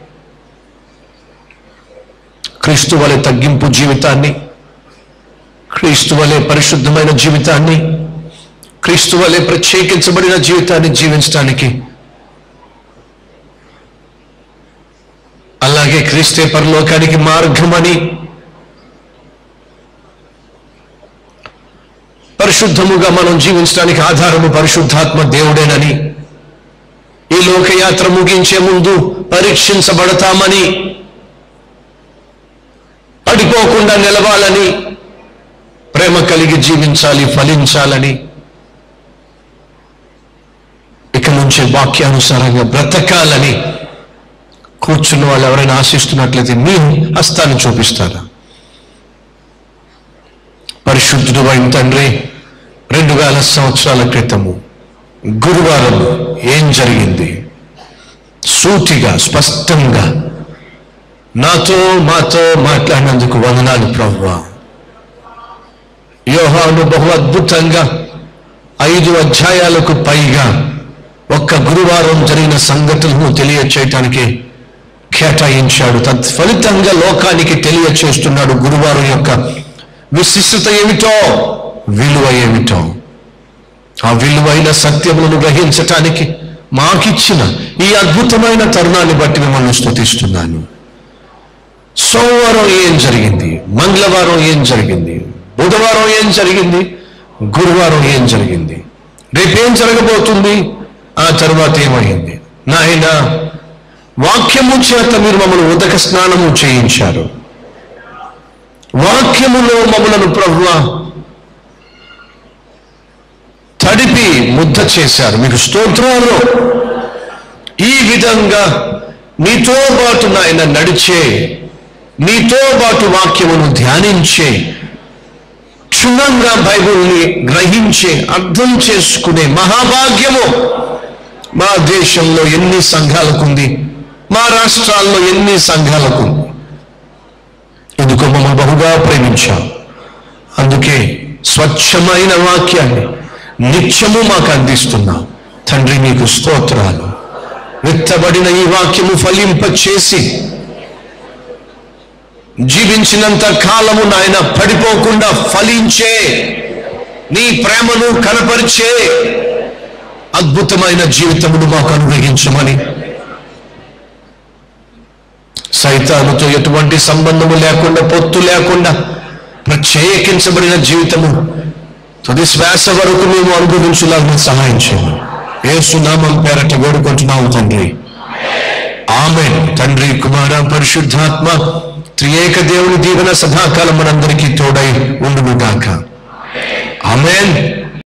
క్రీస్తు వలె తగ్గింపు జీవితాన్ని క్రీస్తు వలె పరిశుద్ధమైన జీవితాన్ని క్రీస్తు వలె ప్రత్యేకించబడిన జీవితాన్ని జీవించడానికి అలాగే క్రీస్తే పరలోకానికి మార్గమని పరిశుద్ధముగా మనం జీవించడానికి ఆధారము పరిశుద్ధాత్మ దేవుడేనని ఈ లోకయాత్ర ముగించే ముందు పరీక్షించబడతామని పడిపోకుండా నిలవాలని ప్రేమ కలిగి జీవించాలి ఫలించాలని ఇక నుంచి వాక్యానుసారంగా బ్రతకాలని కూర్చున్న వాళ్ళు ఎవరైనా ఆశిస్తున్నట్లయితే మీ హస్తాన్ని చూపిస్తారా పరిశుద్ధుడు అయిన తండ్రి రెండు వేల సంవత్సరాల క్రితము గురువారం ఏం జరిగింది సూటిగా స్పష్టంగా నాతో మాతో మాట్లాడినందుకు వందనాలు ప్రభువా యోహాను బహు అద్భుతంగా ఐదు అధ్యాయాలకు పైగా ఒక్క గురువారం జరిగిన సంగతులను తెలియచేయటానికి కేటాయించాడు తత్ఫలితంగా లోకానికి తెలియచేస్తున్నాడు గురువారం యొక్క విశిష్టత ఏమిటో విలువ ఏమిటో ఆ విలువైన సత్యములను గ్రహించటానికి మాకిచ్చిన ఈ అద్భుతమైన తరుణాన్ని బట్టి మిమ్మల్ని స్తుతిస్తున్నాను సోమవారం ఏం జరిగింది మంగళవారం ఏం జరిగింది బుధవారం ఏం జరిగింది గురువారం ఏం జరిగింది రేపేం జరగబోతుంది ఆ తర్వాత ఏమైంది నాయన వాక్యము చేత మీరు మమ్మల్ని ఉదక స్నానము చేయించారు వాక్యములో మమ్మలను ప్రభువా తడిపి ముద్ద చేశారు మీకు స్తోత్రాలు ఈ విధంగా నీతో పాటు నాయన నడిచే నీతో పాటు వాక్యమును ధ్యానించే క్షుణ్ణంగా బైబిల్ని గ్రహించే అర్థం చేసుకునే మహాభాగ్యము మా దేశంలో ఎన్ని సంఘాలకు ఉంది మా రాష్ట్రాల్లో ఎన్ని సంఘాలకు ఉంది ఎందుకో మమ్మల్ని బహుగా ప్రేమించాం అందుకే స్వచ్ఛమైన వాక్యాన్ని నిత్యము మాకు అందిస్తున్నాం తండ్రి నీకు స్తోత్రాలు విత్తబడిన ఈ వాక్యము ఫలింప చేసి జీవించినంత కాలము నాయన పడిపోకుండా ఫలించే నీ ప్రేమను కనపరిచే అద్భుతమైన జీవితమును మాకు అనుగ్రహించమని సైతానుతో ఎటువంటి సంబంధము లేకుండా పొత్తు లేకుండా ప్రత్యేకించబడిన జీవితము తుది శ్వాస వరకు మేము అనుభవించులాగా సహాయం చేయమని ఏసునామం పేరట వేడుకుంటున్నాము తండ్రి ఆమె తండ్రి కుమార పరిశుద్ధాత్మ త్రియేక దేవుని దీవెన సదాకాలం మనందరికీ తోడై ఉండును గాక ఆమెన్